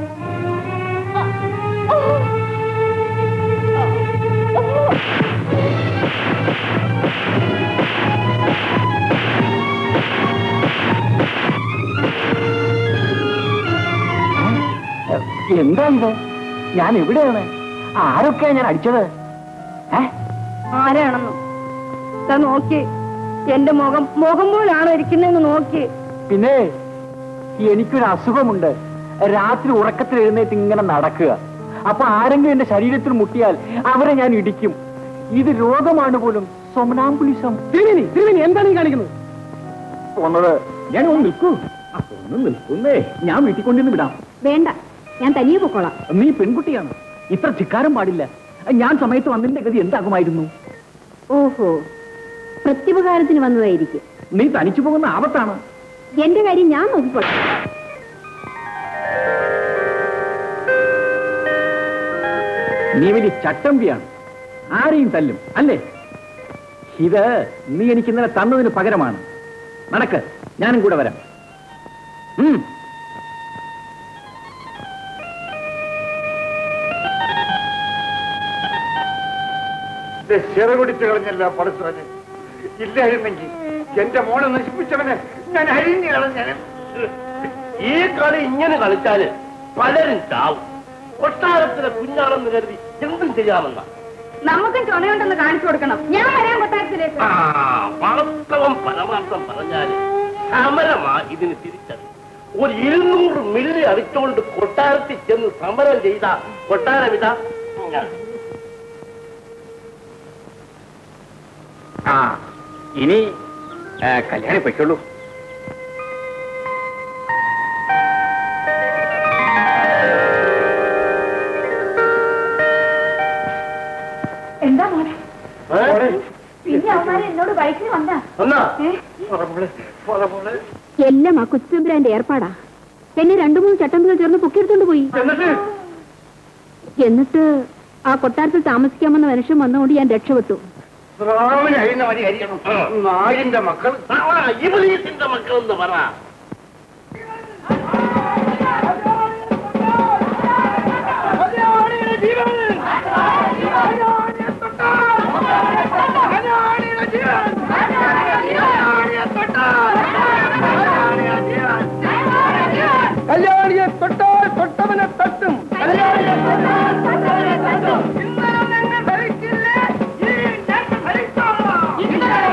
എന്താ ഇത് ഞാൻ എവിടെയാണ് ആരൊക്കെയാ ഞാൻ അടിച്ചത് ഏ ആരാണെന്നോ ഇതാ നോക്കി എന്റെ മുഖം മുഖം പോലാണോ ഇരിക്കുന്നതെന്ന് നോക്കി പിന്നെ എനിക്കൊരു അസുഖമുണ്ട് രാത്രി ഉറക്കത്തിൽ എഴുന്നേറ്റ് ഇങ്ങനെ നടക്കുക അപ്പൊ ആരെങ്കിലും എന്റെ ശരീരത്തിൽ മുട്ടിയാൽ അവരെ ഞാൻ ഇടിക്കും ഇത് രോഗമാണ് പോലും സൊമനാംബുലിസം തിരുമേനി തിരുമേനി എന്താണ് ഈ കാണിക്കുന്നത് പോന്നത് ഞാൻ ഒന്ന് നിൽക്കൂ ആ, ഒന്ന് നിൽക്കുന്നേ ഞാൻ വീട്ടിൽ കൊണ്ടുവന്ന് വിടാം വേണ്ട ഞാൻ തനിയെ പൊക്കോളാം നീ പെൺകുട്ടിയാണ് ഇത്ര ധിക്കാരം പാടില്ല ഞാൻ സമയത്ത് വന്നതിന്റെ ഗതി എന്താകുമായിരുന്നു ഓഹോ പ്രത്യുപകാരത്തിന് വന്നതായിരിക്കും നീ തനിച്ചു പോകുന്ന ആപത്താണ് എന്റെ കാര്യം ഞാൻ നോക്കിക്കോളാം നീ വലിയ ചട്ടമ്പിയാണ് ആരെയും തല്ലും അല്ലേ ഇത് നീ എനിക്ക് ഇന്നലെ തന്നതിന് പകരമാണ് നടക്ക് ഞാനും കൂടെ വരാം ഉം. ചിറകുടിച്ചു കളഞ്ഞല്ല പടച്ചവന് ഇല്ലായിരുന്നെങ്കിൽ എന്റെ മോളെ നശിപ്പിച്ചവനെ ഞാൻ അരിഞ്ഞു കളഞ്ഞാൽ ഈ കളി ഇങ്ങനെ കളിച്ചാല് പലരും ചാവും കൊട്ടാരത്തിലെ കുഞ്ഞാണെന്ന് കരുതി എന്തും ചെയ്യാമെന്ന നമുക്കും ചുണയുണ്ടെന്ന് കാണിച്ചു കൊടുക്കണം ഞാൻ വരാൻ കൊട്ടാരത്തിലേക്ക് ആ വാസ്തവം പരമാർത്ഥം പറഞ്ഞാല് സമരമാ ഇതിന് തിരിച്ചത് ഒരു ഇരുന്നൂറ് മില്ലി അടിച്ചുകൊണ്ട് കൊട്ടാരത്തിൽ ചെന്ന് സമരം ചെയ്ത കൊട്ടാരം ഇതാ ഇങ്ങനെ. ആ ഇനി ആ, കല്യാണി പൊയ്ക്കുള്ളൂ എന്താ മോനെ ഏ? പിന്നെ അവന്മാരെ എന്നോട് ബൈക്കിൽ വന്നാ എന്നാ എല്ലാം ആ കൊച്ചുതമ്പുരാന്റെ ഏർപ്പാടാ എന്നെ രണ്ടു മൂന്ന് ചട്ടമ്പികൾ ചേർന്ന് പൊക്കിയെടുത്തോണ്ട് പോയി എന്നിട്ട് എന്നിട്ട് ആ കൊട്ടാരത്തിൽ താമസിക്കാമെന്ന മനുഷ്യൻ വന്നുകൊണ്ട് ഞാൻ രക്ഷപ്പെട്ടു സ്രാവിന് അഴിയുന്ന മതി അരിയണം നായിന്റെ മക്കൾ ആ, ഇബ്ലീസിന്റെ മക്കളെന്ന് പറ കല്യാണിയെ തൊട്ടാൽ തൊട്ടവനെ തട്ടും ഭരിക്കില്ലേ ഈ ഞാൻ ഭരിച്ചോളാം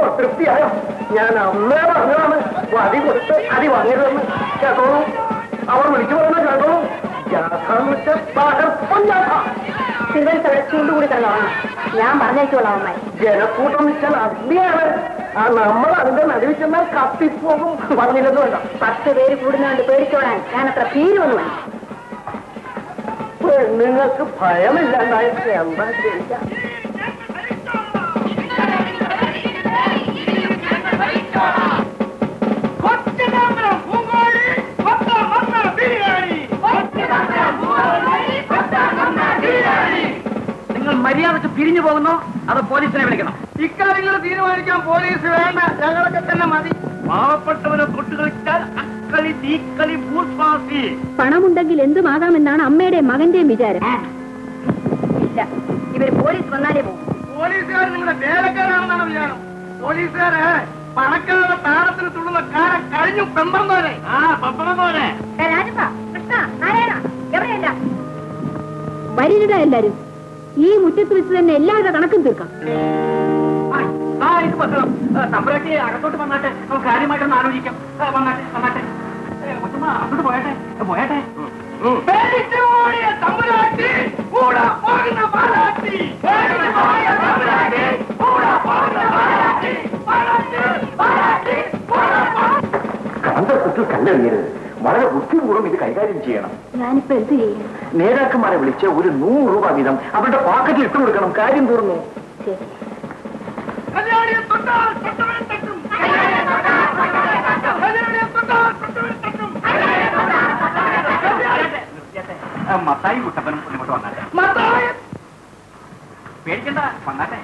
തൃപ്തിയായോ ഞാൻ അന്നേ പറഞ്ഞതാണ് വടി കൊടുത്ത് അടി വാങ്ങരുതെന്ന് കേട്ടോളൂ അവർ വിളിച്ചു പറയുന്നത് കേട്ടോളൂ ജാഥാന്ന് വെച്ചാൽ തകർപ്പൻ ജാഥ തിരുവനന്തപുരം ചൂണ്ടുകൂടി കിടന്നോളാം ഞാൻ പറഞ്ഞേക്കോളാം അമ്മായി ജനക്കൂട്ടം എന്ന് വെച്ചാൽ അഗ്നിയാണ് ആ നമ്മൾ അതിന്റെ നടുവിൽ ചെന്നാൽ കത്തിപ്പോകും പറഞ്ഞില്ലെന്ന് വേണ്ട പത്ത് പേര് കൂടുന്നതുകൊണ്ട് പേടിച്ചോടാൻ ഞാൻ അത്ര ഭീരുവൊന്നുമല്ല പെണ്ണുങ്ങൾക്ക് ഭയമില്ലാണ്ടായിട്ട് എന്താ ചെയ്യാ നിങ്ങൾ മര്യാദക്ക് പിരിഞ്ഞു പോകുന്നോ അതോ പോലീസിനെ വിളിക്കണം ഇക്കാര്യങ്ങൾ തീരുമാനിക്കാൻ പോലീസ് വേണ്ട ഞങ്ങളൊക്കെ തന്നെ മതി പാവപ്പെട്ടവരെ തൊട്ടുകളിച്ചാൽ അക്കളി തീക്കളി ഭൂസ്വാസി പണമുണ്ടെങ്കിൽ എന്തുമാകാമെന്നാണ് അമ്മയുടെയും മകന്റെയും വിചാരം ഇല്ല ഇവര് പോലീസ് വന്നാലേ പോകും പോലീസുകാർ നിങ്ങളുടെ വേലക്കാരാണെന്നാണ് വിചാരം പോലീസുകാര് പണക്കാരുടെ താരത്തിന് തുള്ളുന്ന കാലം കഴിഞ്ഞു പെമ്പറന്നവരെ ആ പപ്പടം പോലെ വരിക എല്ലാരും ഈ മുറ്റത്ത് വെച്ച് തന്നെ എല്ലാവരുടെ കണക്കും തീർക്കാം ആ ഇത് പറ്റണം തമ്പുരാട്ടി അകത്തോട്ട് വന്നാട്ടെ നമുക്ക് കാര്യമായിട്ടൊന്ന് ആലോചിക്കാം ആ, വന്നാട്ടെ വന്നാട്ടെ ഏ, കൊച്ചമ്മ, അങ്ങോട്ട് പോയട്ടെ പോയട്ടെ പേടിച്ചോടിയ തമ്പുരാട്ടി കൂടെ പോകുന്ന പാലാട്ടി പേടിച്ചോടിയ തമ്പുരാട്ടി കൂടെ പോകുന്ന പാലാട്ടി പാലാട്ടി പാലാട്ടി കാന്തത്വത്തിൽ കല്ലെറിയരുത് വളരെ ബുദ്ധിപൂർവ്വം ഇത് കൈകാര്യം ചെയ്യണം ഞാനിപ്പോ എന്ത് ചെയ്യും നേതാക്കന്മാരെ വിളിച്ച് ഒരു നൂറ് രൂപ വീതം അവരുടെ പോക്കറ്റിൽ ഇട്ട് കൊടുക്കണം കാര്യം തീർന്നു ശരി കല്യാണിയെ തൊട്ടാൽ തൊട്ടവൻ തട്ടും കല്യാണിയെ തൊട്ടാൽ തൊട്ടവൻ തട്ടും മത്തായി കുട്ടപ്പനും ഇങ്ങോട്ട് വന്നാട്ടെ മത്തായി പേടിക്കണ്ട വന്നാട്ടെ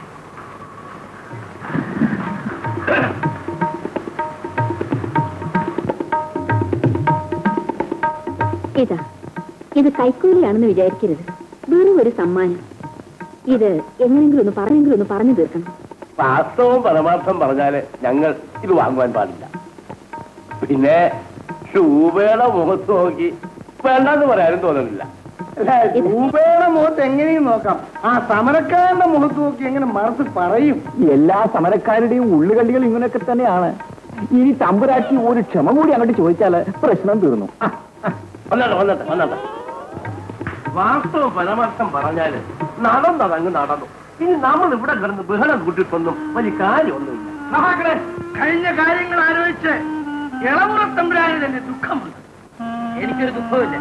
ഇതാ ഇത് കൈക്കൂലിയാണെന്ന് വിചാരിക്കരുത് വെറും ഒരു സമ്മാനം ഇത് എങ്ങനെങ്കിലും ഒന്ന് പറഞ്ഞെങ്കിലും ഒന്ന് പറഞ്ഞു തീർക്കണം വാസ്തവം പരമാർത്ഥം പറഞ്ഞാല് ഞങ്ങൾ ഇത് വാങ്ങുവാൻ പാടില്ല പിന്നെ രൂപയുടെ മുഖത്ത് നോക്കി വേണ്ടെന്ന് പറയാനും തോന്നുന്നില്ല രൂപയുടെ മുഖത്ത് എങ്ങനെയും നോക്കാം ആ സമരക്കാരന്റെ മുഖത്ത് നോക്കി എങ്ങനെ മനസ്സ് പറയും എല്ലാ സമരക്കാരുടെയും ഉള്ളുകള്ളികൾ ഇങ്ങനെയൊക്കെ തന്നെയാണ് ഇനി തമ്പുരാട്ടി ഒരു ക്ഷമ കൂടി അങ്ങോട്ട് ചോദിച്ചാല് പ്രശ്നം തീർന്നു ആ, വന്നോട്ടെ വന്നോട്ടെ വന്നോട്ടെ വാസ്തവം പരമാർത്ഥം പറഞ്ഞാല് നടന്നതങ്ങ് നടന്നു ഇനി നമ്മൾ ഇവിടെ കിടന്ന് ബഹളം കൂട്ടിയിട്ടൊന്നും വലിയ കാര്യമൊന്നുമില്ല മഹാക്കളെ കഴിഞ്ഞ കാര്യങ്ങൾ ആലോചിച്ച് ഇളമുറ തമ്പുരാനിൽ തന്നെ ദുഃഖമുണ്ട് എനിക്കൊരു ദുഃഖമില്ല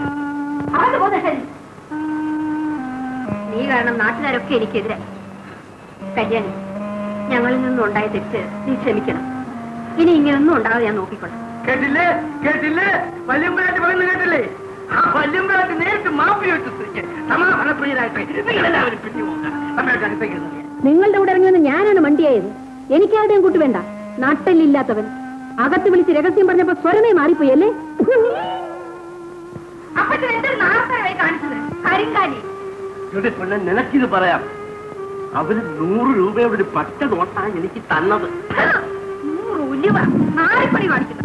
നീ കാരണം നാട്ടുകാരൊക്കെ എനിക്കെതിരെ കല്യാണി ഞങ്ങളിൽ നിന്നും ഉണ്ടായ തെറ്റ് നീ ക്ഷമിക്കണം ഇനി ഇങ്ങനൊന്നും ഉണ്ടാകാതെ ഞാൻ നോക്കിക്കൊള്ളാം കേട്ടില്ലേ കേട്ടില്ലേ വല്യമ്പരാട്ടി പറയുന്നത് കേട്ടില്ലേ ആ വല്യമ്പരാട്ടി നേരിട്ട് മാപ്പി വെച്ച് സ്ഥിതിക്ക് സമാധാനപ്രിയരായിട്ട് നിങ്ങൾ എല്ലാവരും പിരിഞ്ഞു പോകാം നമ്മുടെ അടുത്തേക്ക് ഇരുന്നില്ല. നിങ്ങളുടെ കൂടെ ഇറങ്ങി വന്ന് ഞാനാണ് മണ്ടിയായത് എനിക്കാരുടെയും കൂട്ട് വേണ്ട നാട്ടല്ലില്ലാത്തവൻ അകത്ത് വിളിച്ച് രഹസ്യം പറഞ്ഞപ്പോ സ്വരമേ മാറിപ്പോയി അല്ലേ ഇവിടെ പെണ്ണെ നിനക്കിത് പറയാം അവര് നൂറ് രൂപയുടെ ഒരു പച്ച നോട്ടാ എനിക്ക് തന്നത് നൂറ് ഉലുവ നാരിപ്പണി കാണിക്കുന്നു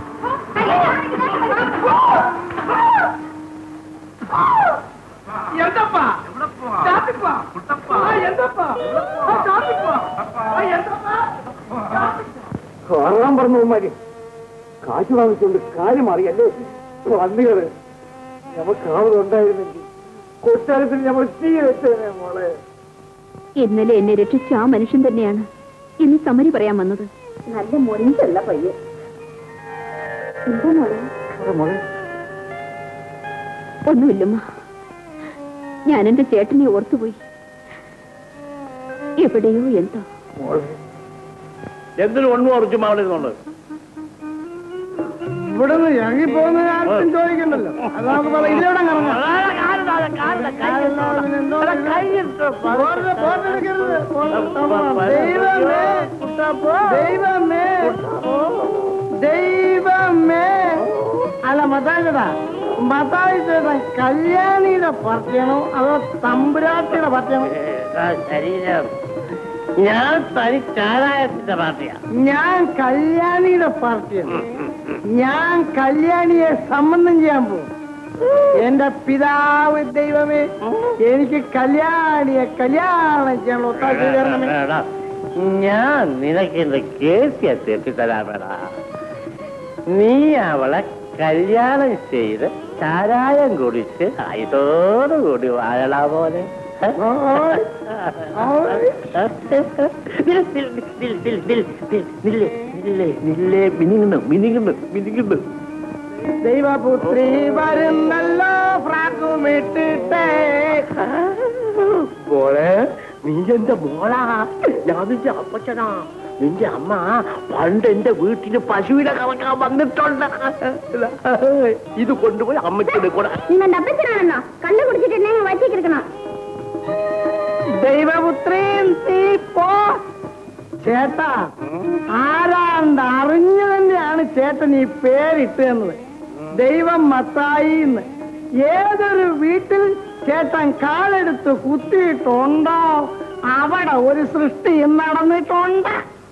എന്തപ്പാ ചാപ്പിപ്പാ ആ, എന്തപ്പാ ആ, ചാപ്പിപ്പാ ആ, എന്തപ്പാ കാണാൻ പറഞ്ഞു ഉമ്മാര് കാശ് വാങ്ങിച്ചുകൊണ്ട് കാര്യം അറിയല്ലേ വന്നുകള് നമുക്ക് അവിടെ ഉണ്ടായിരുന്നെങ്കിൽ കൊട്ടാരത്തിൽ നമ്മൾ തീ വെച്ചേനെ മോളെ ഇന്നലെ എന്നെ രക്ഷിച്ച ആ മനുഷ്യൻ തന്നെയാണ് ഇന്ന് സമരി പറയാൻ വന്നത് നല്ല മൊഞ്ചല്ല പയ്യൻ എന്താ മോളെ മോളെ ഒന്നുമില്ലമ്മ ഞാൻ എന്റെ ചേട്ടനെ ഓർത്തുപോയി എവിടെയോ എന്തോ മോളെ എന്തിനും ഒന്നും ഉറച്ചു മാറുന്നുള്ളത് ഇവിടെ നിന്ന് ഇറങ്ങി പോകുന്ന ആർക്കും ചോദിക്കണ്ടല്ലോ അത് നമുക്ക് പറയാം ഇതിലൂടെ ദൈവമേ ദൈവമേ അല്ല മതായിട്ടാ മതായി ചേട്ടാ കല്യാണിയുടെ പാർട്ടിയാണോ അതോ തമ്പുരാട്ടിയുടെ പാർട്ടിയാണോ ശരീരം ഞാൻ തനി ചാരായത്തിന്റെ പാർട്ടിയാ ഞാൻ കല്യാണിയുടെ പാർട്ടിയാണ് ഞാൻ കല്യാണിയെ സംബന്ധം ചെയ്യാൻ പോകും എന്റെ പിതാവ് ദൈവമേ എനിക്ക് കല്യാണിയെ കല്യാണം ചെയ്യാനുള്ള ഒത്താശ തരണമേ ഞാൻ നിനക്ക് എന്റെ കേസിയ തെറ്റിത്തരാമടാ നീ അവളെ കല്യാണം ചെയ്ത് ചാരായം കുടിച്ച് ഇതോടുകൂടി വാഴലാ പോലെ മിനിങ്ങുന്നു മിനിങ്ങുന്നു മിനിങ്ങുന്നു ദൈവപുത്രി വരുന്നല്ലോ ഫ്രാക്കുമിട്ടിട്ടേ മോളെ നീ എന്റെ മോളാ ഞാൻ നിന്റെ അപ്പച്ചനാ നിന്റെ അമ്മ പണ്ട് എന്റെ വീട്ടില് പശുവിനെ കറക്കാൻ വന്നിട്ടുണ്ട് ഇത് കൊണ്ടുപോയി അമ്മച്ചിന്റെ കൂടെ நீங்க அந்த அப்பச்சனானோ கண்ணு குடிச்சிட்டு நீங்க வச்சிருக்கணும் ദൈവപുത്രി നീ പോ ചേട്ടാ ആരാണ്ട് അറിഞ്ഞു തന്നെയാണ് ചേട്ടൻ ഈ പേരിട്ട് തന്നത് ദൈവം മത്തായി എന്ന് ഏതൊരു വീട്ടിൽ ചേട്ടൻ കാലെടുത്ത് കുത്തിയിട്ടുണ്ടോ അവിടെ ഒരു സൃഷ്ടി നടന്നിട്ടുണ്ട്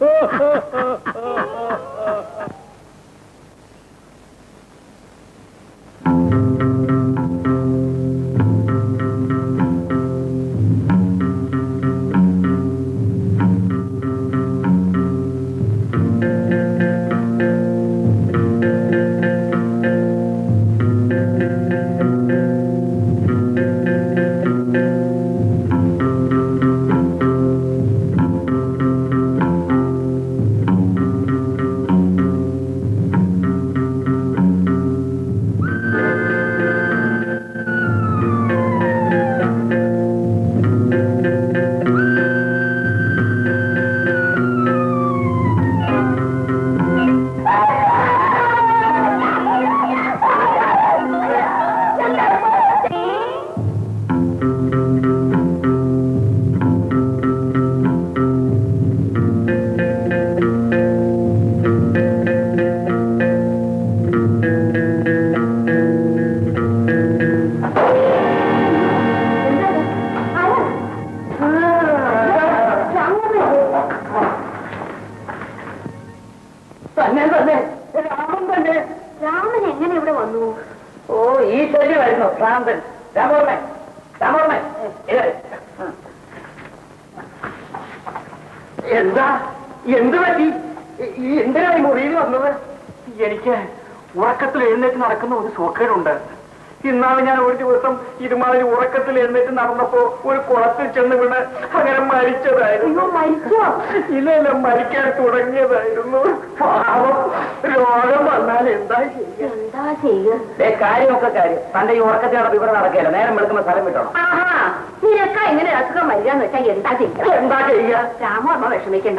തന്നെ തന്നെ രാമൻ തന്നെ രാമൻ എങ്ങനെ ഇവിടെ വന്നു ഓ ഈ ശല്യമായിരുന്നു ഭ്രാന്തൻ രാമോർമ്മ രാമോർമ്മ എന്താ എന്ത് പറ്റി ഈ എന്തിനാ ഈ മുറിയിൽ വന്നത് എനിക്ക് ഉറക്കത്തിൽ എഴുന്നേറ്റ് നടക്കുന്ന ഒരു സുഖേടുണ്ട് ഇന്നാണ് ഞാൻ ഒരു ദിവസം ഇതുമാതിരി ഉറക്കത്തിൽ എഴുന്നേറ്റ് നടന്നപ്പോ ഒരു കുളത്തിൽ ചെന്ന് വീണ് അങ്ങനെ മരിച്ചതായിരുന്നു മരിച്ചോ ഇല്ല ഇല്ല മരിക്കാൻ തുടങ്ങിയതായിരുന്നു പാവം രോഗം വന്നാൽ എന്താ ചെയ്യുക എന്താ ചെയ്യുക കാര്യമൊക്കെ കാര്യം തന്റെ ഈ ഉറക്കത്തിൽ നടപ്പ് ഇവിടെ നടക്കുകയല്ല നേരം വെളുക്കുന്ന സ്ഥലം വിട്ടോണം ആഹാ നിനക്ക ഇങ്ങനെ അസുഖം വരികയെന്ന് വെച്ചാൽ എന്താ ചെയ്യുക എന്താ ചെയ്യുക രാമവർമ്മ വിഷമിക്കണ്ട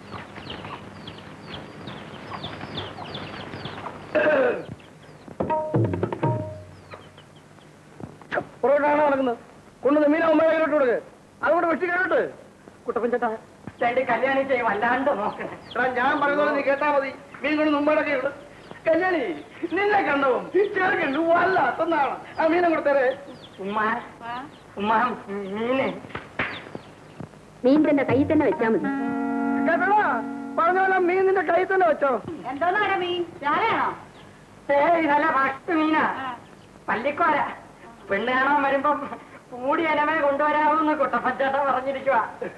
പുറകോട്ടാണ് നടക്കുന്നത് കൊണ്ടുവന്ന് മീന ഒമ്പത് കയ്യിലോട്ട് കൊടുക്ക് അതുകൊണ്ട് വെട്ടി കയ്യിലോട്ട് കുട്ടപ്പൻ ചേട്ടാ രണ്ട് കല്യാണം ചെയ്യും അല്ലാണ്ട് നോക്കണേ എടാ ഞാൻ പറയുന്നത് നീ കേട്ടാ മതി മീൻ കൊണ്ട് മുമ്പടക്കെ ഇവിട് കല്യാണി നിന്നെ കണ്ടവും ചേർക്കണ്ടു വല്ലാത്തന്നാണ് ആ മീനെ കൊടുത്തേരെ ഉമ്മ ഉമ്മ മീനെ മീൻ തന്റെ കയ്യിൽ തന്നെ വെച്ചാ മതി കേട്ടോടാ പറഞ്ഞ പോലെ മീൻ നിന്റെ കയ്യിൽ തന്നെ വെച്ചോ എന്തോന്നാണ് മീൻ ചാരയാണോ ഏയ് നല്ല ഭക്ത മീനാ പള്ളിക്കോര പെണ്ണ് കാണാൻ വരുമ്പം കൂടി അനവേ കൊണ്ടുവരാമെന്ന് കുട്ടപ്പച്ചേട്ട പറഞ്ഞിരിക്കുക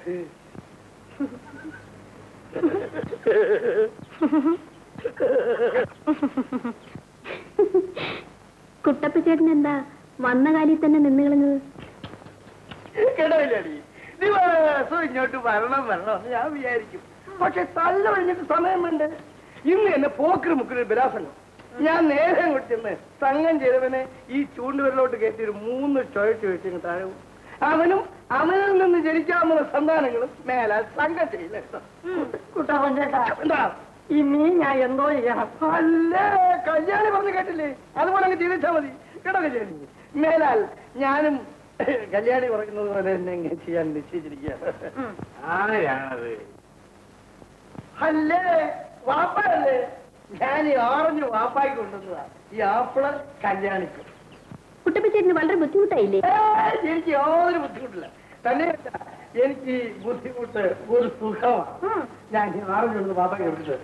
കുട്ടപ്പച്ചേട്ടൻ എന്താ വന്ന കാലിൽ തന്നെ നിന്ന് കളഞ്ഞത് കേട്ടില്ലേടി ദിവസം ഇങ്ങോട്ട് വരണം വരണം എന്ന് ഞാൻ വിചാരിക്കും പക്ഷെ തല്ല കഴിഞ്ഞിട്ട് സമയം വേണ്ട ഇന്ന് എന്നെ പോക്കര് മുക്കൊരു ബലാസനം ഞാൻ നേരെ അങ്ങോട്ട് ചെന്ന് സംഘം ചെയ്തവനെ ഈ ചൂണ്ടുവിരലോട്ട് കയറ്റി ഒരു മൂന്ന് ചുഴച്ച് വെച്ചിങ്ങ് താഴെ വീണു. അവനും അവനിൽ നിന്ന് ജനിക്കാവുന്ന സന്താനങ്ങളും മേലാൽ സംഘം ചെയ്യില്ല കുട്ടപ്പച്ചേട്ടാ എന്താ ഈ മീൻ ഞാൻ എന്തോ ചെയ്യണം അല്ലേ കല്യാണി പറഞ്ഞു കേട്ടില്ലേ അതുപോലെ അങ്ങ് ജീവിച്ചാ മതി കേട്ടോ കല്യാണി മേലാൽ ഞാനും കല്യാണി പറയുന്നത് പോലെ തന്നെ അങ്ങ് ചെയ്യാൻ നിശ്ചയിച്ചിരിക്കുകയാണ് ആരാണത് അല്ലേ വാപ്പയല്ലേ ഞാൻ ഈ ഓറഞ്ച് വാപ്പായ്ക്ക് കൊണ്ടുവന്നതാ ഈ ആപ്പിള് കല്യാണിക്കും കുട്ടപ്പച്ചേട്ടന് വളരെ ബുദ്ധിമുട്ടായില്ലേ ഏയ്, എനിക്ക് യാതൊരു ബുദ്ധിമുട്ടില്ല തന്നെ എനിക്ക് ഈ ബുദ്ധിമുട്ട് ഒരു സുഖമാണ് ഞാൻ ഈ ഓറഞ്ച് കൊണ്ട് വാപ്പായ്ക്ക് കൊടുത്തത്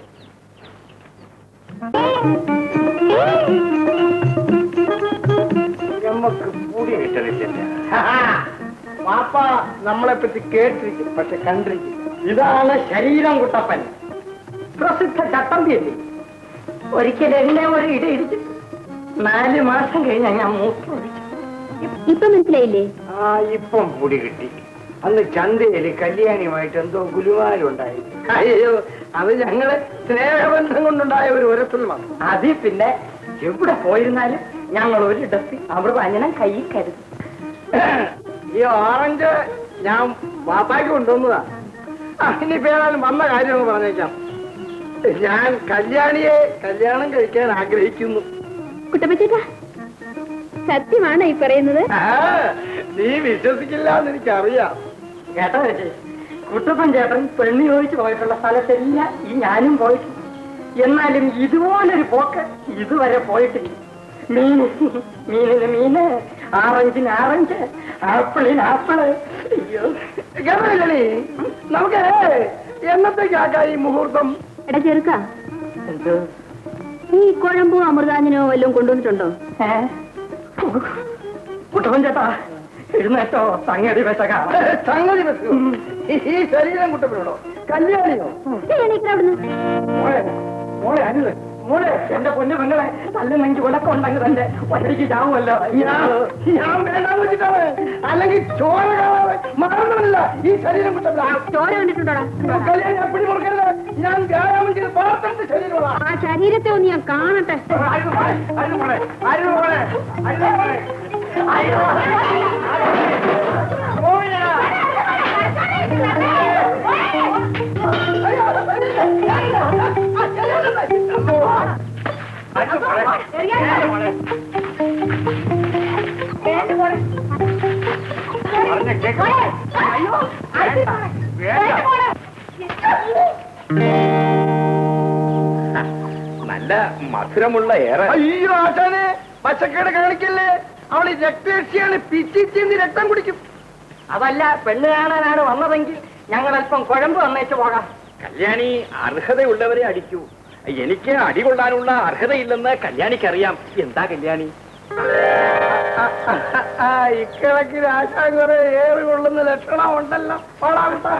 നമുക്ക് കൂടി കിട്ടണില്ല വാപ്പ നമ്മളെ പറ്റി കേട്ടിരിക്കും പക്ഷെ കണ്ടിരിക്കില്ല ഇതാണ് ശരീരം കുട്ടപ്പൻ പ്രസിദ്ധ ചട്ടമ്പിയല്ലേ ഒരിക്കൽ എന്നെ ഒരു ഇട ഇടിച്ചിട്ട് നാല് മാസം കഴിഞ്ഞാ ഞാൻ മൂത്രമൊഴിച്ചു ഇപ്പൊ മനസ്സിലായില്ലേ ആ ഇപ്പം മുടി കിട്ടി അന്ന് ചന്തയില് കല്യാണിയുമായിട്ട് എന്തോ ഗുലുമാലുണ്ടായി അയ്യോ അത് ഞങ്ങള് സ്നേഹബന്ധം കൊണ്ടുണ്ടായ ഒരു ഉരത്തിൽ വന്നു അതിൽ പിന്നെ എവിടെ പോയിരുന്നാലും ഞങ്ങൾ ഒരിടത്ത് അവിടെ അഞ്ഞനം കൈ കരുതി ഈ ഓറഞ്ച് ഞാൻ വാപ്പാക്ക് കൊണ്ടുവന്നതാ ആ, ഇനിയിപ്പോ ഏതായാലും വന്ന കാര്യം ഒന്ന് പറഞ്ഞേക്കാം ഞാൻ കല്യാണിയെ കല്യാണം കഴിക്കാൻ ആഗ്രഹിക്കുന്നു കുട്ടപ്പച്ചേട്ടാ സത്യമാണോ ഈ പറയുന്നത് ആ, നീ വിശ്വസിക്കില്ല എന്ന് എനിക്കറിയാം കേട്ടോ ചേച്ചി കുട്ടപ്പൻ ചേട്ടൻ പെണ്ണി ചോദിച്ചു പോയിട്ടുള്ള സ്ഥലത്തെല്ലാം ഈ ഞാനും പോയിട്ടുണ്ട് എന്നാലും ഇതുപോലൊരു പോക്ക് ഇതുവരെ പോയിട്ടില്ല മീന് മീനിന് മീന് ആറഞ്ചിന് ആറഞ്ച് ആപ്പിളിന് ആപ്പിള് അയ്യോ കേട്ടോ നമുക്ക് എന്നത്തേക്കാക്കാം ഈ മുഹൂർത്തം എടാ ചെറുക്ക എന്തോ ഈ കുഴമ്പോ അമൃതാഞ്ജനോ വല്ലതും കൊണ്ടുവന്നിട്ടുണ്ടോ ഏ? കുട്ടപ്പൻ ചേട്ടാ എഴുന്നേറ്റോ സംഗതി വെച്ചക സംഗതി വെച്ചു ഈ ശരീരം കുട്ടപ്പനോടോ കല്യാണിയോ അവിടുന്ന് മോളെ മോളെ അനില് മോളെ എന്റെ പൊന്നു പെങ്ങളെ നല്ല നെഞ്ച് ഉടക്കം ഉണ്ടെങ്കിൽ തന്നെ ഒറ്റയ്ക്ക് ചാവുമല്ലോ ഞാൻ ഞാൻ വേണ്ടാന്ന് വെച്ചിട്ടാണ് അല്ലെങ്കിൽ ചോര കാണാതെ മറന്നല്ല ഈ ശരീരം കുട്ടപ്പന ചോര കണ്ടിട്ടുണ്ടോടാ കല്യാണി അപ്പിടി മുറുക്കരുത് ഞാൻ വ്യായാമം ചെയ്ത് പാർത്തിന്റെ ശരീരമാണ് ആ ശരീരത്തെ ഒന്ന് ഞാൻ കാണട്ടെ നല്ല മധുരമുള്ള ഏറെ അയ്യോ ആശാനെ പച്ചക്കേട് കാണിക്കല്ലേ അവൾ ഈ രക്തരക്ഷിയാണ് പിച്ചിച്ചിന്ന് രക്തം കുടിക്കും അതല്ല പെണ്ണ് കാണാനാണ് വന്നതെങ്കിൽ ഞങ്ങൾ അല്പം കുഴമ്പ് വന്നേച്ച് പോകാം കല്യാണി അർഹതയുള്ളവരെ അടിക്കൂ എനിക്ക് അടികൊള്ളാനുള്ള അർഹതയില്ലെന്ന് കല്യാണിക്കറിയാം എന്താ കല്യാണി ആ ഇക്കിടക്കിൽ ആശാൻ കുറെ ഏറി കൊള്ളുന്ന ലക്ഷണം ഉണ്ടല്ലോ പോടാ വിട്ടാ.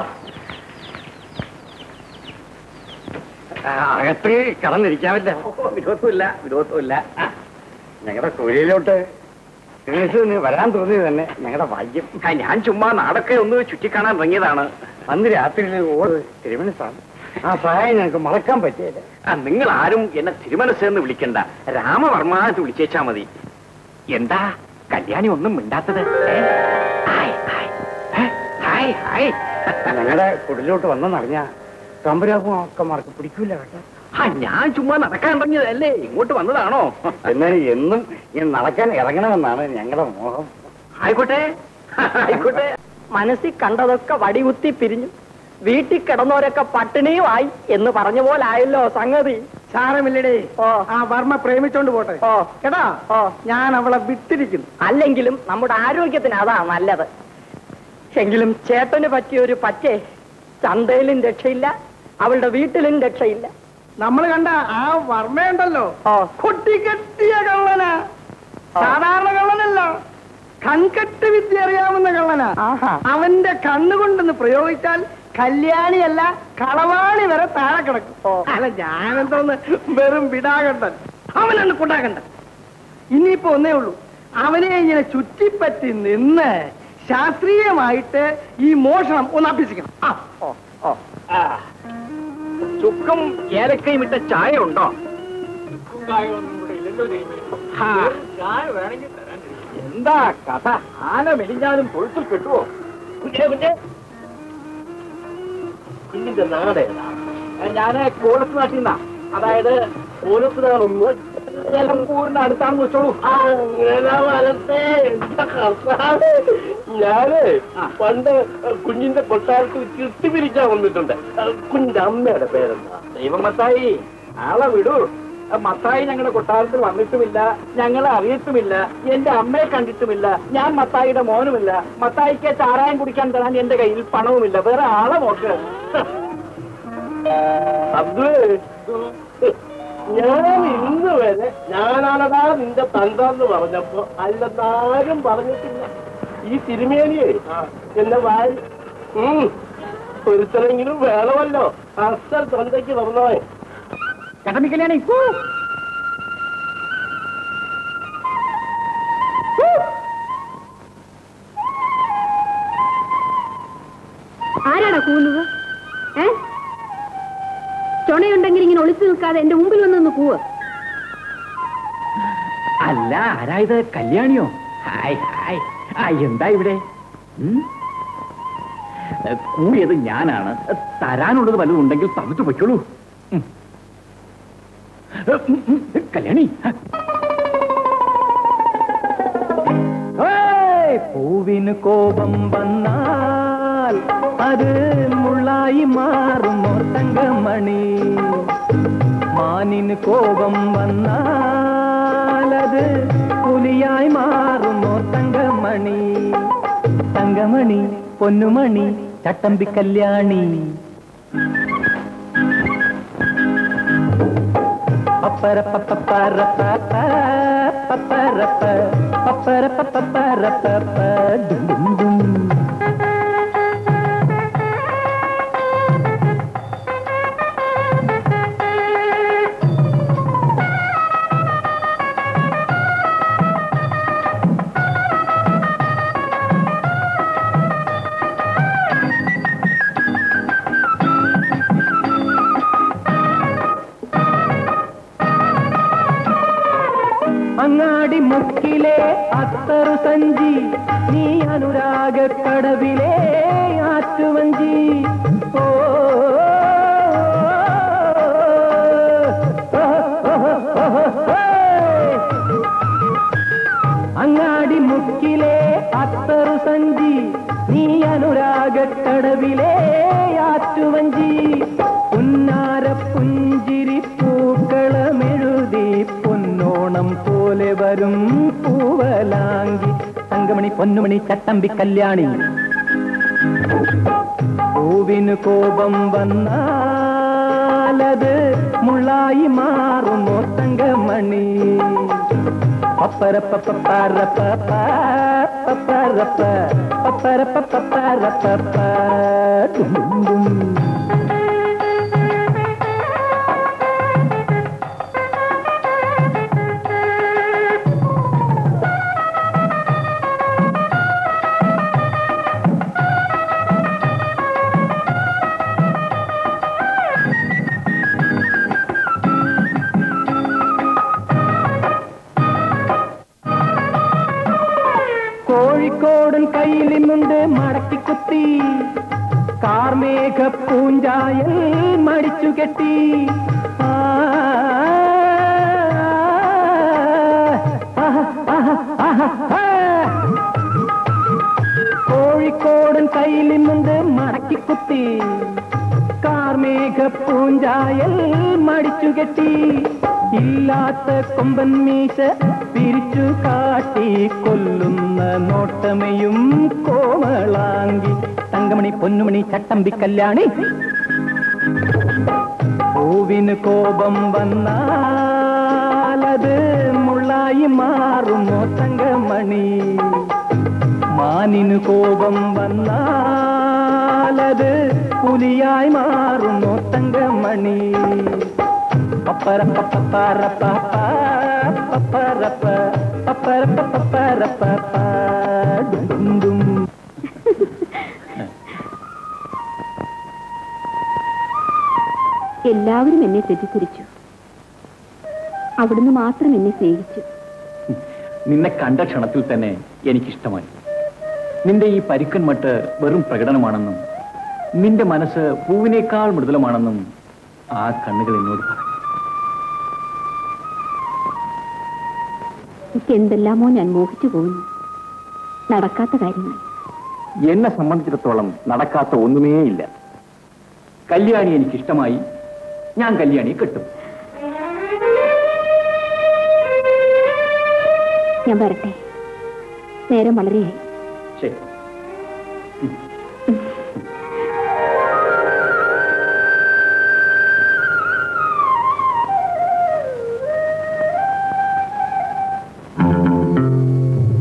ആ, അകത്ത് കടന്നിരിക്കാമല്ല വിരോധമില്ല വിരോധമില്ല ഞങ്ങളുടെ കുഴിയിലോട്ട് ടൂറിസ്റ്റ് വരാൻ തോന്നിയത് തന്നെ ഞങ്ങളുടെ ഭാഗ്യം ആ, ഞാൻ ചുമ്മാ നാടൊക്കെ ഒന്ന് ചുറ്റിക്കാണാൻ ഇറങ്ങിയതാണ് അന്ന് രാത്രിയിൽ ഓട് തിരുമനസാണ് ആ സഹായം ഞങ്ങൾക്ക് മറക്കാൻ പറ്റിയില്ല ആ, നിങ്ങൾ ആരും എന്നെ തിരുമനസ്സെന്ന് വിളിക്കണ്ട രാമവർമ്മ എന്ന് വിളിച്ചേച്ചാ മതി എന്താ കല്യാണി ഒന്നും മിണ്ടാത്തത് ഏ? Hi, hi. ഏ? Hi, hi. ഞങ്ങളുടെ കുടിലോട്ട് വന്നെന്നറിഞ്ഞ തമ്പുരാക്കും അക്കന്മാർക്ക് പിടിക്കൂല കേട്ടോ ആ, ഞാൻ ചുമ്മാ നടക്കാൻ ഇറങ്ങിയതല്ലേ ഇങ്ങോട്ട് വന്നതാണോ എന്നാൽ എന്നും ഇങ്ങനെ നടക്കാൻ ഇറങ്ങണമെന്നാണ് ഞങ്ങളുടെ മോഹം ആയിക്കോട്ടെ ആയിക്കോട്ടെ മനസ്സിൽ കണ്ടതൊക്കെ വടികുത്തി പിരിഞ്ഞു വീട്ടിൽ കിടന്നവരൊക്കെ പട്ടിണിയും ആയി എന്ന് പറഞ്ഞ പോലായല്ലോ സംഗതി സാരമില്ലടേ ഓ ആ വർമ്മ പ്രേമിച്ചോണ്ട് പോട്ടെ ഓ കേട്ടാ ഓ ഞാൻ അവളെ വിട്ടിരിക്കുന്നു അല്ലെങ്കിലും നമ്മുടെ ആരോഗ്യത്തിന് അതാ നല്ലത് എങ്കിലും ചേട്ടന് പറ്റിയ ഒരു പറ്റേ ചന്തയിലും രക്ഷയില്ല അവളുടെ വീട്ടിലും രക്ഷയില്ല നമ്മൾ കണ്ട ആ വർമ്മയുണ്ടല്ലോ കൊട്ടിക്കെട്ടിയ കള്ളനാ സാധാരണ കള്ളനല്ല കൺകെട്ട് വിദ്യ അറിയാവുന്ന കള്ളനാ അവന്റെ കണ്ണുകൊണ്ടെന്ന് പ്രയോഗിച്ചാൽ കല്യാണിയല്ല കളവാണി വരെ താഴെ കിടക്കും അല്ല ഞാനെന്തോന്ന് വെറും വിടാകണ്ടൻ അവനാണ് കൊണ്ടാകണ്ടൻ ഇനിയിപ്പോ ഒന്നേ ഉള്ളൂ അവനെ ഇങ്ങനെ ചുറ്റിപ്പറ്റി നിന്ന് ശാസ്ത്രീയമായിട്ട് ഈ മോഷണം ഒന്ന് അഭ്യസിക്കണം ആ ഓ ഓ ആ, ചുക്കും ഏലക്കയും ഇട്ട ചായ ഉണ്ടോ ആ, എന്താ കഥ ആന മെലിഞ്ഞാലും തൊഴുത്തിൽ കിട്ടുവോ കുഞ്ഞേ കുഞ്ഞേ കുഞ്ഞിന്റെ നാടേതാ ഞാന് കോലത്ത് നാട്ടിൽ നിന്നാ അതായത് കോലത്ത് നാളൊന്ന് നിലമ്പൂരിന്റെ അടുത്താണെന്ന് വെച്ചോളൂ ഞാന് പണ്ട് കുഞ്ഞിന്റെ കൊട്ടാരത്തിൽ കിട്ടി പിരിക്കാൻ വന്നിട്ടുണ്ട് കുഞ്ഞിന്റെ അമ്മയുടെ പേരെന്താ ദൈവം മത്തായി ആളെ വിടൂ ആ മത്തായി ഞങ്ങളുടെ കൊട്ടാരത്തിൽ വന്നിട്ടുമില്ല ഞങ്ങളെ അറിയത്തുമില്ല എന്റെ അമ്മയെ കണ്ടിട്ടുമില്ല ഞാൻ മത്തായിയുടെ മോനുമില്ല മത്തായിക്ക് ചാരായം കുടിക്കാൻ തരാൻ എന്റെ കയ്യിൽ പണവുമില്ല വേറെ ആളെ നോക്ക് അത് ഞാൻ ഇന്ന് വരെ ഞാനാണതാ നിന്റെ തന്താന്ന് പറഞ്ഞപ്പോ അല്ലെന്നാരും പറഞ്ഞിട്ടില്ല ഈ തിരുമേനിയെ എന്നെ വായി ഉം. ഒരുത്തനെങ്കിലും വേണമല്ലോ അസൽ തൊണ്ടയ്ക്ക് തുറന്നോ ചട്ടമ്പി കല്യാണി ആരാടാ കൂവുന്നത് ഏ ചുണയുണ്ടെങ്കിൽ ഇങ്ങനെ ഒളിച്ചു നിൽക്കാതെ എന്റെ മുമ്പിൽ വന്നൊന്ന് കൂവ് അല്ല ആരായത് കല്യാണിയോ ഹായ് ഹായ് ആ എന്താ ഇവിടെ ഉം? ഏ, കൂടിയത് ഞാനാണ് തരാനുള്ളത് വല്ലതും ഉണ്ടെങ്കിൽ തന്നിട്ട് പൊയ്ക്കോളൂ ഉം. ഏ, ഉം, ഉം, കല്യാണി ഏയ്! പൂവിന് കോപം വന്നാൽ അത് മുള്ളായി മാറുമോ തങ്കമണി മാനിന് കോപം വന്നാൽ അത് പുലിയായി മാറുമോ തങ്കമണി തങ്കമണി പൊന്നുമണി ചട്ടമ്പി കല്യാണി പപ്പര പപ്പര പപ്പ പപ്പര പപ്പര പപ്പര പപ്പ ഡും ഡും ഡും അങ്ങാടി മുക്കിലെ അത്തറു സഞ്ചി നീ അനുരാഗ കടവിലെ ആറ്റുവഞ്ചി ഓ അങ്ങാടി മുക്കിലെ അത്തറു സഞ്ചി നീ അനുരാഗ കടവിലെ ആറ്റുവഞ്ചി പുന്നാര പുഞ്ചിരി പൂക്കളമെഴുതി പൊന്നോണം പോലെ വരും പൂവലാങ്കി തങ്കമണി പൊന്നുമണി ചട്ടമ്പി കല്യാണി പൂവിന് കോപം വന്നാലത് മുള്ളായി മാറുമോ തങ്കമണി പപ്പര പപ്പര പപ്പ പപ്പര പപ്പര പപ്പര പപ്പ ഡും ഡും ഡും കോഴിക്കോടൻ കയ്യിലിന്നുണ്ട് മടക്കി കുത്തി കാർമേഘ പൂഞ്ചായൽ മടിച്ചു കെട്ടി ആ, ആഹ്, ആഹ്, ആഹ്, ആഹ്. കോഴിക്കോടൻ കയ്യിലിന്നുണ്ട് മടക്കി കുത്തി കാർമേഘ പൂഞ്ചായൽ മടിച്ചു കെട്ടി ഇല്ലാത്ത കൊമ്പൻ മീശ പിരിച്ചു കാട്ടി കൊല്ലുന്ന നോട്ടമയും കോമളാങ്കി തങ്കമണി പൊന്നുമണി ചട്ടമ്പി കല്യാണി പൂവിന് കോപം വന്നാലത് മുള്ളായി മാറുമോ തങ്കമണി മാനിന് കോപം വന്നാലത് പുലിയായി മാറുമോ തങ്കമണി പപ്പര പപ്പര പപ്പ പപ്പര പപ്പര പപ്പര പപ്പ ഡും ഡും എല്ലാവരും എന്നെ തെറ്റിദ്ധരിച്ചു അവിടുന്ന് മാത്രം എന്നെ സ്നേഹിച്ചു നിന്നെ കണ്ട ക്ഷണത്തിൽ തന്നെ എനിക്കിഷ്ടമായി നിന്റെ ഈ പരുക്കൻ മട്ട് വെറും പ്രകടനമാണെന്നും നിന്റെ മനസ്സ് പൂവിനേക്കാൾ മൃദുലമാണെന്നും ആ കണ്ണുകൾ എന്നോട് പറഞ്ഞു എനിക്ക് എന്തെല്ലാമോ ഞാൻ മോഹിച്ചു പോകുന്നു നടക്കാത്ത കാര്യങ്ങൾ എന്നെ സംബന്ധിച്ചിടത്തോളം നടക്കാത്ത ഒന്നുമേ ഇല്ല കല്യാണി എനിക്കിഷ്ടമായി ഞാൻ കല്യാണിയെ കെട്ടും ഞാൻ വരട്ടെ നേരം വളരെയായി ശരി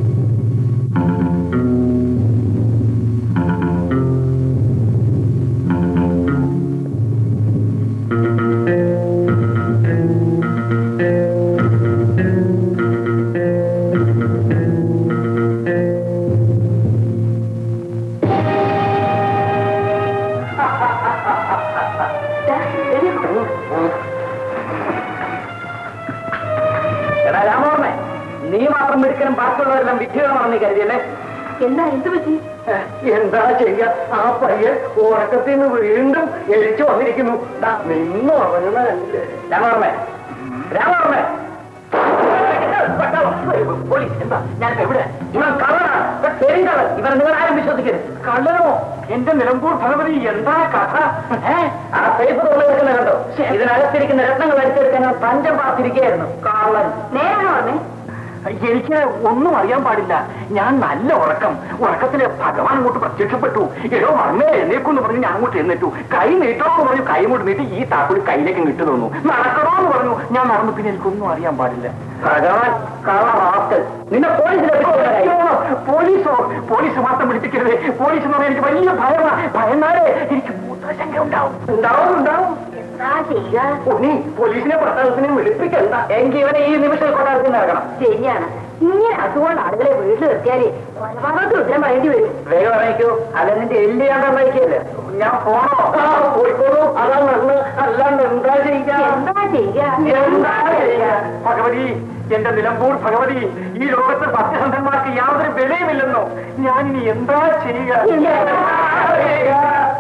ആ വല്ലതും വിദ്യകളാണെന്ന് കരുതിയല്ലേ എന്താ എന്ത് പറ്റി എന്താ ചെയ്യുക ആ പയ്യൻ ഉറക്കത്തിൽ നിന്ന് വീണ്ടും എഴിച്ചു വന്നിരിക്കുന്നു ദാ, നിന്ന് ഉറങ്ങുന്ന കണ്ടില്ലേ രാമവർമ്മേ രാമവർമ്മേ പോലീസ് എന്താ ഞാൻ എവിടെ ഇവൻ കള്ളനാണ് ഇവൻ പേരും കള്ളൻ ഇവൻ നിങ്ങൾ ആരും വിശ്വസിക്കരുത് കള്ളനോ എന്റെ നിലമ്പൂർ ഭഗവതി എന്താ കഥ ഏ? ആ സേഫ് തുറന്നു കണ്ടോ ഇതിനകത്തിരിക്കുന്ന രത്നങ്ങൾ അടിച്ചെടുക്കാൻ ഞാൻ പഞ്ചം പാർത്തിരിക്കുകയായിരുന്നു കള്ളൻ നേരാണോ പറഞ്ഞേ എനിക്ക് ഒന്നും അറിയാൻ പാടില്ല ഞാൻ നല്ല ഉറക്കം ഉറക്കത്തില് ഭഗവാൻ അങ്ങോട്ട് പ്രത്യക്ഷപ്പെട്ടു എടോ മറന്നേ എഴുന്നേക്കുന്ന് പറഞ്ഞ് ഞാൻ അങ്ങോട്ട് എഴുന്നേറ്റു കൈ നീട്ടോന്ന് പറഞ്ഞു കൈ കൊണ്ട് നീട്ടി ഈ താക്കൂടി കയ്യിലേക്ക് ഇട്ടു തോന്നു നടക്കണോ എന്ന് പറഞ്ഞു ഞാൻ നടന്നു പിന്നെ എനിക്കൊന്നും അറിയാൻ പാടില്ല ഭഗവാൻ കള്ളറാക്കൽ നിന്നെ പോലീസിലെ പോലീസോ പോലീസ് മാത്രം പിടിപ്പിക്കരുത് പോലീസ് എന്ന് പറഞ്ഞാൽ എനിക്ക് വലിയ ഭയമാ ഭയന്നാലേ എനിക്ക് മൂത്രശങ്ക ഉണ്ടാവും ഉണ്ടാവും ഉണ്ടാവും എന്താ ചെയ്യുക ഓ, നീ പോലീസിനെ പ്രസ്ഥാനത്തിനെ വിളിപ്പിക്കണ്ട എങ്കിൽ ഇവനെ ഈ നിമിഷം കൊട്ടാരത്തിൽ നടക്കണം ശരിയാണ് ഇങ്ങനെ അസുഖമുള്ള ആളുകളെ വീട്ടിൽ നിർത്തിയാലേ കൊലപാതകത്തിൽ ഉത്തരം പറയേണ്ടി വരും വേഗം അറിയിക്കൂ അല്ല നിന്റെ എല്ല് ഞാൻ അറിയിക്കല്ലേ ഞാൻ പോണോ ആ, പോയിക്കോളൂ അതാ നന്ന് അല്ലാണ്ട് എന്താ ചെയ്യുക എന്താ ചെയ്യുക എന്താ ചെയ്യുക ഭഗവതി എന്റെ നിലമ്പൂർ ഭഗവതി ഈ ലോകത്ത് ഭക്തസന്ധന്മാർക്ക് യാതൊരു വിലയുമില്ലെന്നോ ഞാനിനി എന്താ ചെയ്യുക എന്താ ചെയ്യുക?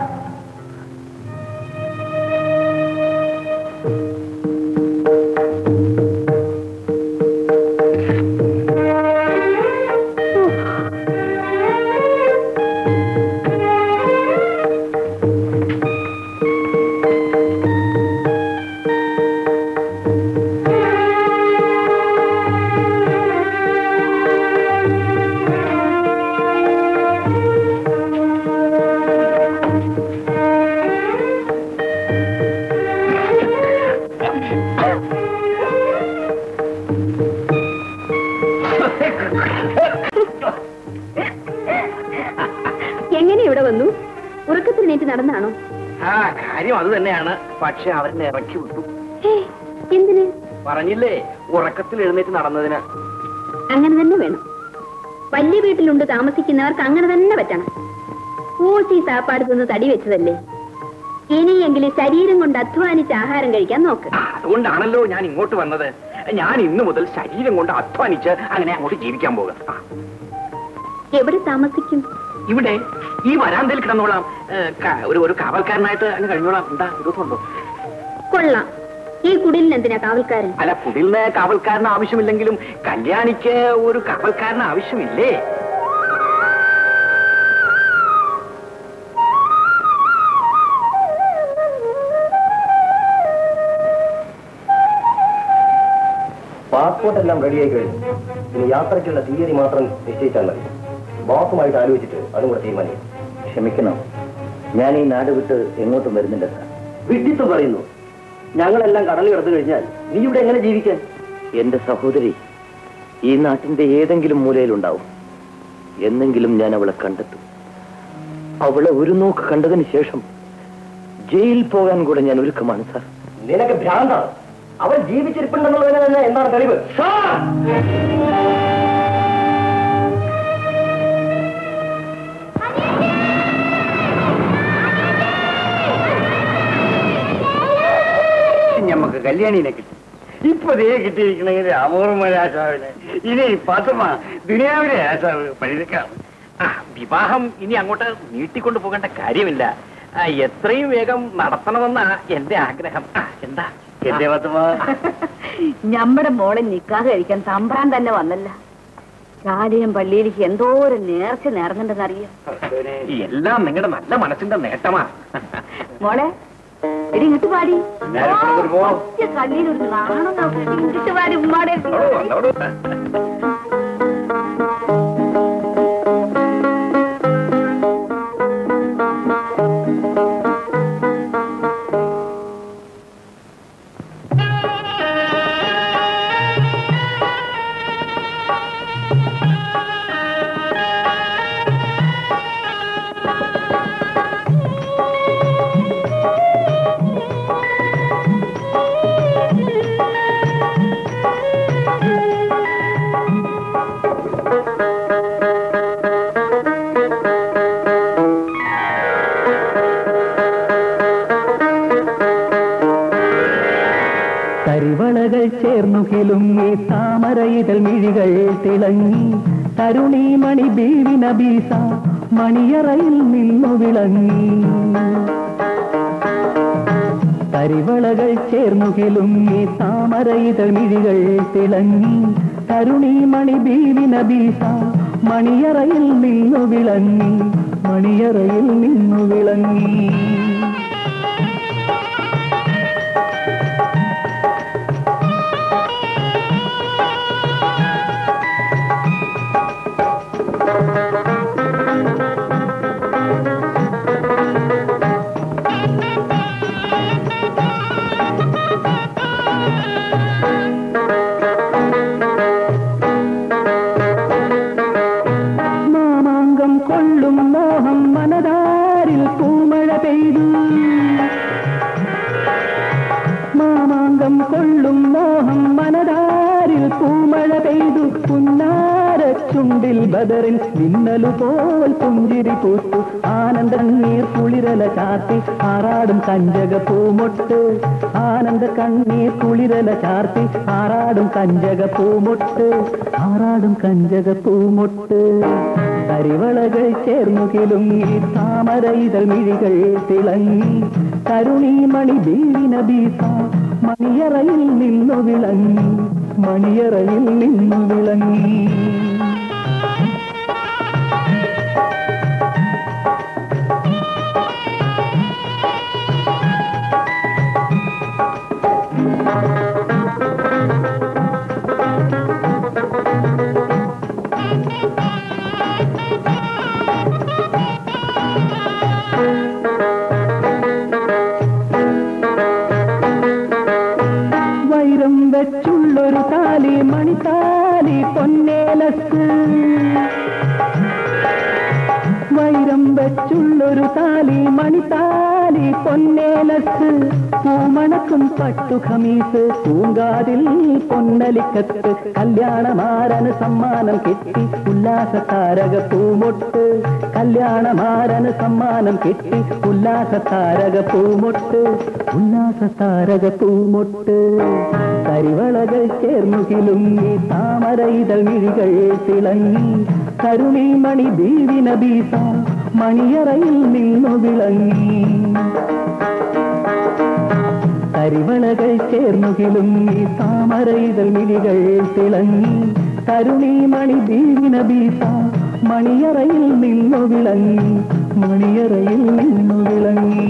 എങ്ങനെ ഇവിടെ വന്നു ഉറക്കത്തിൽ നീറ്റ് നടന്നാണോ ആ കാര്യം അത് തന്നെയാണ് പക്ഷെ അവരെന്നെ ഇറക്കി വിട്ടു ഹേ, എന്തിന് പറഞ്ഞില്ലേ ഉറക്കത്തിൽ എഴുന്നേറ്റ് നടന്നതിന് അങ്ങനെ തന്നെ വേണം വലിയ വീട്ടിലുണ്ട് താമസിക്കുന്നവർക്ക് അങ്ങനെ തന്നെ പറ്റണം ഊട്ടി സാപ്പാട് തിന്ന് തടി വെച്ചതല്ലേ ഇനിയെങ്കിലും ശരീരം കൊണ്ട് അധ്വാനിച്ച് ആഹാരം കഴിക്കാൻ നോക്ക് അതുകൊണ്ടാണല്ലോ ഞാൻ ഇങ്ങോട്ട് വന്നത് ഞാൻ ഇന്നു മുതൽ ശരീരം കൊണ്ട് അധ്വാനിച്ച് അങ്ങനെ അങ്ങോട്ട് ജീവിക്കാൻ പോകുക ആ, എവിടെ താമസിക്കും ഇവിടെ ഈ വരാന്തയിൽ കിടന്നോളാം ഏ, ക- ഒരു ഒരു കാവൽക്കാരനായിട്ട് അങ്ങ് കഴിഞ്ഞോളാം എന്താ ഇതൊന്നുണ്ടോ കൊള്ളാം ഈ കുടിലിന് എന്തിനാ കാവൽക്കാരൻ അല്ല കുടിലിന് കാവൽക്കാരന് ആവശ്യമില്ലെങ്കിലും കല്യാണിക്ക് ഒരു കാവൽക്കാരന് ആവശ്യമില്ലേ പാസ്പോർട്ട് എല്ലാം റെഡിയായി കഴിഞ്ഞു ഇനി യാത്രയ്ക്കുള്ള തീയതി മാത്രം നിശ്ചയിച്ചാൽ മതി ബോസുമായിട്ട് ആലോചിച്ചിട്ട് അതും കൂടെ തീരുമാനിക്കും ക്ഷമിക്കണം ഞാൻ ഈ നാട് വിട്ട് എങ്ങോട്ടും വരുന്നില്ല സാർ വിഡിത്തം പറയുന്നു ഞങ്ങളെല്ലാം കടലിൽ കിടന്നു കഴിഞ്ഞാൽ നീ ഇവിടെ എങ്ങനെ ജീവിക്കാൻ എന്റെ സഹോദരി ഈ നാട്ടിന്റെ ഏതെങ്കിലും മൂലയിലുണ്ടാവും എന്നെങ്കിലും ഞാൻ അവളെ കണ്ടെത്തും അവളെ ഒരു നോക്ക് കണ്ടതിന് ശേഷം ജയിലിൽ പോകാൻ കൂടെ ഞാൻ ഒരുക്കമാണ് സാർ നിനക്ക് ഭ്രാന്താണ് അവൾ ജീവിച്ചിരിപ്പുണ്ടെന്നുള്ളതിന് തന്നെ എന്താണ് തെളിവ് ഞമ്മക്ക് കല്യാണിനെ കിട്ടി ഇപ്പൊ ദേ കിട്ടിയിരിക്കണെങ്കിൽ അപൂർവമായ ആശാവിനെ ഇനി പാത്തമ്മ ദുനിയാവിലെ ആശാവ് പഴുതക്കാം ആ വിവാഹം ഇനി അങ്ങോട്ട് നീട്ടിക്കൊണ്ടു പോകേണ്ട കാര്യമില്ല ആ, എത്രയും വേഗം നടത്തണമെന്നാ എന്റെ ആഗ്രഹം ആ, എന്താ എന്റെ പാത്തമ്മ നമ്മുടെ മോളെ നിക്കാഹ് കഴിക്കാൻ തമ്പ്രാൻ തന്നെ വന്നല്ല ചാലിയം പള്ളിയിലേക്ക് എന്തോരം നേർച്ച നേർന്നുണ്ടെന്നറിയാം എല്ലാം നിങ്ങളുടെ നല്ല മനസ്സിന്റെ നേട്ടമാ മോളെ എടി ഇങ്ങോട്ട് പാടി ഞാൻ ഇപ്പോൾ ഒരു മോൾ. കണ്ണീരൊരു നാണം നോക്കടി. ഇങ്ങോട്ട് പാടി ഉമ്മാടെ വന്നോളൂ, വന്നോളൂ. കരിവളകൾ ചേർന്നു കിലുങ്ങി താമരയിതൾ മിഴികൾ തിളങ്ങി തരുണീമണി ബീവി നബീസ മണിയറയിൽ നിന്നു വിളങ്ങി കരിവളകൾ ചേർന്നുകിലും ഈ താമരയിതൾ മിഴികൾ തിളങ്ങി തരുണീമണി ബീവി നബീസ മണിയറയിൽ നിന്നു വിളങ്ങി മണിയറയിൽ നിന്നു വിളങ്ങി മാമാങ്കം കൊള്ളും മോഹം മനതാരിൽ പൂമഴ പെയ്തു മാമാങ്കം കൊള്ളും മോഹം മനതാരിൽ പൂമഴ പെയ്തു പുന്നാര ചുണ്ടിൽ ബദറിൽ മിന്നലു പോൽ പുഞ്ചിരി പൂത്തു ആനന്ദ കണ്ണീർ കുളിരല ചാർത്തി ആറാടും കഞ്ചക പൂമൊട്ട് ആനന്ദ കണ്ണീർ കുളിരല ചാർത്തി ആറാടും കഞ്ചക പൂമൊട്ട് ആറാടും കഞ്ചക പൂമൊട്ട് കരിവളകൾ ചേർന്നു കിലുങ്ങി താമര ഇതൾ മിഴികൾ തിളങ്ങി കരുണീമണി ബീവിന ബീസ മണിയറയിൽ നിന്നു വിളങ്ങി മണിയറയിൽ നിന്നു വിളങ്ങി വൈരം വെച്ചുള്ളൊരു താലി മണിത്താലി പൊന്നേലസ് വൈരം വെച്ചുള്ളൊരു താലി മണിത്താലി പൊന്നേലസ് പൂമണക്കും പട്ടു ഖമീസ് പൂങ്കാതിൽ പൊന്നലിക്കത്ത് കല്യാണമാരന് സമ്മാനം കിട്ടി ഉല്ലാസ താരക പൂമൊട്ട് കല്യാണമാരന് സമ്മാനം കിട്ടി ഉല്ലാസ താരക പൂമൊട്ട് ഉല്ലാസ താരക പൂമൊട്ട് കരിവളകൾ ചേർന്നു കിലുങ്ങി താമര ഇതൾ മിഴികൾ തിളങ്ങി കരുണീമണി ബീവിന ബീസ മണിയറയിൽ നിന്നു വിളങ്ങി കരിവളകൾ ചേർന്നു കിലുങ്ങി താമര ഇതൾ മിഴികൾ തിളങ്ങി കരുണീമണി ബീവിന ബീസ മണിയറയിൽ നിന്നു വിളങ്ങി മണിയറയിൽ നിന്നു വിളങ്ങി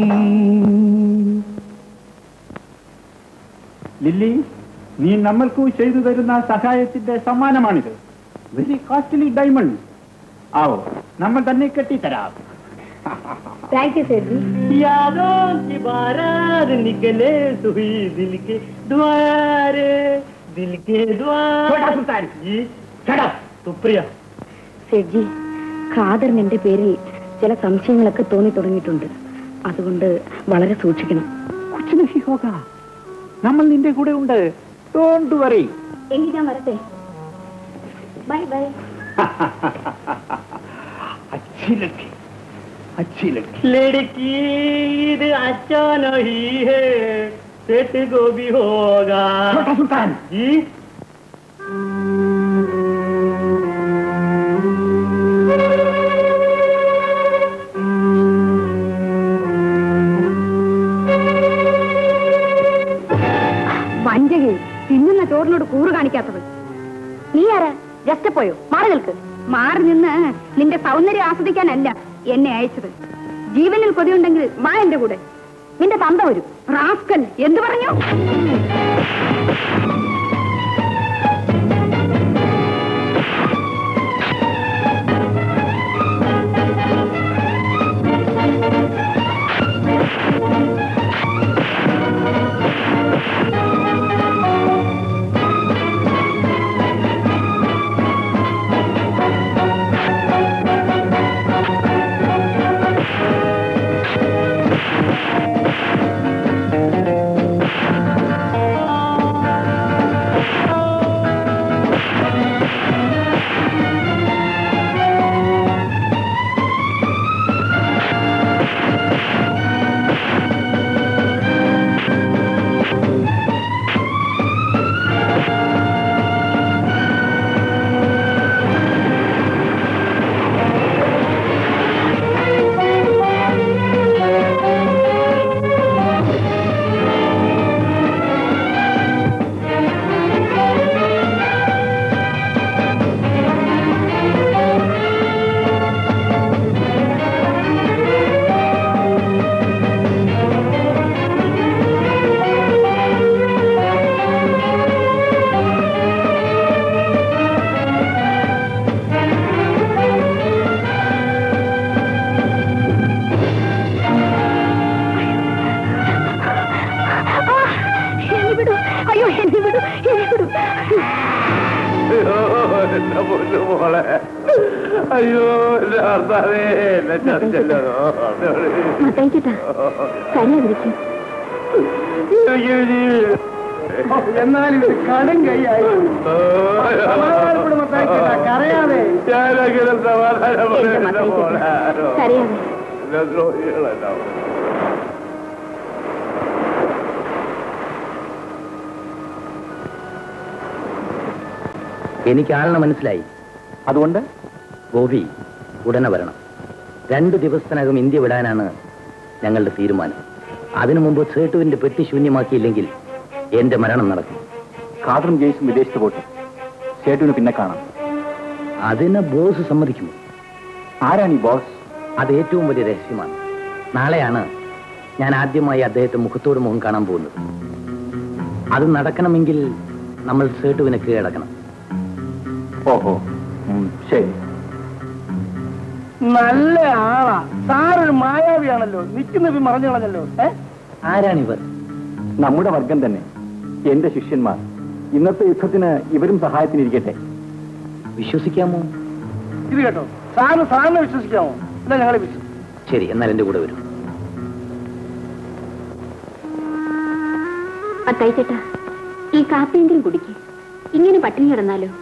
ലില്ലി നീ നമ്മൾക്കു ചെയ്തു തരുന്ന സഹായത്തിന്റെ സമ്മാനമാണിത് വെരി കോസ്റ്റ്ലി ഡയമണ്ട് ആവോ നമ്മൾ തന്നെ കെട്ടിത്തരാം താങ്ക് യു സേഠി यादों की बारात निकले सुई दिल के द्वारे दिल के द्वार सुल्तान जी സുപ്രിയ സെഡ്ജി ഖാദറിന് എന്റെ പേരിൽ ചില സംശയങ്ങളൊക്കെ തോന്നി തുടങ്ങിയിട്ടുണ്ട് അതുകൊണ്ട് വളരെ സൂക്ഷിക്കണം കുച്ചു നഹി ഹോഗ നമ്മൾ നിന്റെ കൂടെ ഉണ്ട് ഡോണ്ട് വറി എങ്കിൽ ഞാൻ വരട്ടെ ബൈ ബൈ अच्छी लड़की अच्छी लड़की लड़की ईद अच्छा नहीं है सेठ को भी होगा छोटा सुल्तान जी വഞ്ചകി തിന്നുന്ന ചോറിനോട് കൂറ് കാണിക്കാത്തത് നീ ആരാ ജസ്റ്റ് പോയോ മാറി നിൽക്ക് മാറി നിന്ന് നിന്റെ സൗന്ദര്യം ആസ്വദിക്കാനല്ല എന്നെ അയച്ചത് ജീവനിൽ കൊതിയുണ്ടെങ്കിൽ വാ എന്റെ കൂടെ നിന്റെ തന്ത വരും റാസ്കൽ എന്തു പറഞ്ഞു മോളെ അയ്യോ എന്റെ ഭർത്താവേ എന്നെ ചതിച്ചല്ലോ മത്തായിച്ചേട്ടാ കരയാതിരിക്കും എന്നാലും ഇത് കടും കൈയായി സമാധാനപ്പെടും മത്തായിച്ചേട്ടാ, കരയാതെ ഞാനെങ്കിലും സമാധാനപ്പെടും എന്റെ എന്റെ മോളെ മത്തായിച്ചേട്ടാ കരയാതെ എന്നെ ദ്രോഹികളെല്ലാം എനിക്ക് ആളിനെ മനസ്സിലായി അതുകൊണ്ട് ഗോപി ഉടനെ വരണം രണ്ട് ദിവസത്തിനകം ഇന്ത്യ വിടാനാണ് ഞങ്ങളുടെ തീരുമാനം അതിനു മുമ്പ് സേട്ടുവിന്റെ പെട്ടി ശൂന്യമാക്കിയില്ലെങ്കിൽ എന്റെ മരണം നടക്കും ഖാദറും ജെയ്സും വിദേശത്ത് പോട്ടെ സേട്ടുവിന് പിന്നെ കാണാം അതിന് ബോസ് സമ്മതിക്കുമോ ആരാണ് ഈ ബോസ് അത് ഏറ്റവും വലിയ രഹസ്യമാണ് നാളെയാണ് ഞാൻ ആദ്യമായി അദ്ദേഹത്തെ മുഖത്തോട് മുഖം കാണാൻ പോകുന്നത് അത് നടക്കണമെങ്കിൽ നമ്മൾ സേട്ടുവിനെ കീഴടക്കണം ഓഹോ ഉം, ശരി നല്ല ആളാ സാറൊരു മായാവിയാണല്ലോ നിൽക്കുന്നത് മറഞ്ഞു കളഞ്ഞല്ലോ ഏ ആരാണിവർ നമ്മുടെ വർഗം തന്നെ എന്റെ ശിഷ്യന്മാർ ഇന്നത്തെ യുദ്ധത്തിന് ഇവരും സഹായത്തിനിരിക്കട്ടെ വിശ്വസിക്കാമോ ഇത് കേട്ടോ സാറിന് സാറിനെ വിശ്വസിക്കാമോ എന്നാ ഞങ്ങളെ വിശ്വസിക്കും ശരി എന്നാൽ എന്റെ കൂടെ വരും മത്തായിച്ചേട്ടാ ഈ കാപ്പിയെങ്കിലും കുടിക്ക് ഇങ്ങനെ പട്ടിണി കിടന്നാലോ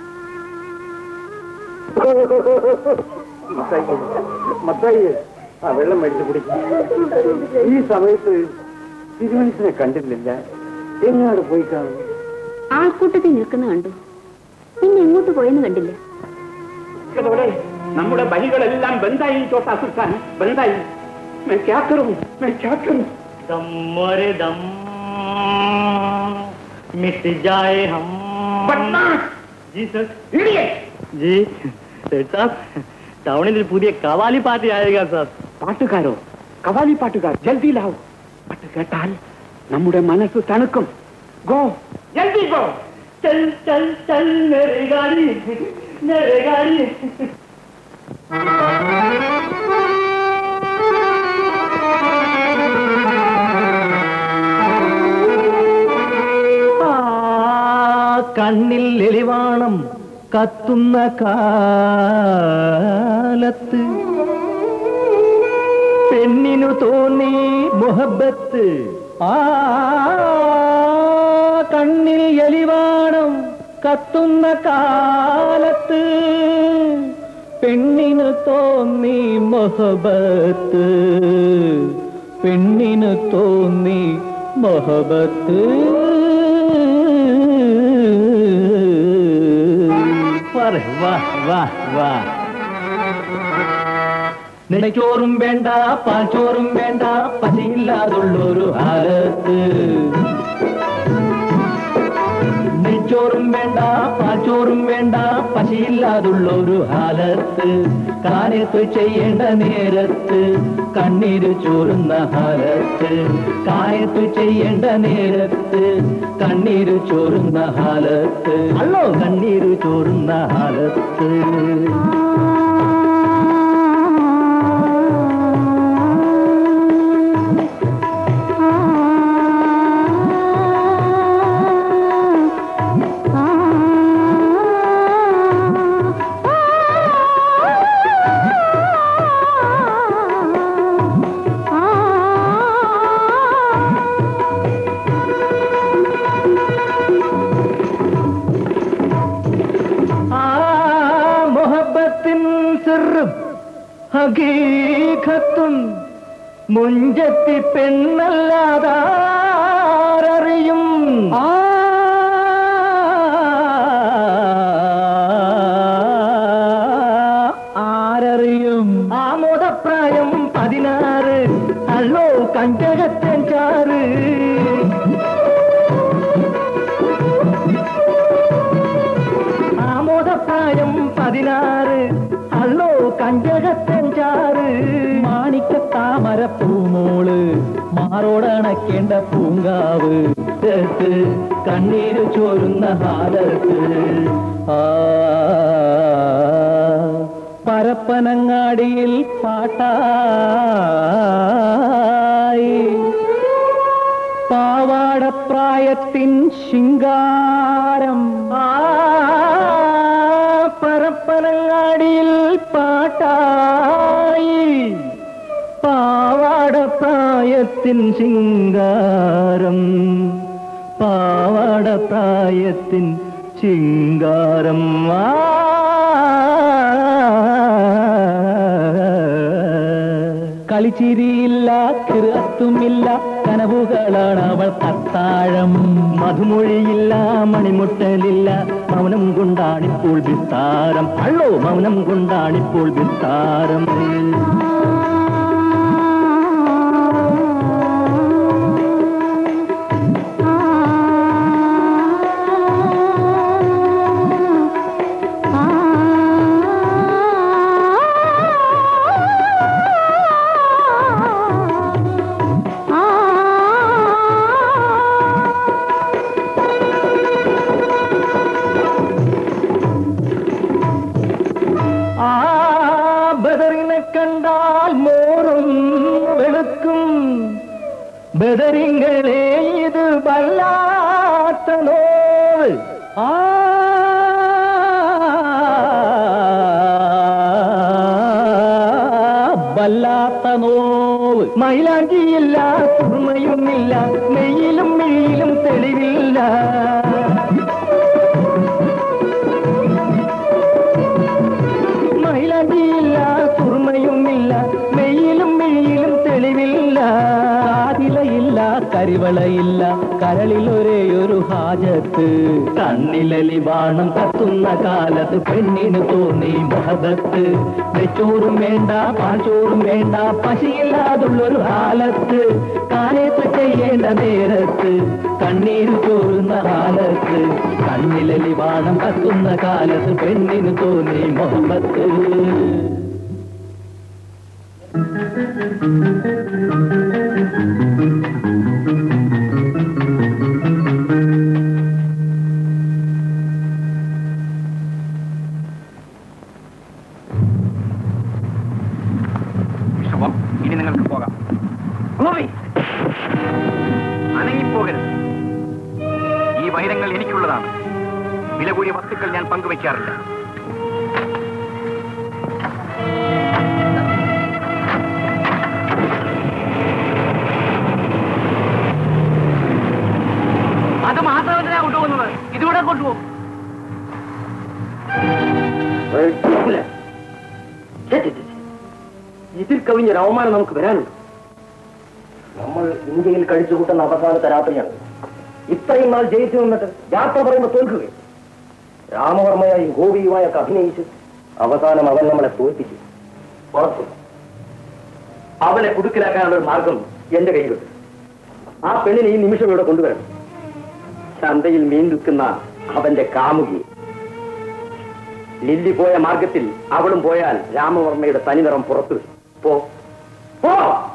മത്തായി ആ വെള്ളം മേടിച്ച് കുടിക്കും ഈ സമയത്ത് തിരുമനസിനെ കണ്ടിട്ടില്ല എങ്ങാട് പോയി കാണും ആൾക്കൂട്ടത്തിൽ നിൽക്കുന്ന കണ്ടു പിന്നെ എങ്ങോട്ട് പോയെന്ന് കണ്ടില്ല നമ്മുടെ ബലികളെല്ലാം ബന്ധായി ചോട്ടാ സുൽത്താൻ ബന്ധായി मैं क्या करूं मैं क्या करूं दम मोरे दम मिट जाए हम जी सर जी सेठ साहब ടൗണിൽ ഒരു പുതിയ കവാലി പാർട്ടി ആയേക്കാ സാർ പാട്ടുകാരോ കവാലി പാട്ടുകാർ ജൽദി ലാവ് പാട്ട് കേട്ടാൽ നമ്മുടെ മനസ്സ് തണുക്കും ഗോ ജൽദി ഗോ चल चल चल मेरी गाड़ी मेरी गाड़ी കണ്ണിൽ എലിവാണം കത്തുന്ന കാലത്ത് പെണ്ണിനു തോന്നി മുഹബത്ത് ആ കണ്ണിൽ എലിവാണം കത്തുന്ന കാലത്ത് പെണ്ണിനു തോന്നി മുഹബത്ത് പെണ്ണിനു തോന്നി മുഹബത്ത് വാ വാ വാ നെയ്ച്ചോറും വേണ്ട പാൽച്ചോറും വേണ്ട പശയില്ലാതുള്ളൊരു ഹാലത്ത് നെയ്ച്ചോറും വേണ്ട പാൽച്ചോറും വേണ്ട പശയില്ലാതുള്ളൊരു ഹാലത്ത് കാനത്ത് ചെയ്യേണ്ട നേരത്ത് കണ്ണീര് ചോരുന്ന ഹാലത്ത് കായത്ത് ചെയ്യേണ്ട നേരത്ത് കണ്ണീര് ചോരുന്ന ഹാലത്ത് അല്ലോ കണ്ണീര് ചോരുന്ന ഹാലത്ത് ആ മൊഹബത്തിൻ സിറും ഹകീഖത്തും മുഞ്ചത്തി പെണ്ണല്ലാതാരറിയും ആ ആരറിയും ആമോദപ്രായം പതിനാറ് അല്ലോ കഞ്ചകത്തൻ ചാറ് ആമോദപ്രായം പതിനാറ് അല്ലോ കഞ്ചകത്തഞ്ചാറ് മാണിക്ക താമര പൂമോള് മാറോടണക്കേണ്ട പൂങ്കാവ് ത്ത് കണ്ണീര് ചോരുന്ന ഹാലത്ത് ആ പരപ്പനങ്ങാടിയിൽ പാട്ടായി പാവാടപ്രായത്തിൻ ശിങ്കാരം ആ പരപ്പന പാവാട പ്രായത്തിൻ ശിങ്കാരം പാവാട പ്രായത്തിൻ ശിങ്കാരം ആ കളിച്ചിരിയില്ല കിറത്തുമില്ല കനവുകളാണ് അവൾ കത്താഴം മധുമൊഴിയില്ല മണിമുട്ടലില്ല മൗനം കൊണ്ടാണിപ്പോൾ വിസ്താരം അള്ളോ മൗനം കൊണ്ടാണിപ്പോൾ വിസ്താരം ആ ബദറിനെ കണ്ടാൽ മോറും വെളുക്കും ബദറിങ്ങളെ ഇത് വല്ലാത്ത നോവ് ആ വല്ലാത്ത നോവ് മൈലാഞ്ചിയില്ല സുർമയുമില്ല മെയ്യിലും മെയ്യിലും തെളിവില്ല മൈലാഞ്ചിയില്ല സുർമയുമില്ല മെയ്യിലും മെയ്യിലും തെളിവില്ല കാതിലയില്ല കരിവളയില്ല കരളിൽ ഒരേ ഒരു ഹാജത്ത് കണ്ണിലലി ബാണം കത്തുന്ന കാലത്ത് പെണ്ണിന് തോന്നി മഹബത്ത് വെച്ചോറും വേണ്ട പാച്ചോറും വേണ്ട പശിയില്ലാതുള്ളൊരു കാലത്ത് കാലത്ത് ചെയ്യേണ്ട നേരത്ത് കണ്ണീര് ചോറുന്ന കാലത്ത് കണ്ണിലലി ബാണം കത്തുന്ന കാലത്ത് പെണ്ണിന് തോന്നി മുഹമ്മത്ത് ശുഭം ഇനി നിങ്ങൾക്ക് പോകാം ഗോപി അനങ്ങിപ്പോകരുത് ഈ വൈരങ്ങൾ എനിക്കുള്ളതാണ് വില കൂടിയ വസ്തുക്കൾ ഞാൻ പങ്കുവയ്ക്കാറില്ല അത് മാത്രമല്ല കൊണ്ടുപോകുന്നത് ഇതുകൂടെ കൊണ്ടുപോകും ഇതിൽ കവിഞ്ഞൊരു അവമാനം നമുക്ക് വരാനുണ്ട് നമ്മൾ ഇന്ത്യയിൽ കഴിച്ചു കൂട്ടുന്ന അവസാനത്തെ രാത്രിയാണ് ഇത്രയും നാൾ ജയിച്ചു നിന്നിട്ട് യാത്ര പറയുമ്പോൾ തോൽക്കുകയും രാമവർമ്മയായും ഗോപിയുമായൊക്കെ അഭിനയിച്ച് അവസാനം അവൻ നമ്മളെ തോൽപ്പിച്ചു പുറത്തു അവനെ കുടുക്കിലാക്കാനുള്ള ഒരു മാർഗം എന്റെ കയ്യിലുണ്ട് ആ പെണ്ണിനെ ഈ നിമിഷം ഇവിടെ കൊണ്ടുവരണം ചന്തയിൽ മീൻ വിൽക്കുന്ന അവന്റെ കാമുകി ലില്ലി പോയ മാർഗത്തിൽ അവളും പോയാൽ രാമവർമ്മയുടെ തനിനിറം പുറത്തു വരും. പോ പോ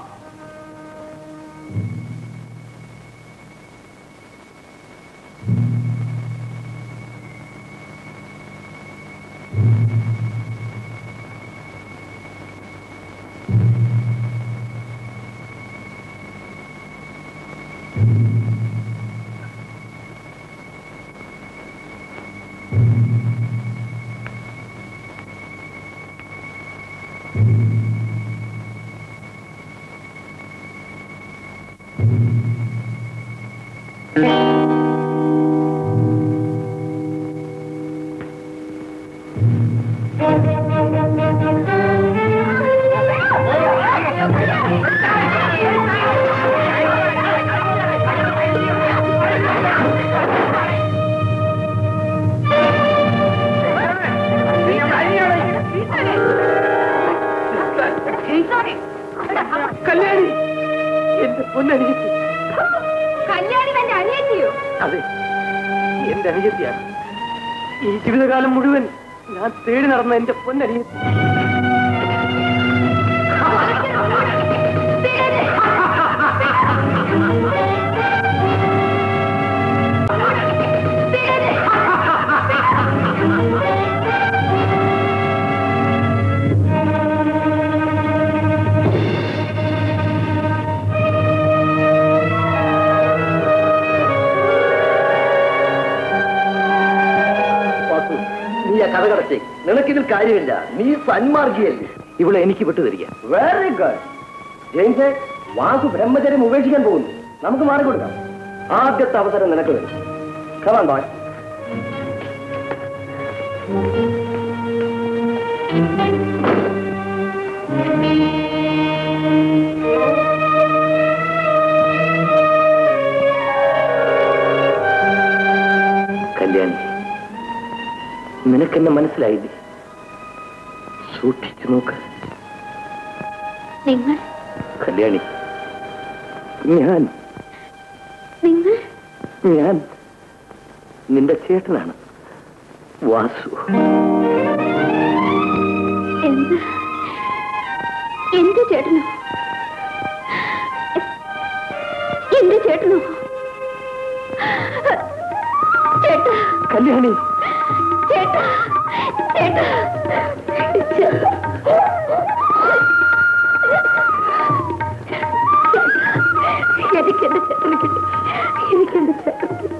കല്യാണി എന്റെ പൊന്നനിയത്തി കല്യാണി തന്റെ അനിയത്തിയോ അതെ എന്റെ അനിയത്തിയാണ് ഈ ജീവിതകാലം മുഴുവൻ ഞാൻ തേടി നടന്ന എന്റെ പൊന്നനിയത്തി വാസു, നീ ആ കഥ കടച്ചേ നിനക്കിതിൽ കാര്യമില്ല നീ സന്മാർഗിയല്ലേ ഇവിടെ എനിക്ക് വിട്ടു തരിക വെരി ഗുഡ് ജെയിംസേ വാസു ബ്രഹ്മചര്യം ഉപേക്ഷിക്കാൻ പോകുന്നു നമുക്ക് മാറിക്കൊടുക്കാം ആദ്യത്തെ അവസരം നിനക്ക് വരും കമാൻ ബോയ് കല്യാണി നിനക്കെന്നെ മനസ്സിലായില്ലേ സൂക്ഷിച്ചു നോക്ക് നിങ്ങൾ കല്യാണി ഞാൻ നിങ്ങൾ ഞാൻ നിന്റെ ചേട്ടനാണ് വാസു എന്ത് എന്ത് ചേട്ടനോ എന്റെ ചേട്ടനോ ചേട്ടാ കല്യാണി ചേട്ടാ ചേട്ടാ ചേട്ടാ എനിക്ക് എന്റെ ചേട്ടനെ കിട്ടി എനിക്ക് എന്റെ ചേട്ടനെ കിട്ടി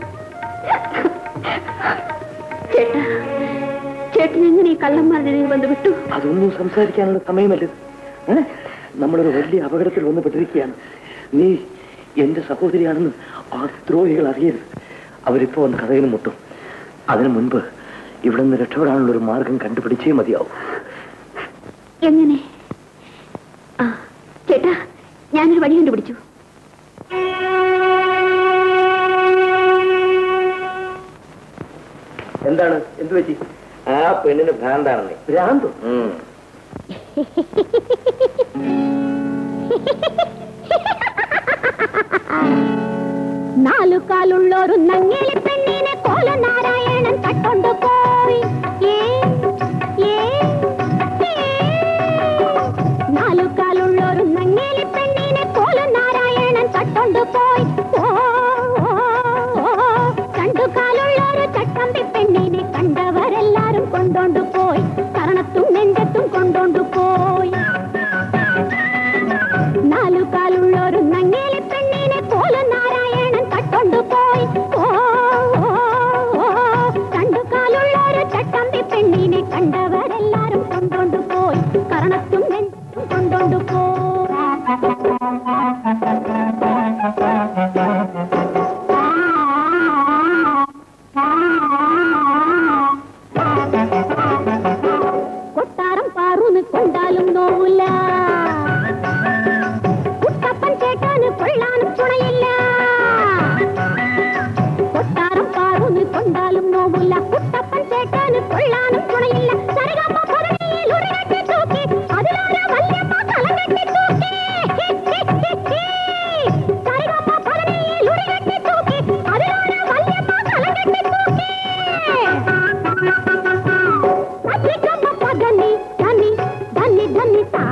ചേട്ടാ ചേട്ടൻ എങ്ങനെ ഈ കള്ളന്മാരുടെ വന്ന് വിട്ടു അതൊന്നും സംസാരിക്കാനുള്ള സമയമല്ല ഇത്. ഏ? നമ്മളൊരു വലിയ അപകടത്തിൽ വന്ന് പെട്ടിരിക്കുകയാണ് നീ എന്റെ സഹോദരിയാണെന്ന് ആ ദ്രോഹികൾ അറിയരുത് അവരിപ്പോ വന്ന് കഥയിൽ മുട്ടും അതിനു മുൻപ് ഇവിടെ നിന്ന് രക്ഷപ്പെടാനുള്ള ഒരു മാർഗം കണ്ടുപിടിച്ചേ മതിയാവും എങ്ങനെ ആ ചേട്ടാ ഞാനൊരു വഴി കണ്ടുപിടിച്ചു എന്താണ് എന്ത് പറ്റി ആ പെണ്ണിന് ഭ്രാന്താണെന്ന് ഭ്രാന്ത് നാലു കാലുള്ളൊരു നങ്ങേലി പെണ്ണിനെ കോല നാരായണൻ കട്ടൊണ്ടു പോയി ഏ, ഏ, ഏ. നാലു കാലുള്ളൊരു നങ്ങേലി പെണ്ണിനെ കോല നാരായണൻ കട്ടൊണ്ടു പോയി ഓ, ഓ, ഓ. രണ്ടു കാലുള്ളൊരു ചട്ടമ്പി പെണ്ണിനെ കണ്ടവരെല്ലാരും കൊണ്ടോണ്ടു പോയി കരണത്തും നെഞ്ചത്തും കൊണ്ടോണ്ടു പോയി നാലു കാലുള്ളൊരു നങ്ങേലി പെണ്ണിനെ കോല നാരായണൻ കട്ടൊണ്ടു പോയി ഓ, ഓ, ഓ. രണ്ടു കാലുള്ളൊരു ചട്ടമ്പി പെണ്ണിനെ കണ്ടവരെല്ലാരും കൊണ്ടോണ്ടു പോയി കരണത്തും നെഞ്ചത്തും കൊണ്ടോണ്ടു കൊട്ടാരം പാറൂന്ന് കൊണ്ടാലും നോവില്ല കുട്ടപ്പൻ ചേട്ടാന് കൊള്ളാനും തുണയില്ല കൊട്ടാരം പാറൂന്ന് കൊണ്ടാലും നോവില്ല കുട്ടപ്പൻ ചേട്ടാന് കൊള്ളാനും തുണയില്ല സരഗമ പദവിയിൽ ഒരു കെട്ടി തൂക്കി അതിലൊരു വല്യമ്മ തലം കെട്ടി തൂക്കി സരഗമ പദവിയിൽ ഒരു കെട്ടി തൂക്കി അതിലൊരു വല്യമ്മ തലം കെട്ടി തൂക്കി అధికమ పదని ధని ధని ధని తా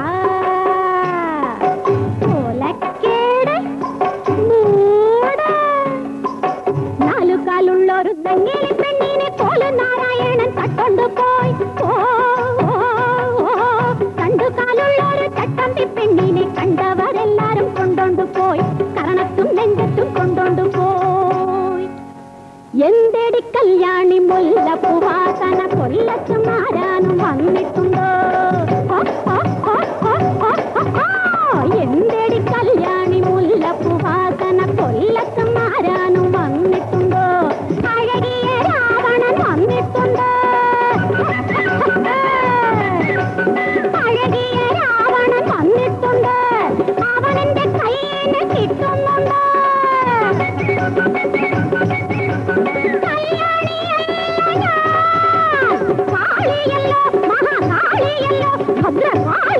ఓలక్కేడ మూడ నాలుగు కాలుള്ളൊരു നെങ്ങേലി പെണ്ണിനെ കോല നാരായണൻ കട്ടൊണ്ടു പോയി ഓ, ഓ, ഓ. രണ്ടു കാലുള്ളൊരു ചട്ടമ്പി പെണ്ണിനെ കണ്ടവരെല്ലാരും കൊണ്ടോണ്ടു പോയി കരണത്തും നെഞ്ചത്തും കൊണ്ടോണ്ടു പോയി എന്തെടി കല്യാണി മുല്ലപ്പൂ വാസന കൊല്ലത്ത് മാരാനും വന്നിട്ടുണ്ടോ ഓ, ഓ, ഓ, ഓ, ഓ, ഓ, ഓ. എന്തെടി കല്യാണി മുല്ലപ്പൂ വാസന കൊല്ലത്ത് മാരാനും വന്നിട്ടുണ്ടോ അഴകിയ രാവണൻ വന്നിട്ടുണ്ടോ അഴകിയ രാവണൻ വന്നിട്ടുണ്ട് അവനെന്റെ കയ്യിന് കിട്ടുന്നുണ്ടോ കാളിയല്ലോ മഹാകാളിയല്ലോ ഭദ്രകാളി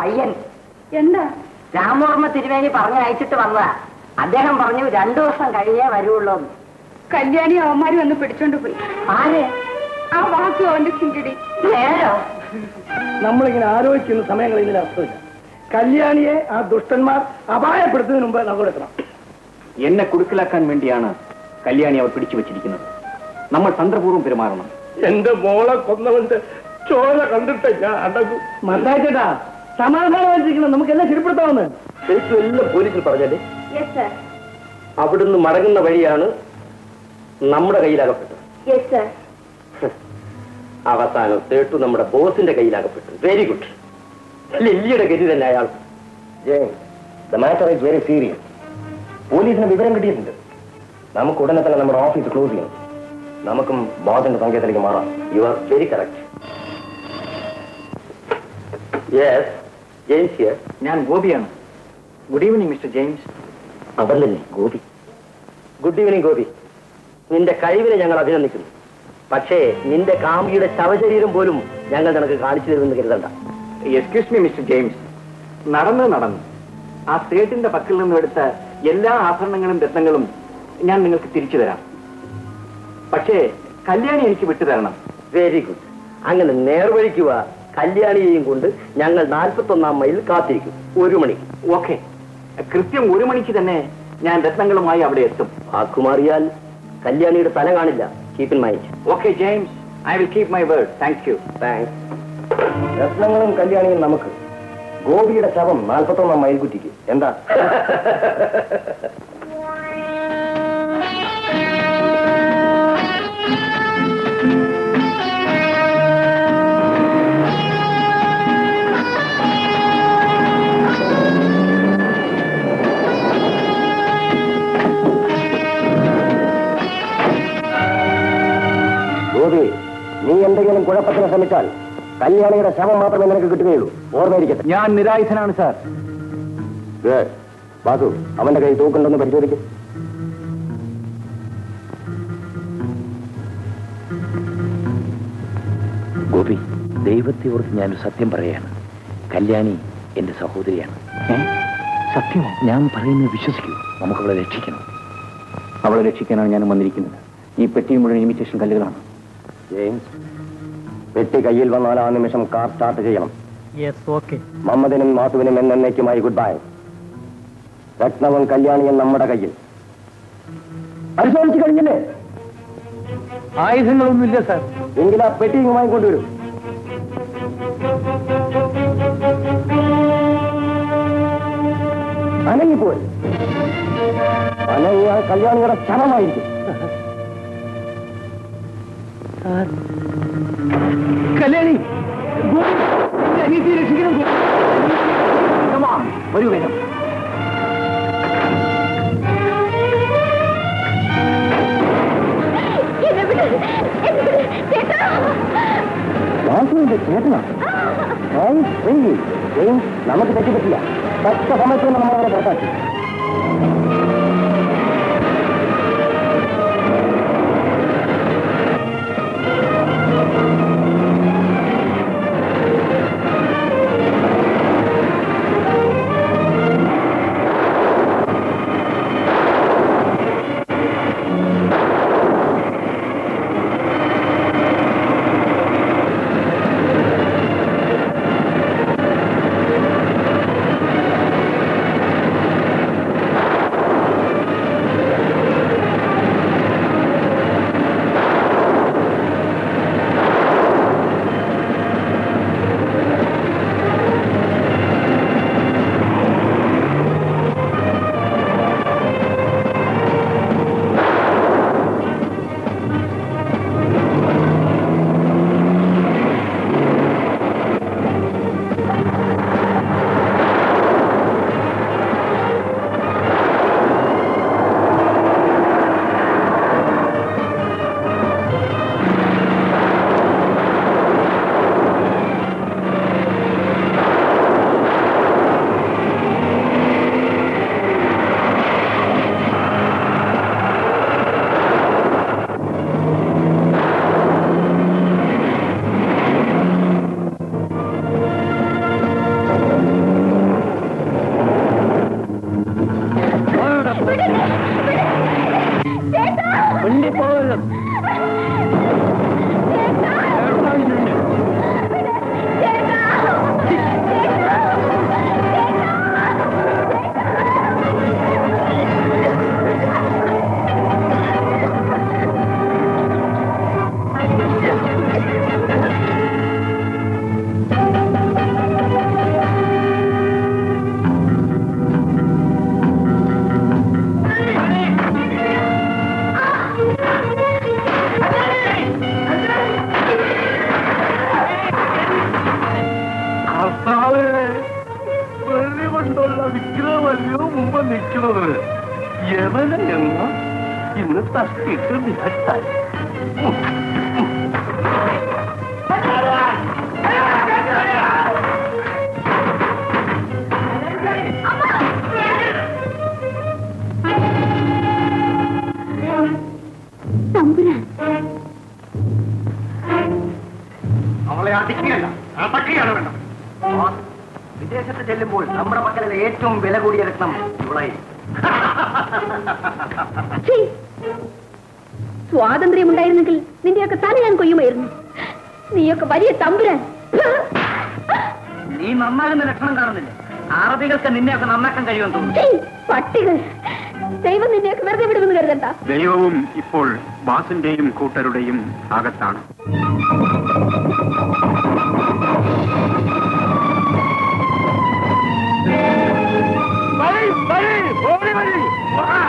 പയ്യൻ എന്താ രാമവർമ്മ തിരുവേനി പറഞ്ഞ് അയച്ചിട്ട് വന്നതാ അദ്ദേഹം പറഞ്ഞു രണ്ടു ദിവസം കഴിഞ്ഞേ വരുള്ളൂ എന്ന്. കല്യാണി അവന്മാര് വന്ന് പിടിച്ചോണ്ട് പോയി ആര് ആ വാസു അവന്റെ ചിങ്കിടി നേരോ നമ്മളിങ്ങനെ ആലോചിക്കുന്ന സമയങ്ങളിൽ ഇതിന് അർത്ഥമില്ല കല്യാണിയെ ആ ദുഷ്ടന്മാർ അപായപ്പെടുത്തുന്നതിന് മുമ്പ് നമ്മൾ എത്തണം എന്നെ കുടുക്കലാക്കാൻ വേണ്ടിയാണ് കല്യാണി അവർ പിടിച്ചു വെച്ചിരിക്കുന്നത് നമ്മൾ തന്ത്രപൂർവ്വം പെരുമാറണം എന്റെ മോളെ കൊന്നവന്റെ ചോര കണ്ടിട്ട് ഞാൻ അടങ്ങും മന്ദാച്ചേട്ടാ സമാധാനമായിരിക്കണം നമുക്കെല്ലാം ശരിപ്പെടുത്താവുന്ന ശരിക്കും എല്ലാം പോലീസിൽ പറഞ്ഞാലേ യെസ് സർ അവിടുന്ന് മടങ്ങുന്ന വഴിയാണ് നമ്മുടെ കയ്യിലകപ്പെട്ടത് യെസ് സർ അവസാനം സേട്ടു നമ്മുടെ ബോസിന്റെ കയ്യിലകപ്പെട്ടു വെരി ഗുഡ് ലില്ലിയുടെ ഗതി തന്നെ അയാൾ മാറ്റർ ഇസ് വെരി സീരിയസ് പോലീസിന് വിവരം കിട്ടിയിട്ടുണ്ട് നമുക്ക് ഉടനെ തന്നെ നമ്മുടെ ഓഫീസ് ക്ലോസ് ചെയ്യണം നമുക്കും ബോസിന്റെ സങ്കേതത്തിലേക്ക് മാറാം you are very correct yes James here ഞാൻ ഗോപിയാണ് ഗുഡ് ഈവനിങ് മിസ്റ്റർ ജെയിംസ് അതല്ലേ ഗോപി ഗുഡ് ഈവനിങ് ഗോപി നിന്റെ കഴിവിനെ ഞങ്ങൾ അഭിനന്ദിക്കുന്നു പക്ഷേ നിന്റെ കാമുകിയുടെ ശവശരീരം പോലും ഞങ്ങൾ നിനക്ക് കാണിച്ചു തരുമെന്ന് കരുതണ്ട എക്സ്ക്യൂസ് മീ മിസ്റ്റർ ജെയിംസ് നടന്ന് നടന്നു ആ സേട്ടിന്റെ പക്കൽ നിന്നും എടുത്ത എല്ലാ ആഭരണങ്ങളും രത്നങ്ങളും ഞാൻ നിങ്ങൾക്ക് തിരിച്ചു തരാം പക്ഷേ കല്യാണി എനിക്ക് വിട്ടുതരണം വെരി ഗുഡ് അങ്ങനെ നേർവഴിക്കുക കല്യാണിയെയും കൊണ്ട് ഞങ്ങൾ നാൽപ്പത്തൊന്നാം മൈൽ കാത്തിരിക്കും ഒരു മണിക്ക് ഓക്കെ കൃത്യം ഒരു മണിക്ക് തന്നെ ഞാൻ രത്നങ്ങളുമായി അവിടെ എത്തും ആക്കുമാറിയാൽ കല്യാണിയുടെ തല കാണില്ല keep in mind okay James I will keep my word thank you thanks രത്നങ്ങളും കല്യാണിയും നമുക്ക് ഗോപിയുടെ ശവം നാൽപ്പത്തൊന്നാം മൈൽ കുറ്റിക്ക് എന്താ ഗോപി നീ എന്തെങ്കിലും കുഴപ്പത്തിന് ശ്രമിച്ചാൽ കല്യാണിയുടെ ശവം മാത്രമേ നിനക്ക് കിട്ടുകയുള്ളൂ ഓർമ്മയിരിക്കട്ടെ ഞാൻ നിരായുധനാണ് സാർ Good. ബാസു അവന്റെ കൈ തൂക്കുണ്ടെന്ന് പരിശോധിക്കും ഗോപി ദൈവത്തെ ഓർത്ത് ഞാനൊരു സത്യം പറയാണ് കല്യാണി എന്റെ സഹോദരിയാണ് സത്യമോ ഞാൻ പറയുന്നത് വിശ്വസിക്കൂ നമുക്ക് അവളെ രക്ഷിക്കണം അവളെ രക്ഷിക്കാനാണ് ഞാൻ വന്നിരിക്കുന്നത് ഈ പെട്ടി മുഴുവൻ ഇമിറ്റേഷൻ കല്ലുകളാണ് ജെയിംസ് പെട്ടി കയ്യിൽ വന്നാൽ ആ നിമിഷം കാർ സ്റ്റാർട്ട് ചെയ്യണം യെസ് ഓക്കെ മമ്മദിനും മാസുവിനും എന്നേക്കുമായി ഗുഡ് ബൈ രത്നവും കല്യാണിയും നമ്മുടെ കയ്യിൽ പരിശോധിച്ചു കഴിഞ്ഞില്ലേ ആയുധങ്ങളൊന്നുമില്ല സാർ എങ്കിൽ ആ പെട്ടി ഇങ്ങുമായി കൊണ്ടുവരും അനങ്ങിപ്പോയി അനങ്ങിയ കല്യാണിയുടെ ശവമായിരിക്കും കല്യാണി അനിയത്തി രക്ഷിക്കണം വരൂ വേഗം വാസുവിന്റെ ചേട്ടനാ ജെയിംസ്, please. ജെയിംസ്, നമുക്ക് തെറ്റുപറ്റില്ല തക്ക സമയത്ത് തന്നെ നമ്മൾ അവരെ പുറത്താക്കി ഉള്ള വിഗ്രഹമല്ലയോ മുമ്പ് നിൽക്കുന്നത് യമന എന്ന ഇന്ന് തട്ടിട്ട് നിരത്താൻ തമ്പുരാൻ അവളെ അടിക്കുകയല്ല അടക്കുകയാണ് വേണ്ടത് വിദേശത്ത് ചെല്ലുമ്പോൾ നമ്മുടെ മക്കളിലെ ഏറ്റവും വില കൂടിയ രത്നം ഇവളായി ഛീ! സ്വാതന്ത്ര്യം ഉണ്ടായിരുന്നെങ്കിൽ നിന്റെയൊക്കെ തല ഞാൻ കൊയ്യുമായിരുന്നു നീയൊക്കെ വലിയ തമ്പുരാൻ നീ നന്നാകുന്ന ലക്ഷണം കാണുന്നില്ല അറബികൾക്ക് നിന്നെയൊക്കെ നന്നാക്കാൻ കഴിയുമെന്ന് തോന്നുന്നു ഛീ! പട്ടികൾ ദൈവം നിന്നെയൊക്കെ വെറുതെ വിടുമെന്ന് കരുതണ്ട ദൈവവും ഇപ്പോൾ ബാസിന്റെയും കൂട്ടരുടെയും ഭാഗത്താണ് വഴി വഴി ഓടി വഴി ഓടാ.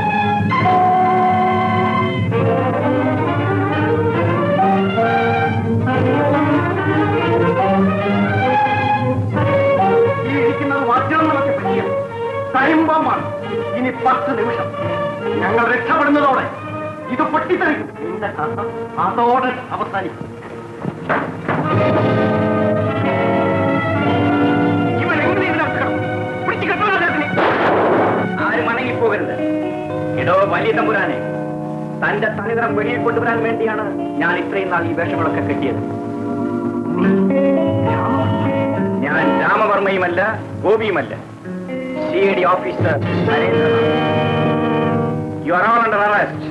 ഈ ഇരിക്കുന്നത് മാധ്യമങ്ങളൊക്കെ പറ്റിയ ടൈം ബോംബാണ് ഇനി പത്ത് നിമിഷം ഞങ്ങൾ രക്ഷപ്പെടുന്നതോടെ ഇത് പൊട്ടിത്തെറിക്കും നിന്റെ കഥ അതോടെ അവസാനിക്കും ഇവൻ എങ്ങനെ ഇതിനകത്ത് കിടക്കും? പിടിച്ച് കെട്ടണം അദ്ദേഹത്തിനെ. ആരും അണങ്ങിപ്പോകരുത് ഇടോ വലിയ തമ്പുരാനെ തന്റെ തനിതരം വെളിയിൽ കൊണ്ടുവരാൻ വേണ്ടിയാണ് ഞാൻ ഇത്രയും നാൾ ഈ വേഷങ്ങളൊക്കെ കെട്ടിയത് ഞാൻ രാമവർമ്മയുമല്ല ഗോപിയുമല്ല C I D officer you are all under arrest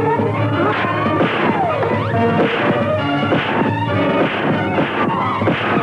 ആ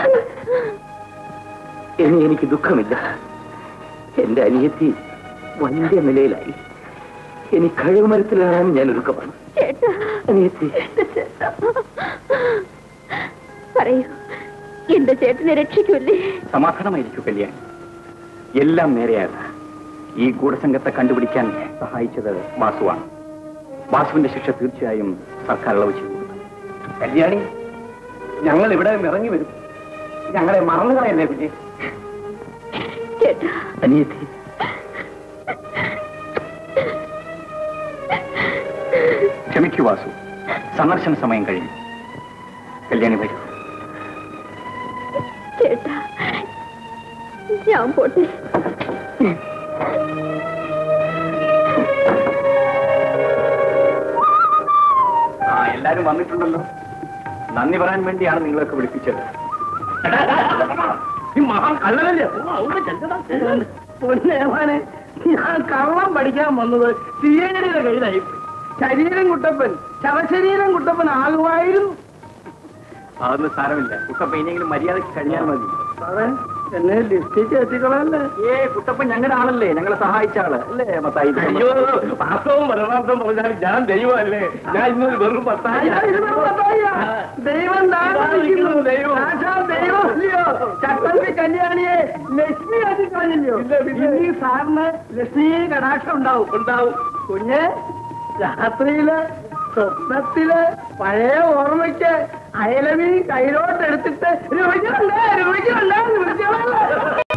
ഇനി എനിക്ക് ദുഃഖമില്ല എന്റെ അനിയത്തി വലിയ നിലയിലായി ഇനി കഴിവുമരത്തിലാണ് ഞാൻ ഒരുക്കമാണ് ചേട്ടാ അനിയത്തി ചേട്ടാ പറയൂ എന്റെ ചേട്ടനെ രക്ഷിക്കൂല്ലേ സമാധാനമായിരിക്കും കല്യാൺ എല്ലാം നേരെയാണ് ഈ ഗൂഢസംഘത്തെ കണ്ടുപിടിക്കാൻ സഹായിച്ചത് വാസുവാണ് വാസുവിന്റെ ശിക്ഷ തീർച്ചയായും സർക്കാർ ഇളവ് ചെയ്തു കല്യാണി ഞങ്ങൾ ഇവിടെ ഇറങ്ങി വരും ഞങ്ങളെ മറന്നു കളയല്ലേ കുഞ്ഞെ ചേട്ടാ അനിയത്തി ക്ഷമിക്കൂ വാസു സന്ദർശന സമയം കഴിഞ്ഞു കല്യാണി വരൂ ചേട്ടാ ഞാൻ പോട്ടെ ആ എല്ലാരും വന്നിട്ടുണ്ടല്ലോ നന്ദി പറയാൻ വേണ്ടിയാണ് നിങ്ങളൊക്കെ വിളിപ്പിച്ചത് ഈ മഹാൻ കള്ളനല്ലേ ഓ, അവിടെ ചെല്ലടാ. പൊന്നേമാനെ ഞാൻ കള്ളം പഠിക്കാൻ വന്നത് തീയടിയുടെ കയ്യിലായി ശരീരം കുട്ടപ്പൻ ശവശരീരം കുട്ടപ്പൻ ആകുമായിരുന്നു അതൊന്നും സാരമില്ല കുട്ടപ്പ ഇനിയെങ്കിലും മര്യാദയ്ക്ക് കഴിഞ്ഞാൽ മതി സാറേ എന്നെ ലിഫ്റ്റിക്ക് എത്തിക്കളല്ലേ ഏ കുട്ടപ്പൻ ഞങ്ങളുടെ ആളല്ലേ ഞങ്ങളെ സഹായിച്ച ആള് അല്ലേ മത്തായി അയ്യോ വാസ്തവം പരമാർത്ഥം പറഞ്ഞാൽ ഞാൻ ദൈവമല്ലേ ഞാൻ ഇന്നൊരു വെറും പത്തായി അയ്യോ, ഇത് വെറും പത്തായിയാ. ദൈവം ദാനം ദൈവം. സാക്ഷാൽ ദൈവമല്ലയോ ചട്ടമ്പി കല്യാണിയെ ലക്ഷ്മി ആക്കി കളഞ്ഞല്ലോ ഇനി സാറിന് ലക്ഷ്മി കടാക്ഷം ഉണ്ടാവും ഉണ്ടാവും കുഞ്ഞ് രാത്രിയില് സ്വപ്നത്തില് പഴയ ഓർമ്മയ്ക്ക് അയലവി കയ്യിലോട്ടെടുത്തിട്ട് രുചിയുണ്ട് രുചിയുണ്ട് രുചിയുണ്ട്